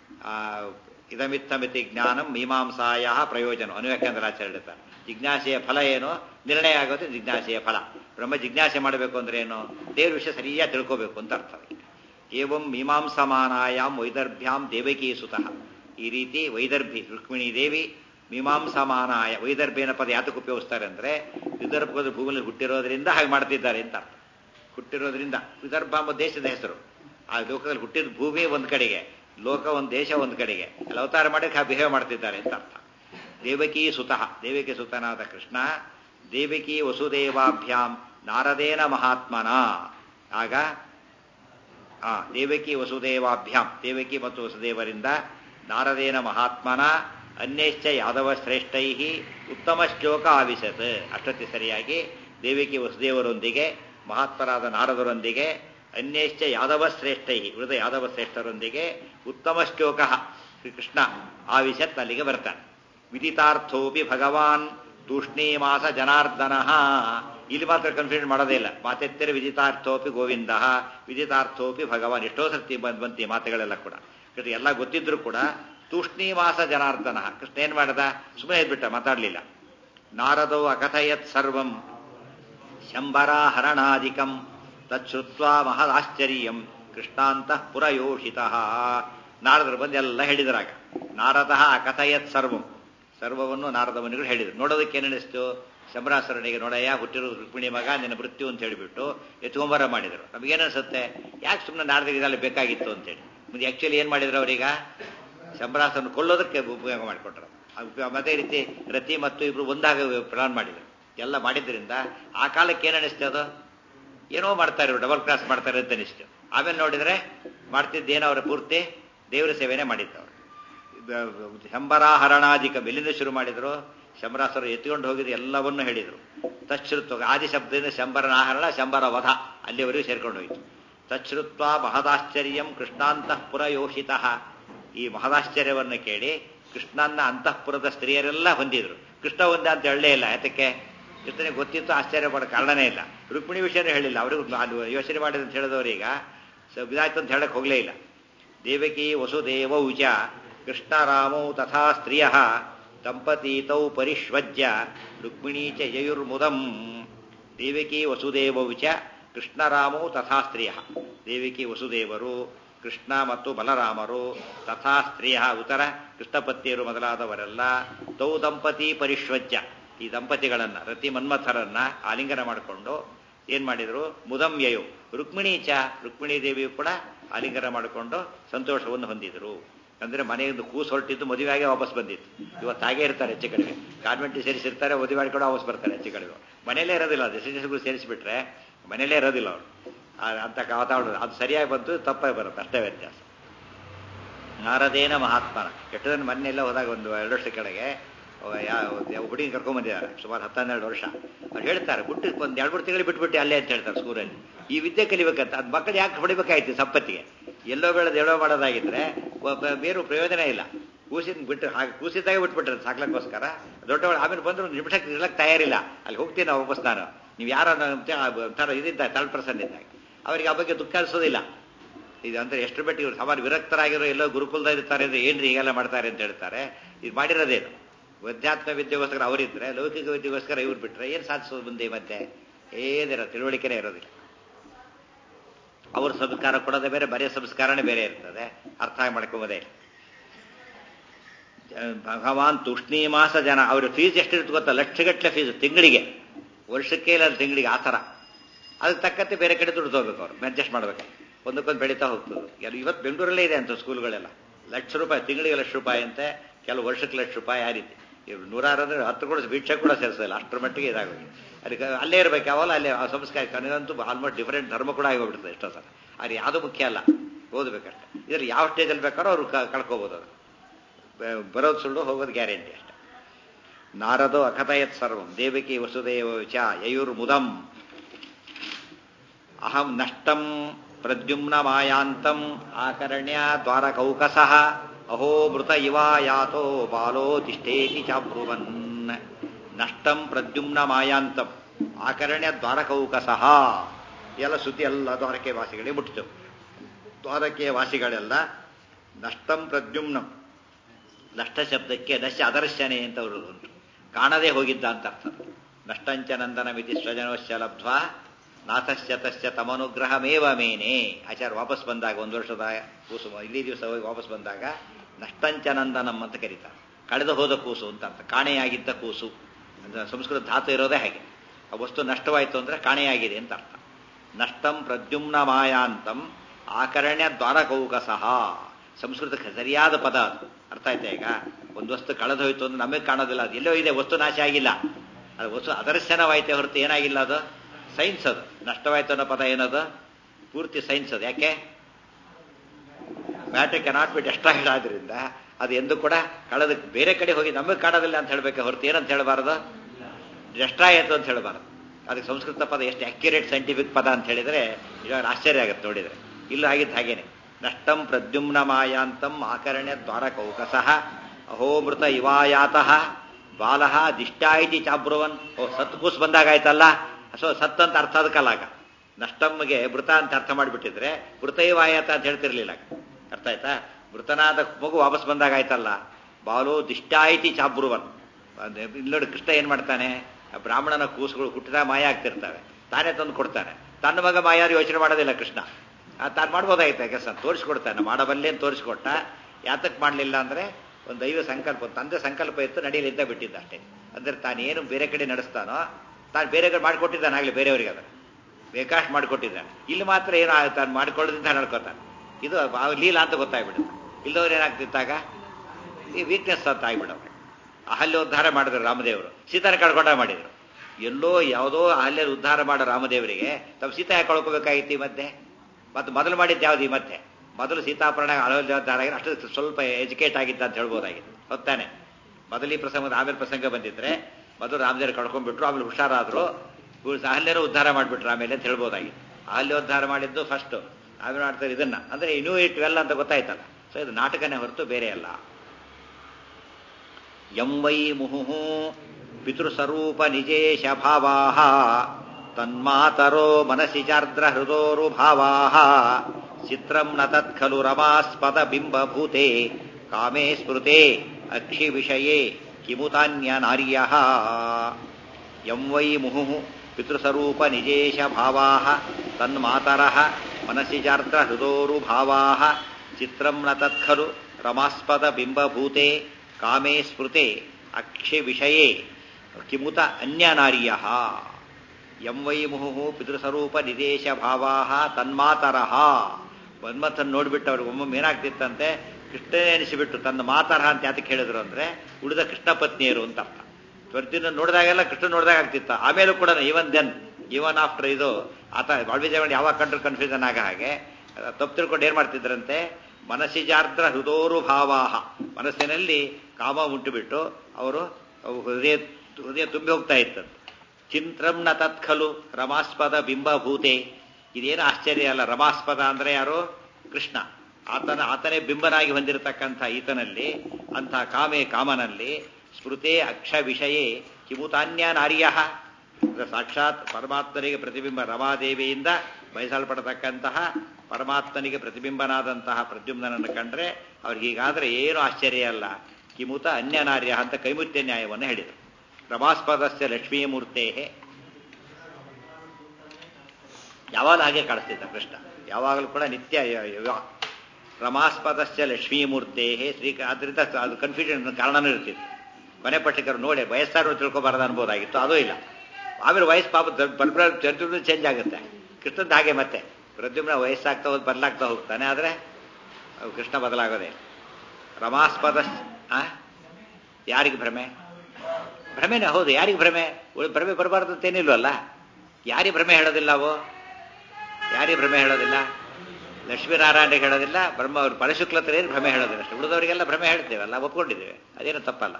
ಇದಮಿತ್ತಮಿತಿ ಜ್ಞಾನಂ ಮೀಮಾಂಸಾಯ ಪ್ರಯೋಜನ ಅನುವ್ಯಾಖ್ಯಾನರಾಚಾರ್ಯ ಹೇಳ್ತಾರೆ ಜಿಜ್ಞಾಸೆಯ ಫಲ ಏನು ನಿರ್ಣಯ ಆಗೋದು ಜಿಜ್ಞಾಸೆಯ ಫಲ ಬ್ರಹ್ಮ ಜಿಜ್ಞಾಸೆ ಮಾಡಬೇಕು ಅಂದ್ರೆ ಏನು ದೇವ್ರ ವಿಷಯ ಸರಿಯಾಗಿ ತಿಳ್ಕೋಬೇಕು ಅಂತ ಅರ್ಥ ಏವಂ ಮೀಮಾಂಸಮಾನಾಯಾಮ್ ವೈದರ್ಭ್ಯಾಂ ದೇವಕೀ ಸುತಃ ಈ ರೀತಿ ವೈದರ್ಭಿ ರುಕ್ಮಿಣಿ ದೇವಿ ಮೀಮಾಂಸಮಾನಾಯ ವೈದರ್ಭೇನ ಪದ ಯಾತಕ್ಕೆ ಉಪಯೋಗಿಸ್ತಾರೆ ಅಂದ್ರೆ ವಿದರ್ಭದ ಭೂಮಿಯಲ್ಲಿ ಹುಟ್ಟಿರೋದ್ರಿಂದ ಹಾಗೆ ಮಾಡ್ತಿದ್ದಾರೆ ಅಂತ ಅರ್ಥ ಹುಟ್ಟಿರೋದ್ರಿಂದ ವಿದರ್ಭ ಎಂಬ ದೇಶದ ಹೆಸರು ಆ ಲೋಕದಲ್ಲಿ ಹುಟ್ಟಿದ ಭೂಮಿ ಒಂದ್ ಕಡೆಗೆ ಲೋಕ ಒಂದು ದೇಶ ಒಂದು ಕಡೆಗೆ ಅಲ್ಲಿ ಅವತಾರ ಮಾಡಕ್ಕೆ ಬಿಹೇವ್ ಮಾಡ್ತಿದ್ದಾರೆ ಅಂತ ಅರ್ಥ ದೇವಕಿ ಸುತಃ ದೇವಕಿ ಸುತನಾದ ಕೃಷ್ಣ ದೇವಕಿ ವಸುದೇವಾಭ್ಯಾಂ ನಾರದೇನ ಮಹಾತ್ಮನ ಆಗ ಆ ದೇವಕಿ ವಸುದೇವಾಭ್ಯಾಂ ದೇವಕಿ ಮತ್ತು ವಸುದೇವರಿಂದ ನಾರದೇನ ಮಹಾತ್ಮನ ಅನ್ಯಶ್ಚ ಯಾದವ ಶ್ರೇಷ್ಠೈ ಉತ್ತಮ ಶ್ಲೋಕ ಆವಿಶತ್ ಅಷ್ಟೊತ್ತಿ ಸರಿಯಾಗಿ ದೇವಕಿ ವಸುದೇವರೊಂದಿಗೆ ಮಹಾತ್ಮರಾದ ನಾರದರೊಂದಿಗೆ ಅನ್ಯಶ್ಚ ಯಾದವ ಶ್ರೇಷ್ಠೈ ಉಳಿದ ಯಾದವ ಶ್ರೇಷ್ಠರೊಂದಿಗೆ ಉತ್ತಮ ಶ್ಲೋಕ ಶ್ರೀಕೃಷ್ಣ ಆವಿಶತ್ ಅಲ್ಲಿಗೆ ಬರ್ತಾನೆ ವಿದಿತಾರ್ಥೋಪಿ ಭಗವಾನ್ ತೂಷ್ಣೀಮಾಸ ಜನಾರ್ದನ ಇಲ್ಲಿ ಮಾತ್ರ ಕನ್ಫ್ಯೂಷನ್ ಮಾಡೋದೇ ಇಲ್ಲ ಮಾತೆತ್ತರ ವಿದಿತಾರ್ಥೋಪಿ ಗೋವಿಂದ ವಿದಿತಾರ್ಥೋಪಿ ಭಗವಾನ್ ಎಷ್ಟೋ ಸರ್ತಿ ಬಂದ್ ಬಂತಿ ಮಾತುಗಳೆಲ್ಲ ಕೂಡ ಎಲ್ಲ ಗೊತ್ತಿದ್ರು ಕೂಡ ತೂಷ್ಣೀಮಾಸ ಜನಾರ್ದನ ಕೃಷ್ಣ ಏನ್ ಮಾಡದ ಸುಮ್ಮನೆ ಇದ್ಬಿಟ್ಟ ಮಾತಾಡ್ಲಿಲ್ಲ ನಾರದೋ ಅಕಥಯತ್ ಸರ್ವಂ ಶಂಬರಾಹರಣಾಧಿಕಂ ತಚ್ಛ್ರುತ್ವ ಮಹದಾಶ್ಚರ್ಯಂ ಕೃಷ್ಣಾಂತಃ ಪುರಯೋಷಿತ ನಾರದರು ಬಂದು ಎಲ್ಲ ಹೇಳಿದ್ರಾಗ ನಾರದಃ ಅಕಥಯತ್ ಸರ್ವಂ ಸರ್ವವನ್ನು ನಾರದ ಮುನಿಗಳು ಹೇಳಿದರು ನೋಡೋದಕ್ಕೆ ಏನಿಸ್ತು ಶಂಬರಾಸುರನಿಗೆ ನೋಡಯ್ಯ ಹುಟ್ಟಿರೋ ರುಕ್ಮಿಣಿ ಮಗ ನಿನ್ನ ಮೃತ್ಯು ಅಂತ ಹೇಳಿಬಿಟ್ಟು ಎತ್ಕೊಂಬರ ಮಾಡಿದರು ನಮಗೇನನ್ಸುತ್ತೆ ಯಾಕೆ ಸುಮ್ಮನೆ ನಾಡ್ದಿಗೆ ಇದೆಲ್ಲ ಬೇಕಾಗಿತ್ತು ಅಂತೇಳಿ ಮುಂದೆ ಆ್ಯಕ್ಚುಲಿ ಏನು ಮಾಡಿದ್ರು ಅವರೀಗ ಶಂಬರಾಸನ ಕೊಲ್ಲೋದಕ್ಕೆ ಉಪಯೋಗ ಮಾಡಿಕೊಟ್ರು ಅದೇ ರೀತಿ ರತಿ ಮತ್ತು ಇಬ್ರು ಒಂದಾಗ ಪ್ಲಾನ್ ಮಾಡಿದರು ಎಲ್ಲ ಮಾಡಿದ್ರಿಂದ ಆ ಕಾಲಕ್ಕೆ ಏನು ಅನಿಸ್ತು ಅದು ಏನೋ ಮಾಡ್ತಾರೆ ಡಬಲ್ ಕ್ರಾಸ್ ಮಾಡ್ತಾರೆ ಅಂತ ಅನಿಸ್ತು ಆಮೇಲೆ ನೋಡಿದರೆ ಮಾಡ್ತಿದ್ದೇನೋ ಅವರ ಪೂರ್ತಿ ದೇವರ ಸೇವೆನೇ ಮಾಡಿದ್ದವರು ಶಂಬರಾಹರಣಾಧಿಕ ಎಲ್ಲಿಂದ ಶುರು ಮಾಡಿದ್ರು ಶಂಬರಾಸರು ಎತ್ಕೊಂಡು ಹೋಗಿದ್ದು ಎಲ್ಲವನ್ನೂ ಹೇಳಿದರು ತಚ್ಛೃತ್ವ ಆದಿ ಶಬ್ದದಿಂದ ಶಂಬರನಾಹರಣ ಶಂಬರ ವಧ ಅಲ್ಲಿವರೆಗೂ ಸೇರ್ಕೊಂಡು ಹೋಯಿತು ತಚ್ಛೃತ್ವ ಮಹದಾಶ್ಚರ್ಯಂ ಕೃಷ್ಣಾಂತಃ ಪುರಯೋಷಿತ ಈ ಮಹದಾಶ್ಚರ್ಯವನ್ನು ಕೇಳಿ ಕೃಷ್ಣನ್ನ ಅಂತಃಪುರದ ಸ್ತ್ರೀಯರೆಲ್ಲ ಹೊಂದಿದ್ರು ಕೃಷ್ಣ ಒಂದ ಅಂತ ಹೇಳಲೇ ಇಲ್ಲ ಯಾತಕ್ಕೆ ಕೃಷ್ಣನಿಗೆ ಗೊತ್ತಿತ್ತು ಆಶ್ಚರ್ಯ ಪಡೋ ಕಾರಣನೇ ಇಲ್ಲ ರುಕ್ಮಿಣಿ ವಿಷಯನೇ ಹೇಳಿಲ್ಲ ಅವರಿಗೂ ಅದು ಯೋಚನೆ ಮಾಡಿದ ಅಂತ ಹೇಳಿದವರೀಗ ಇದಾಯ್ತು ಅಂತ ಹೇಳಕ್ ಹೋಗಲೇ ಇಲ್ಲ ದೇವಕಿ ವಸುದೇವೌ ಚ ಕೃಷ್ಣರಾಮೌ ತಥಾ ಸ್ತ್ರಿಯ ದಂಪತೀತೌ ಪರಿಷ್ವಜ್ಯ ರುಕ್ಮಿಣೀ ಚ ಯಯುರ್ಮುದಂ ದೇವಕಿ ವಸುದೇವೌ ಚ ಕೃಷ್ಣರಾಮೌ ತಥಾ ಸ್ತ್ರೀಯ ದೇವಕಿ ವಸುದೇವರು ಕೃಷ್ಣ ಮತ್ತು ಬಲರಾಮರು ತಥಾ ಸ್ತ್ರೀಯ ಉತ್ತರ ಕೃಷ್ಣಪತ್ನಿಯರು ಮೊದಲಾದವರೆಲ್ಲ ತೌ ದಂಪತಿ ಪರಿಷ್ವಜ್ಯ ಈ ದಂಪತಿಗಳನ್ನ ರತಿ ಮನ್ಮಥರನ್ನ ಆಲಿಂಗನ ಮಾಡಿಕೊಂಡು ಏನ್ ಮಾಡಿದ್ರು ಮುದಮ್ಯಯು ರುಕ್ಮಿಣಿ ಚ ರುಕ್ಮಿಣಿ ದೇವಿಯು ಕೂಡ ಆಲಿಂಗನ ಮಾಡಿಕೊಂಡು ಸಂತೋಷವನ್ನು ಹೊಂದಿದ್ರು ಅಂದ್ರೆ ಮನೆಯಿಂದ ಕೂಸು ಹೊರಟಿದ್ದು ಮದುವೆಯಾಗಿ ವಾಪಸ್ ಬಂದಿತ್ತು ಇವತ್ತು ಹಾಗೆ ಇರ್ತಾರೆ ಹೆಚ್ಚು ಕಡಿಮೆ ಕಾನ್ವೆಂಟ್ ಸೇರಿಸಿರ್ತಾರೆ ಮದುವೆ ಮಾಡ್ಕೊಂಡು ವಾಪಸ್ ಬರ್ತಾರೆ ಹೆಚ್ಚು ಕಡಿಮೆ ಮನೇಲೇ ಇರೋದಿಲ್ಲ ಡೆಸ್ಟಿನೇಷನ್ಗಳು ಸೇರಿಸಿಬಿಟ್ರೆ ಮನೇಲೇ ಇರೋದಿಲ್ಲ ಅವರು ಅಂತ ವಾತಾವರಣ ಅದು ಸರಿಯಾಗಿ ಬಂತು ತಪ್ಪಾಗಿ ಬರುತ್ತೆ ಅಷ್ಟೇ ವ್ಯತ್ಯಾಸ ನಾರದೇನ ಮಹಾತ್ಮನ ಎಷ್ಟು ಜನ ಮೊನ್ನೆಲ್ಲ ಹೋದಾಗ ಒಂದು ಎರಡು ವರ್ಷ ಕೆಳಗೆ ಹುಡುಗಿ ಕರ್ಕೊಂಬಂದಿದ್ದಾರೆ ಸುಮಾರು ಹತ್ತನ್ನೆರಡು ವರ್ಷ ಅವ್ರು ಹೇಳ್ತಾರೆ ಬಿಟ್ಟು ಒಂದು ಎರಡು ಮೂರು ತಿಂಗಳು ಬಿಟ್ಬಿಟ್ಟು ಅಲ್ಲೇ ಅಂತ ಹೇಳ್ತಾರೆ ಸ್ಕೂಲಲ್ಲಿ ಈ ವಿದ್ಯೆ ಕಲಿಬೇಕಂತ ಅದು ಮಕ್ಕಳು ಯಾಕೆ ಹೊಡಿಬೇಕಾಯ್ತು ಸಪ್ಪತ್ತಿಗೆ ಎಲ್ಲೋ ಬೆಳೆದು ಎಲ್ಲೋ ಮಾಡೋದಾಗಿದ್ರೆ ಬೇರೆ ಪ್ರಯೋಜನ ಇಲ್ಲ ಕೂಸಿನ ಬಿಟ್ಟು ಹಾಗೆ ಕೂಸಿದ್ದಾಗೆ ಬಿಟ್ಬಿಟ್ರೆ ಸಾಕ್ಲಕ್ಕೋಸ್ಕರ ದೊಡ್ಡವಳು ಆಮೇಲೆ ಬಂದ್ರು ನಿಮಿಷಕ್ಕೆ ಇರ್ಲಕ್ಕೆ ತಯಾರಿಲ್ಲ ಅಲ್ಲಿ ಹೋಗ್ತೀನಿ ನಾವು ವಾಪಸ್ ನಾನು ನೀವು ಯಾರ ಥರ ಇದಿದ್ದ ತರ್ಡ್ ಪರ್ಸನ್ ಇದ್ದಾಗ ಅವರಿಗೆ ಆ ಬಗ್ಗೆ ದುಃಖ ಅನಿಸೋದಿಲ್ಲ ಇದು ಅಂದ್ರೆ ಎಷ್ಟು ಬೆಟ್ಟು ಇವರು ಸಮಾನ ವಿರಕ್ತರಾಗಿರೋ ಎಲ್ಲೋ ಗುರುಕುಲದ ಇರ್ತಾರೆ ಅಂದ್ರೆ ಏನ್ರಿ ಹೀಗೆಲ್ಲ ಮಾಡ್ತಾರೆ ಅಂತ ಹೇಳ್ತಾರೆ ಇದು ಮಾಡಿರೋದೇನು ಅಧ್ಯಾತ್ಮ ವಿದ್ಯೆಗೋಸ್ಕರ ಅವರಿದ್ರೆ ಲೌಕಿಕ ವಿದ್ಯೆಗೋಸ್ಕರ ಇವ್ರು ಬಿಟ್ರೆ ಏನು ಸಾಧಿಸೋದು ಮುಂದೆ ಮತ್ತೆ ಏನಿರೋ ತಿಳುವಳಿಕೆನೇ ಇರೋದಿಲ್ಲ ಅವ್ರ ಸಂಸ್ಕಾರ ಕೊಡೋದೇ ಬೇರೆ ಬರೆಯ ಸಂಸ್ಕಾರನೇ ಬೇರೆ ಇರ್ತದೆ ಅರ್ಥ ಮಾಡ್ಕೊಂಬೋದೇ ಭಗವಾನ್ ತುಷ್ಣೀ ಮಾಸ ಜನ ಅವ್ರ ಫೀಸ್ ಎಷ್ಟಿರುತ್ತೆ ಗೊತ್ತಾ ಲಕ್ಷಗಟ್ಟಲೆ ಫೀಸ್ ತಿಂಗಳಿಗೆ ವರ್ಷಕ್ಕೆ ಇಲ್ಲ ತಿಂಗಳಿಗೆ ಆ ಥರ ಅದಕ್ಕೆ ತಕ್ಕಂತೆ ಬೇರೆ ಕಡೆ ದುಡ್ಡು ತಗೋಬೇಕು ಅವ್ರು ಅಡ್ಜಸ್ಟ್ ಮಾಡ್ಬೇಕು ಒಂದಕ್ಕೊಂದು ಬೆಳೀತಾ ಹೋಗ್ತದೆ ಎಲ್ಲ ಇವತ್ತು ಬೆಂಗಳೂರಲ್ಲೇ ಇದೆ ಅಂತ ಸ್ಕೂಲ್ಗಳೆಲ್ಲ ಲಕ್ಷ ರೂಪಾಯಿ ತಿಂಗಳಿಗೆ ಲಕ್ಷ ರೂಪಾಯಿ ಅಂತೆ ಕೆಲವು ವರ್ಷಕ್ಕೆ ಲಕ್ಷ ರೂಪಾಯಿ ಆ ರೀತಿ ಇವ್ರು ನೂರಾರು ಅಂದ್ರೆ ಹತ್ತು ಕೂಡ ಭಿಕ್ಷೆ ಕೂಡ ಸೇರಿಸೋಲ್ಲ ಅಷ್ಟರ ಮಟ್ಟಿಗೆ ಇದಾಗೋಗಿ ಅದಕ್ಕೆ ಅಲ್ಲೇ ಇರ್ಬೇಕು ಯಾವಲ್ಲ ಅಲ್ಲೇ ಆ ಸಂಸ್ಕಾರ ಕನಗಂತೂ ಆಲ್ಮೋಸ್ಟ್ ಡಿಫರೆಂಟ್ ಧರ್ಮ ಕೂಡ ಆಗೋಗ್ಬಿಡ್ತದೆ ಎಷ್ಟೋ ಸಲ ಅದು ಯಾವುದು ಮುಖ್ಯ ಅಲ್ಲ ಓದಬೇಕಷ್ಟೆ ಇದ್ರಲ್ಲಿ ಯಾವ ಸ್ಟೇಜಲ್ಲಿ ಬೇಕಾದ್ರೂ ಅವ್ರು ಕಳ್ಕೋಬೋದು ಅದು ಬರೋದು ಸುಳ್ಳು ಹೋಗೋದು ಗ್ಯಾರಂಟಿ ಅಷ್ಟೆ ನಾರದೋ ಅಕಥಯತ್ ಸರ್ವಂ ದೇವಕಿ ವಸುದೇವ ಚ ಯಯುರ್ ಮುದಂ ಅಹಂ ನಷ್ಟಂ ಪ್ರದ್ಯುಮ್ನ ಮಾಯಾಂತಂ ಆಕರ್ಣ್ಯ ದ್ವಾರಕೌಕಸಃ ಅಹೋ ಮೃತ ಇವಾಯಾತೋ ಬಾಲೋ ತಿಷ್ಠೇತಿ ಚಾಬ್ರುವನ್ ನಷ್ಟಂ ಪ್ರದ್ಯುಮ್ನ ಮಾಯಾಂತಂ ಆಕರ್ಣ್ಯ ದ್ವಾರಕೌಕಸಃ ಎಲ್ಲ ಸುದ್ದಿ ಎಲ್ಲ ದ್ವಾರಕೆ ವಾಸಿಗಳಿಗೆ ಮುಟ್ಟಿತು ದ್ವಾರಕೆ ವಾಸಿಗಳೆಲ್ಲ ನಷ್ಟಂ ಪ್ರದ್ಯುಮ್ನಂ ನಷ್ಟ ಶಬ್ದಕ್ಕೆ ನಶ್ಯ ಅದರ್ಶನೆ ಅಂತ ಅವರು ಉಂಟು ಕಾಣದೇ ಹೋಗಿದ್ದ ಅಂತ ಅರ್ಥ ನಷ್ಟಂಚ ನಂದನ ಮಿತಿ ಸ್ವಜನವಶ್ಯ ಲಬ್ಧ್ವಾ ನಾಥಶ್ಚ ತಶ್ಚ ತಮನುಗ್ರಹಮೇವ ಮೇನೆ ಆಚಾರ ವಾಪಸ್ ಬಂದಾಗ ಒಂದು ವರ್ಷದ ಕೂಸು ಇಡೀ ದಿವಸ ಹೋಗಿ ವಾಪಸ್ ಬಂದಾಗ ನಷ್ಟಂಚ ನಂದನಂ ಅಂತ ಕರೀತಾರೆ ಕಳೆದು ಹೋದ ಕೂಸು ಅಂತ ಅರ್ಥ ಕಾಣೆಯಾಗಿದ್ದ ಕೂಸು ಅಂದ್ರೆ ಸಂಸ್ಕೃತ ಧಾತು ಇರೋದೇ ಹಾಗೆ ಆ ವಸ್ತು ನಷ್ಟವಾಯಿತು ಅಂದ್ರೆ ಕಾಣೆಯಾಗಿದೆ ಅಂತ ಅರ್ಥ ನಷ್ಟಂ ಪ್ರದ್ಯುಮ್ನ ಮಾಯಾಂತಂ ಆಕರ್ಣ್ಯ ದ್ವಾರಕೌಕಸಃ ಸಂಸ್ಕೃತಕ್ಕೆ ಸರಿಯಾದ ಪದ ಅದು ಅರ್ಥ ಆಯ್ತಾ ಈಗ ಒಂದು ವಸ್ತು ಕಳೆದು ಹೋಯ್ತು ಅಂದ್ರೆ ನಮಗೆ ಕಾಣೋದಿಲ್ಲ ಅದು ಎಲ್ಲೋ ಇದೆ ವಸ್ತು ನಾಶ ಆಗಿಲ್ಲ ಅದು ವಸ್ತು ಅದರ್ಶನವಾಯ್ತೆ ಹೊರತು ಏನಾಗಿಲ್ಲ ಅದು ಸೈನ್ಸ್ ಅದು ನಷ್ಟವಾಯ್ತು ಅನ್ನೋ ಪದ ಏನದು ಪೂರ್ತಿ ಸೈನ್ಸ್ ಅದು ಯಾಕೆ ಮ್ಯಾಟ್ರ್ ಕೆನಾಟ್ ಬಿ ಡೆಸ್ಟ್ರಾಯ್ಡ್ ಆದ್ರಿಂದ ಅದು ಎಂದು ಕೂಡ ಕಳೆದ ಬೇರೆ ಕಡೆ ಹೋಗಿ ನಮಗೆ ಕಾಣೋದಿಲ್ಲ ಅಂತ ಹೇಳಬೇಕು ಹೊರತು ಏನಂತ ಹೇಳಬಾರದು ಡೆಸ್ಟ್ರಾಯ್ ಆಯ್ತು ಅಂತ ಹೇಳಬಾರದು ಅದಕ್ಕೆ ಸಂಸ್ಕೃತ ಪದ ಎಷ್ಟು ಅಕ್ಯುರೇಟ್ ಸೈಂಟಿಫಿಕ್ ಪದ ಅಂತ ಹೇಳಿದ್ರೆ ಇವಾಗ ಆಶ್ಚರ್ಯ ಆಗುತ್ತೆ ನೋಡಿದ್ರೆ ಇಲ್ಲೂ ಆಗಿದ್ದು ಹಾಗೇನೆ ನಷ್ಟಂ ಪ್ರದ್ಯುಮ್ನ ಮಾಯಾಂತಂ ಆಕರ್ಣ್ಯ ದ್ವಾರಕೌಕಸಃ ಅಹೋಮೃತ ಇವಾಯಾತಃ ಬಾಲಃ ದಿಷ್ಟಾಯಿತಿ ಚಾಬ್ರುವನ್ ಓ ಸತ್ ಕೂಸ್ ಬಂದಾಗಾಯ್ತಲ್ಲ ಸೊ ಸತ್ ಅಂತ ಅರ್ಥ ಅದಕ್ಕಲ್ಲ ಆಗ ನಷ್ಟಮ್ಗೆ ಮೃತ ಅಂತ ಅರ್ಥ ಮಾಡಿಬಿಟ್ಟಿದ್ರೆ ಮೃತೈವಾಯಾತ ಅಂತ ಹೇಳ್ತಿರ್ಲಿಲ್ಲ ಅರ್ಥ ಆಯ್ತಾ ಮೃತನಾದ ಮಗು ವಾಪಸ್ ಬಂದಾಗಾಯ್ತಲ್ಲ ಬಾಲೋ ದಿಷ್ಟಾಯಿತಿ ಚಾಬ್ರುವನ್ ಇಲ್ಲಿ ನೋಡಿ ಕೃಷ್ಣ ಏನ್ ಮಾಡ್ತಾನೆ ಬ್ರಾಹ್ಮಣನ ಕೂಸುಗಳು ಹುಟ್ಟಿದ ಮಾಯ ಆಗ್ತಿರ್ತವೆ ತಾನೇ ತಂದು ಕೊಡ್ತಾನೆ ತನ್ನ ಮಗ ಮಾಯಾರು ಯೋಚನೆ ಮಾಡೋದಿಲ್ಲ ಕೃಷ್ಣ ತಾನು ಮಾಡ್ಬೋದಾಗಿತ್ತು ಕೆಲಸ ತೋರಿಸ್ಕೊಡ್ತಾನೆ ಮಾಡಬಲ್ಲೆ ಅಂತ ತೋರಿಸ್ಕೊಟ್ಟ ಯಾತಕ್ಕೆ ಮಾಡಲಿಲ್ಲ ಅಂದ್ರೆ ಒಂದು ದೈವ ಸಂಕಲ್ಪ ತಂದೆ ಸಂಕಲ್ಪ ಇತ್ತು ನಡೆಯಲಿದ್ದ ಬಿಟ್ಟಿದ್ದ ಅಷ್ಟೇ ಅಂದ್ರೆ ತಾನೇನು ಬೇರೆ ಕಡೆ ನಡೆಸ್ತಾನೋ ತಾನು ಬೇರೆ ಕಡೆ ಮಾಡಿಕೊಟ್ಟಿದ್ದಾನೆ ಆಗಲಿ ಬೇರೆಯವರಿಗೆ ಅದನ್ನು ಬೇಕಾಷ್ಟು ಮಾಡಿಕೊಟ್ಟಿದ್ದಾನೆ ಇಲ್ಲಿ ಮಾತ್ರ ಏನೋ ತಾನು ಮಾಡಿಕೊಳ್ಳೋದ್ರಿಂದ ನಡ್ಕೋತಾನೆ ಇದು ಆ ಲೀಲ ಅಂತ ಗೊತ್ತಾಗ್ಬಿಡುತ್ತೆ ಇಲ್ಲದವ್ರು ಏನಾಗ್ತಿತ್ತಾಗ ಈ ವೀಕ್ನೆಸ್ ಅಂತ ಆಗ್ಬಿಡವ್ರೆ ಅಹಲ್ಯ ಉದ್ಧಾರ ಮಾಡಿದ್ರು ರಾಮದೇವರು ಸೀತಾನ ಕಳ್ಕೊಂಡ ಮಾಡಿದ್ರು ಎಲ್ಲೋ ಯಾವುದೋ ಅಹಲ್ಯ ಉದ್ಧಾರ ಮಾಡೋ ರಾಮದೇವರಿಗೆ ತಮ್ಮ ಸೀತಾ ಯಾಕೆ ಕಳ್ಕೊಬೇಕಾಗಿತ್ತು ಈ ಮಧ್ಯೆ ಮತ್ತು ಮೊದಲು ಮಾಡಿದ್ದು ಯಾವ್ದು ಈ ಮತ್ತೆ ಮೊದಲು ಸೀತಾಪರಣ ಅಹಲ್ಯ ಉದ್ಧಾರ ಆಗಿದೆ ಅಷ್ಟು ಸ್ವಲ್ಪ ಎಜುಕೇಟ್ ಆಗಿದ್ದ ಅಂತ ಹೇಳ್ಬೋದಾಗಿತ್ತು ಹೊತ್ತಾನೆ ಮೊದಲು ಈ ಪ್ರಸಂಗ ಆಮೇಲೆ ಪ್ರಸಂಗ ಬಂದಿದ್ರೆ ಮೊದಲು ರಾಮದೇವರು ಕಳ್ಕೊಂಡ್ಬಿಟ್ರು ಆಮೇಲೆ ಹುಷಾರಾದ್ರು ಅಹಲ್ಯರು ಉದ್ಧಾರ ಮಾಡಿಬಿಟ್ರು ಆಮೇಲೆ ಅಂತ ಹೇಳ್ಬೋದಾಗಿತ್ತು ಅಹಲ್ಯ ಉದ್ಧಾರ ಮಾಡಿದ್ದು ಫಸ್ಟ್ ಆಮೇಲೆ ಮಾಡ್ತಾರೆ ಇದನ್ನ ಅಂದ್ರೆ ಇನ್ನೂ ಇಟ್ ವೆಲ್ ಅಂತ ಗೊತ್ತಾಯ್ತಲ್ಲ ಸೊ ಇದು ನಾಟಕನೇ ಹೊರತು ಬೇರೆ ಅಲ್ಲ ಯಂ ವೈ ಮುಹುಃ ಪಿತೃಸ್ವರೂಪ ನಿಜೇಶ ಭಾವಾ ತನ್ಮಾತರೋ ಮನಸಿ ಚಾರ್ದ್ರ ಹೃದೋರುಭಾವಾ ಚಿತ್ರಂ ನ ತತ್ಖಲು ರಮಾಸ್ಪದ ಬಿಂಬಭೂತೆ ಕಾಮೇ ಸ್ಮೃತೆ ಅಕ್ಷಿ ವಿಷಯೇ ಕಿಮುತಾನ್ಯ ನಾರ್ಯ ಯಂ ವೈ ಮುಹುಃ ಪಿತೃಸ್ವರೂಪ ನಿಜೇಶ ಭಾವಾ ತನ್ಮಾತರ ಮನಸಿ ಚಾರ್ದ್ರ ಹೃದೋರುಭಾವಾ ಚಿತ್ರಂ ನ ತತ್ಖಲು ರಮಾಸ್ಪದ ಬಿಂಬಭೂತೆ ಕಾಮೇ ಸ್ಮೃತೆ ಅಕ್ಷಿ ವಿಷಯೇ ಕಿಮುತ ಅನ್ಯನಾರ್ಯ ಯಂ ವೈ ಮುಹು ಪಿತೃಸ್ವರೂಪ ನಿದೇಶ ಭಾವಾ ತನ್ಮಾತರಹ ಮನ್ಮಥನ್ ನೋಡ್ಬಿಟ್ಟು ಅವ್ರಿಗೆ ಒಮ್ಮೊಮ್ಮೆ ಏನಾಗ್ತಿತ್ತಂತೆ ಕೃಷ್ಣನೇ ಎನಿಸಿಬಿಟ್ಟು ತನ್ನ ಮಾತರಹ ಅಂತ ಯಾತಕ್ಕೆ ಹೇಳಿದ್ರು ಅಂದ್ರೆ ಉಳಿದ ಕೃಷ್ಣ ಪತ್ನಿಯರು ಅಂತ ಅರ್ಥ ತ್ವರ್ತಿನ ನೋಡಿದಾಗೆಲ್ಲ ಕೃಷ್ಣ ನೋಡಿದಾಗ ಆಗ್ತಿತ್ತ ಆಮೇಲೂ ಕೂಡ ಇವನ್ ದೆನ್ ಇವನ್ ಆಫ್ಟರ್ ಇದು ಆತ ಬಾಳ್ವಿಜಯ ಯಾವಾಗ ಕಂಡ್ರು ಕನ್ಫ್ಯೂಷನ್ ಆಗ ಹಾಗೆ ತಪ್ಪು ತಿಳ್ಕೊಂಡು ಏನ್ ಮಾಡ್ತಿದ್ರಂತೆ ಮನಸ್ಸಿಜಾರ್ದ್ರ ಹೃದೋರು ಭಾವಾಹ ಮನಸ್ಸಿನಲ್ಲಿ ಕಾಮ ಉಂಟುಬಿಟ್ಟು ಅವರು ಹೃದಯ ಹೃದಯ ತುಂಬಿ ಹೋಗ್ತಾ ಇತ್ತಂತೆ ಚಿಂತ್ರಂನ ತತ್ಖಲು ರಮಾಸ್ಪದ ಬಿಂಬಭೂತೆ ಇದೇನು ಆಶ್ಚರ್ಯ ಅಲ್ಲ ರಮಾಸ್ಪದ ಅಂದ್ರೆ ಯಾರು ಕೃಷ್ಣ ಆತನ ಆತನೇ ಬಿಂಬನಾಗಿ ಹೊಂದಿರತಕ್ಕಂಥ ಈತನಲ್ಲಿ ಅಂಥ ಕಾಮೆ ಕಾಮನಲ್ಲಿ ಸ್ಮೃತೆ ಅಕ್ಷ ವಿಷಯೇ ಕಿಮುತಾನ್ಯ ನಾರ್ಯ ಸಾಕ್ಷಾತ್ ಪರಮಾತ್ಮನಿಗೆ ಪ್ರತಿಬಿಂಬ ರಮಾದೇವಿಯಿಂದ ಬಯಸಲ್ಪಡತಕ್ಕಂತಹ ಪರಮಾತ್ಮನಿಗೆ ಪ್ರತಿಬಿಂಬನಾದಂತಹ ಪ್ರದ್ಯುಮ್ನನ್ನು ಕಂಡ್ರೆ ಅವ್ರಿಗೆ ಹೀಗಾದ್ರೆ ಏನು ಆಶ್ಚರ್ಯ ಅಲ್ಲ ಕಿಮುತ ಅನ್ಯನಾರ್ಯ ಅಂತ ಕೈಮುತ್ಯ ನ್ಯಾಯವನ್ನು ಹೇಳಿದರು ರಮಾಸ್ಪದಸ್ಯ ಲಕ್ಷ್ಮೀಮೂರ್ತೆ ಯಾವಾಗ ಹಾಗೆ ಕಾಣಿಸ್ತಿದ್ದ ಕೃಷ್ಣ ಯಾವಾಗಲೂ ಕೂಡ ನಿತ್ಯ ರಮಾಸ್ಪದಸ್ಯ ಲಕ್ಷ್ಮೀಮೂರ್ತೆ ಶ್ರೀ ಅದರಿಂದ ಅದು ಕನ್ಫ್ಯೂಷನ್ ಕಾರಣನೂ ಇರ್ತಿತ್ತು ಕೊನೆ ಪಟ್ಟಿಕರು ನೋಡಿ ವಯಸ್ಸಾರು ತಿಳ್ಕೊಬಾರದು ಅನ್ಬೋದಾಗಿತ್ತು ಅದೂ ಇಲ್ಲ ಆಮೇಲೆ ವಯಸ್ಸು ಪಾಪ ಪ್ರತಿಯೊಂದು ಚೇಂಜ್ ಆಗುತ್ತೆ ಕೃಷ್ಣದ ಹಾಗೆ ಮತ್ತೆ ಪ್ರದ್ಯುಮ್ನ ವಯಸ್ಸಾಗ್ತಾ ಹೋದ್ ಬದಲಾಗ್ತಾ ಹೋಗ್ತಾನೆ ಆದರೆ ಕೃಷ್ಣ ಬದಲಾಗೋದೇ ರಮಾಸ್ಪದ ಯಾರಿಗೆ ಭ್ರಮೆ ಭ್ರಮೆನೇ ಹೌದು ಯಾರಿಗೆ ಭ್ರಮೆ ಭ್ರಮೆ ಬರಬಾರ್ದು ಅಂತೇನಿಲ್ವಲ್ಲ ಯಾರಿಗೆ ಭ್ರಮೆ ಹೇಳೋದಿಲ್ಲ ಅವು ಯಾರಿಗೆ ಭ್ರಮೆ ಹೇಳೋದಿಲ್ಲ ಲಕ್ಷ್ಮೀನಾರಾಯಣಿಗೆ ಹೇಳೋದಿಲ್ಲ ಬ್ರಹ್ಮ ಅವರು ಪರಶುಕ್ಲತರೇ ಭ್ರಮೆ ಹೇಳೋದಿಲ್ಲ ಅಷ್ಟೇ ಉಳಿದವರಿಗೆಲ್ಲ ಭ್ರಮೆ ಹೇಳ್ತೇವಲ್ಲ ಒಪ್ಕೊಂಡಿದ್ದೇವೆ ಅದೇನು ತಪ್ಪಲ್ಲ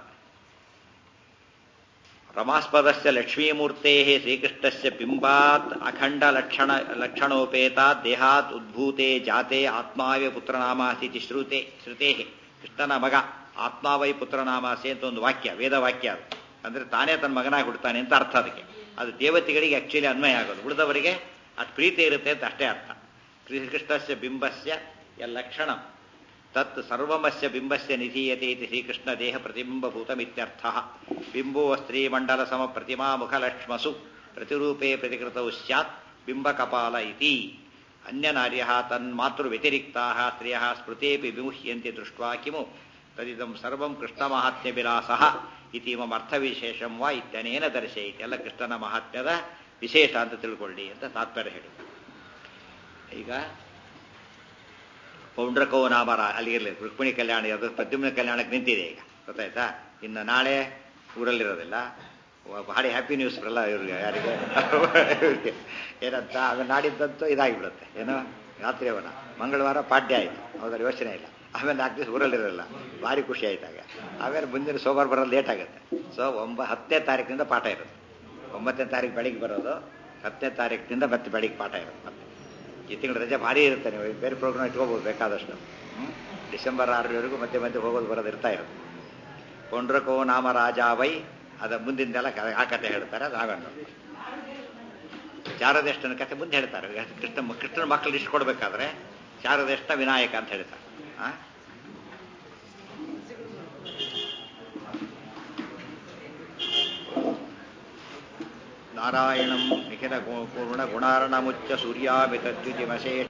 ರಮಾಸ್ಪದಸ್ಯ ಲಕ್ಷ್ಮೀಮೂರ್ತೆ ಶ್ರೀಕೃಷ್ಣಸ್ಯ ಬಿಂಬಾತ್ ಅಖಂಡ ಲಕ್ಷಣ ಲಕ್ಷಣೋಪೇತಾತ್ ದೇಹಾತ್ ಉದ್ಭೂತೆ ಜಾತೆ ಆತ್ಮಾವೇ ಪುತ್ರನಾಮಾಸಿ ಶ್ರುತೆ ಶ್ರುತೇ ಕೃಷ್ಣನ ಮಗ ಆತ್ಮಾವೈ ಪುತ್ರನಾಮಾಸಿ ಅಂತ ಒಂದು ವಾಕ್ಯ ವೇದ ವಾಕ್ಯ ಅದು ಅಂದ್ರೆ ತಾನೇ ತನ್ನ ಮಗನಾಗಿ ಹುಡ್ತಾನೆ ಅಂತ ಅರ್ಥ ಅದಕ್ಕೆ ಅದು ದೇವತೆಗಳಿಗೆ ಆಕ್ಚುಲಿ ಅನ್ವಯ ಆಗೋದು ಉಳಿದವರಿಗೆ ಅಷ್ಟು ಪ್ರೀತಿ ಇರುತ್ತೆ ಅಂತ ಅಷ್ಟೇ ಅರ್ಥ ಶ್ರೀಕೃಷ್ಣಸ್ಯ ಬಿಂಬಸ್ಯ ಯ ಲಕ್ಷಣ ತತ್ ಸರ್ವಮಸ್ಯ ಬಿಂಬಸ್ಯ ನಿಧೀಯತೆ ಇತಿ ಶ್ರೀಕೃಷ್ಣ ದೇಹ ಪ್ರತಿಬಿಂಬಭೂತಮಿತ್ಯರ್ಥ ಬಿಂಬೋ ಸ್ತ್ರೀಮಂಡಲ ಸಮ ಪ್ರತಿಮಾ ಮುಖಲಕ್ಷ್ಮಸು ಪ್ರತಿರೂಪೇ ಪ್ರತಿಕೃತೌ ಸ್ಯಾತ್ ಬಿಂಬಕಪಾಲ ಇತಿ ಅನ್ಯನಾರ್ಯ ತನ್ಮಾತೃವ್ಯತಿರಿಕ್ತಾ ಸ್ತ್ರಿಯ ಸ್ಮೃತೇಪಿ ವಿಮುಹ್ಯಂತೆ ದೃಷ್ಟ್ವಾ ಕಿಮು ತದಿದಂ ಸರ್ವಂ ಕೃಷ್ಣಮಾಹಾತ್ಮ್ಯ ವಿಲಾಸ ಇತಿಮಂ ಅರ್ಥವಿಶೇಷಂ ವಾ ಇತ್ಯನೇನ ದರ್ಶಯಿತಿ ಎಲ್ಲ ಕೃಷ್ಣನ ಮಹಾತ್ಮ್ಯದ ವಿಶೇಷ ಅಂತ ತಿಳ್ಕೊಳ್ಳಿ ಅಂತ ತಾತ್ಪರ್ಯ ಹೇಳಿ ಈಗ ಪೌಂಡ್ರಕೋ ನಾಮರ ಅಲ್ಲಿಗಿರಲಿ ರುಕ್ಮಿಣಿ ಕಲ್ಯಾಣ ಅದು ಪ್ರದ್ಯುಮ್ನ ಕಲ್ಯಾಣಕ್ಕೆ ನಿಂತಿದೆ ಈಗ ಗೊತ್ತಾಯ್ತಾ ಇನ್ನು ನಾಳೆ ಊರಲ್ಲಿರೋದಿಲ್ಲ ಭಾರಿ ಹ್ಯಾಪಿ ನ್ಯೂಸ್ ಬರಲ್ಲ ಇವ್ರಿಗೆ ಯಾರಿಗೆ ಏನಂತ ಆಮೇಲೆ ನಾಡಿದ್ದಂತೂ ಇದಾಗಿಬಿಡುತ್ತೆ ಏನೋ ರಾತ್ರಿ ಅವನ ಮಂಗಳವಾರ ಪಾಡ್ಯ ಆಯಿತು ಹೌದರ ಯೋಚನೆ ಇಲ್ಲ ಆಮೇಲೆ ನಾಲ್ಕು ದಿವಸ ಊರಲ್ಲಿರಲ್ಲ ಭಾರಿ ಖುಷಿ ಆಯ್ತಾಗ ಆಮೇಲೆ ಮುಂದಿನ ಸೋಮವಾರ ಬರೋದು ಲೇಟ್ ಆಗುತ್ತೆ ಸೊ ಒಂಬ ಹತ್ತನೇ ತಾರೀಕಿನಿಂದ ಪಾಠ ಇರುತ್ತೆ ಒಂಬತ್ತನೇ ತಾರೀಕು ಬೆಳಿಗ್ಗೆ ಬರೋದು ಹತ್ತನೇ ತಾರೀಕಿನಿಂದ ಮತ್ತೆ ಬೆಳಿಗ್ಗೆ ಪಾಠ ಇರುತ್ತೆ ಮತ್ತೆ ಈ ತಿಂಗಳು ರಜೆ ಭಾರಿ ಇರುತ್ತೆ ನೀವು ಬೇರೆ ಪ್ರೋಗ್ರಾಮ್ ಇಟ್ಕೋಬೋದು ಬೇಕಾದಷ್ಟು ಡಿಸೆಂಬರ್ ಆರರವರೆಗೂ ಮಧ್ಯೆ ಮಧ್ಯೆ ಹೋಗೋದು ಬರೋದು ಇರ್ತಾ ಇರುತ್ತೆ ಪೌಂಡ್ರಕೋ ನಾಮ ರಾಜಾವೈ ಅದ ಮುಂದಿಂದೆಲ್ಲ ಆ ಕಥೆ ಹೇಳ್ತಾರೆ ಅದು ಆಗೋಣ ಚಾರದೇಷ್ಟನ ಕಥೆ ಮುಂದೆ ಹೇಳ್ತಾರೆ ಕೃಷ್ಣ ಕೃಷ್ಣನ ಮಕ್ಕಳು ಇಷ್ಟು ಕೊಡ್ಬೇಕಾದ್ರೆ ಚಾರದೇಷ್ಟ ವಿನಾಯಕ ಅಂತ ಹೇಳ್ತಾರೆ ಆ ನಾರಾಯಣಂ ನಿಖಿಲ ಪೂರ್ಣ ಗುಣಾರ್ಣಮುಚ್ಚ ಸೂರ್ಯಾಮಿತದ್ಯುತಿಮಶೇಷ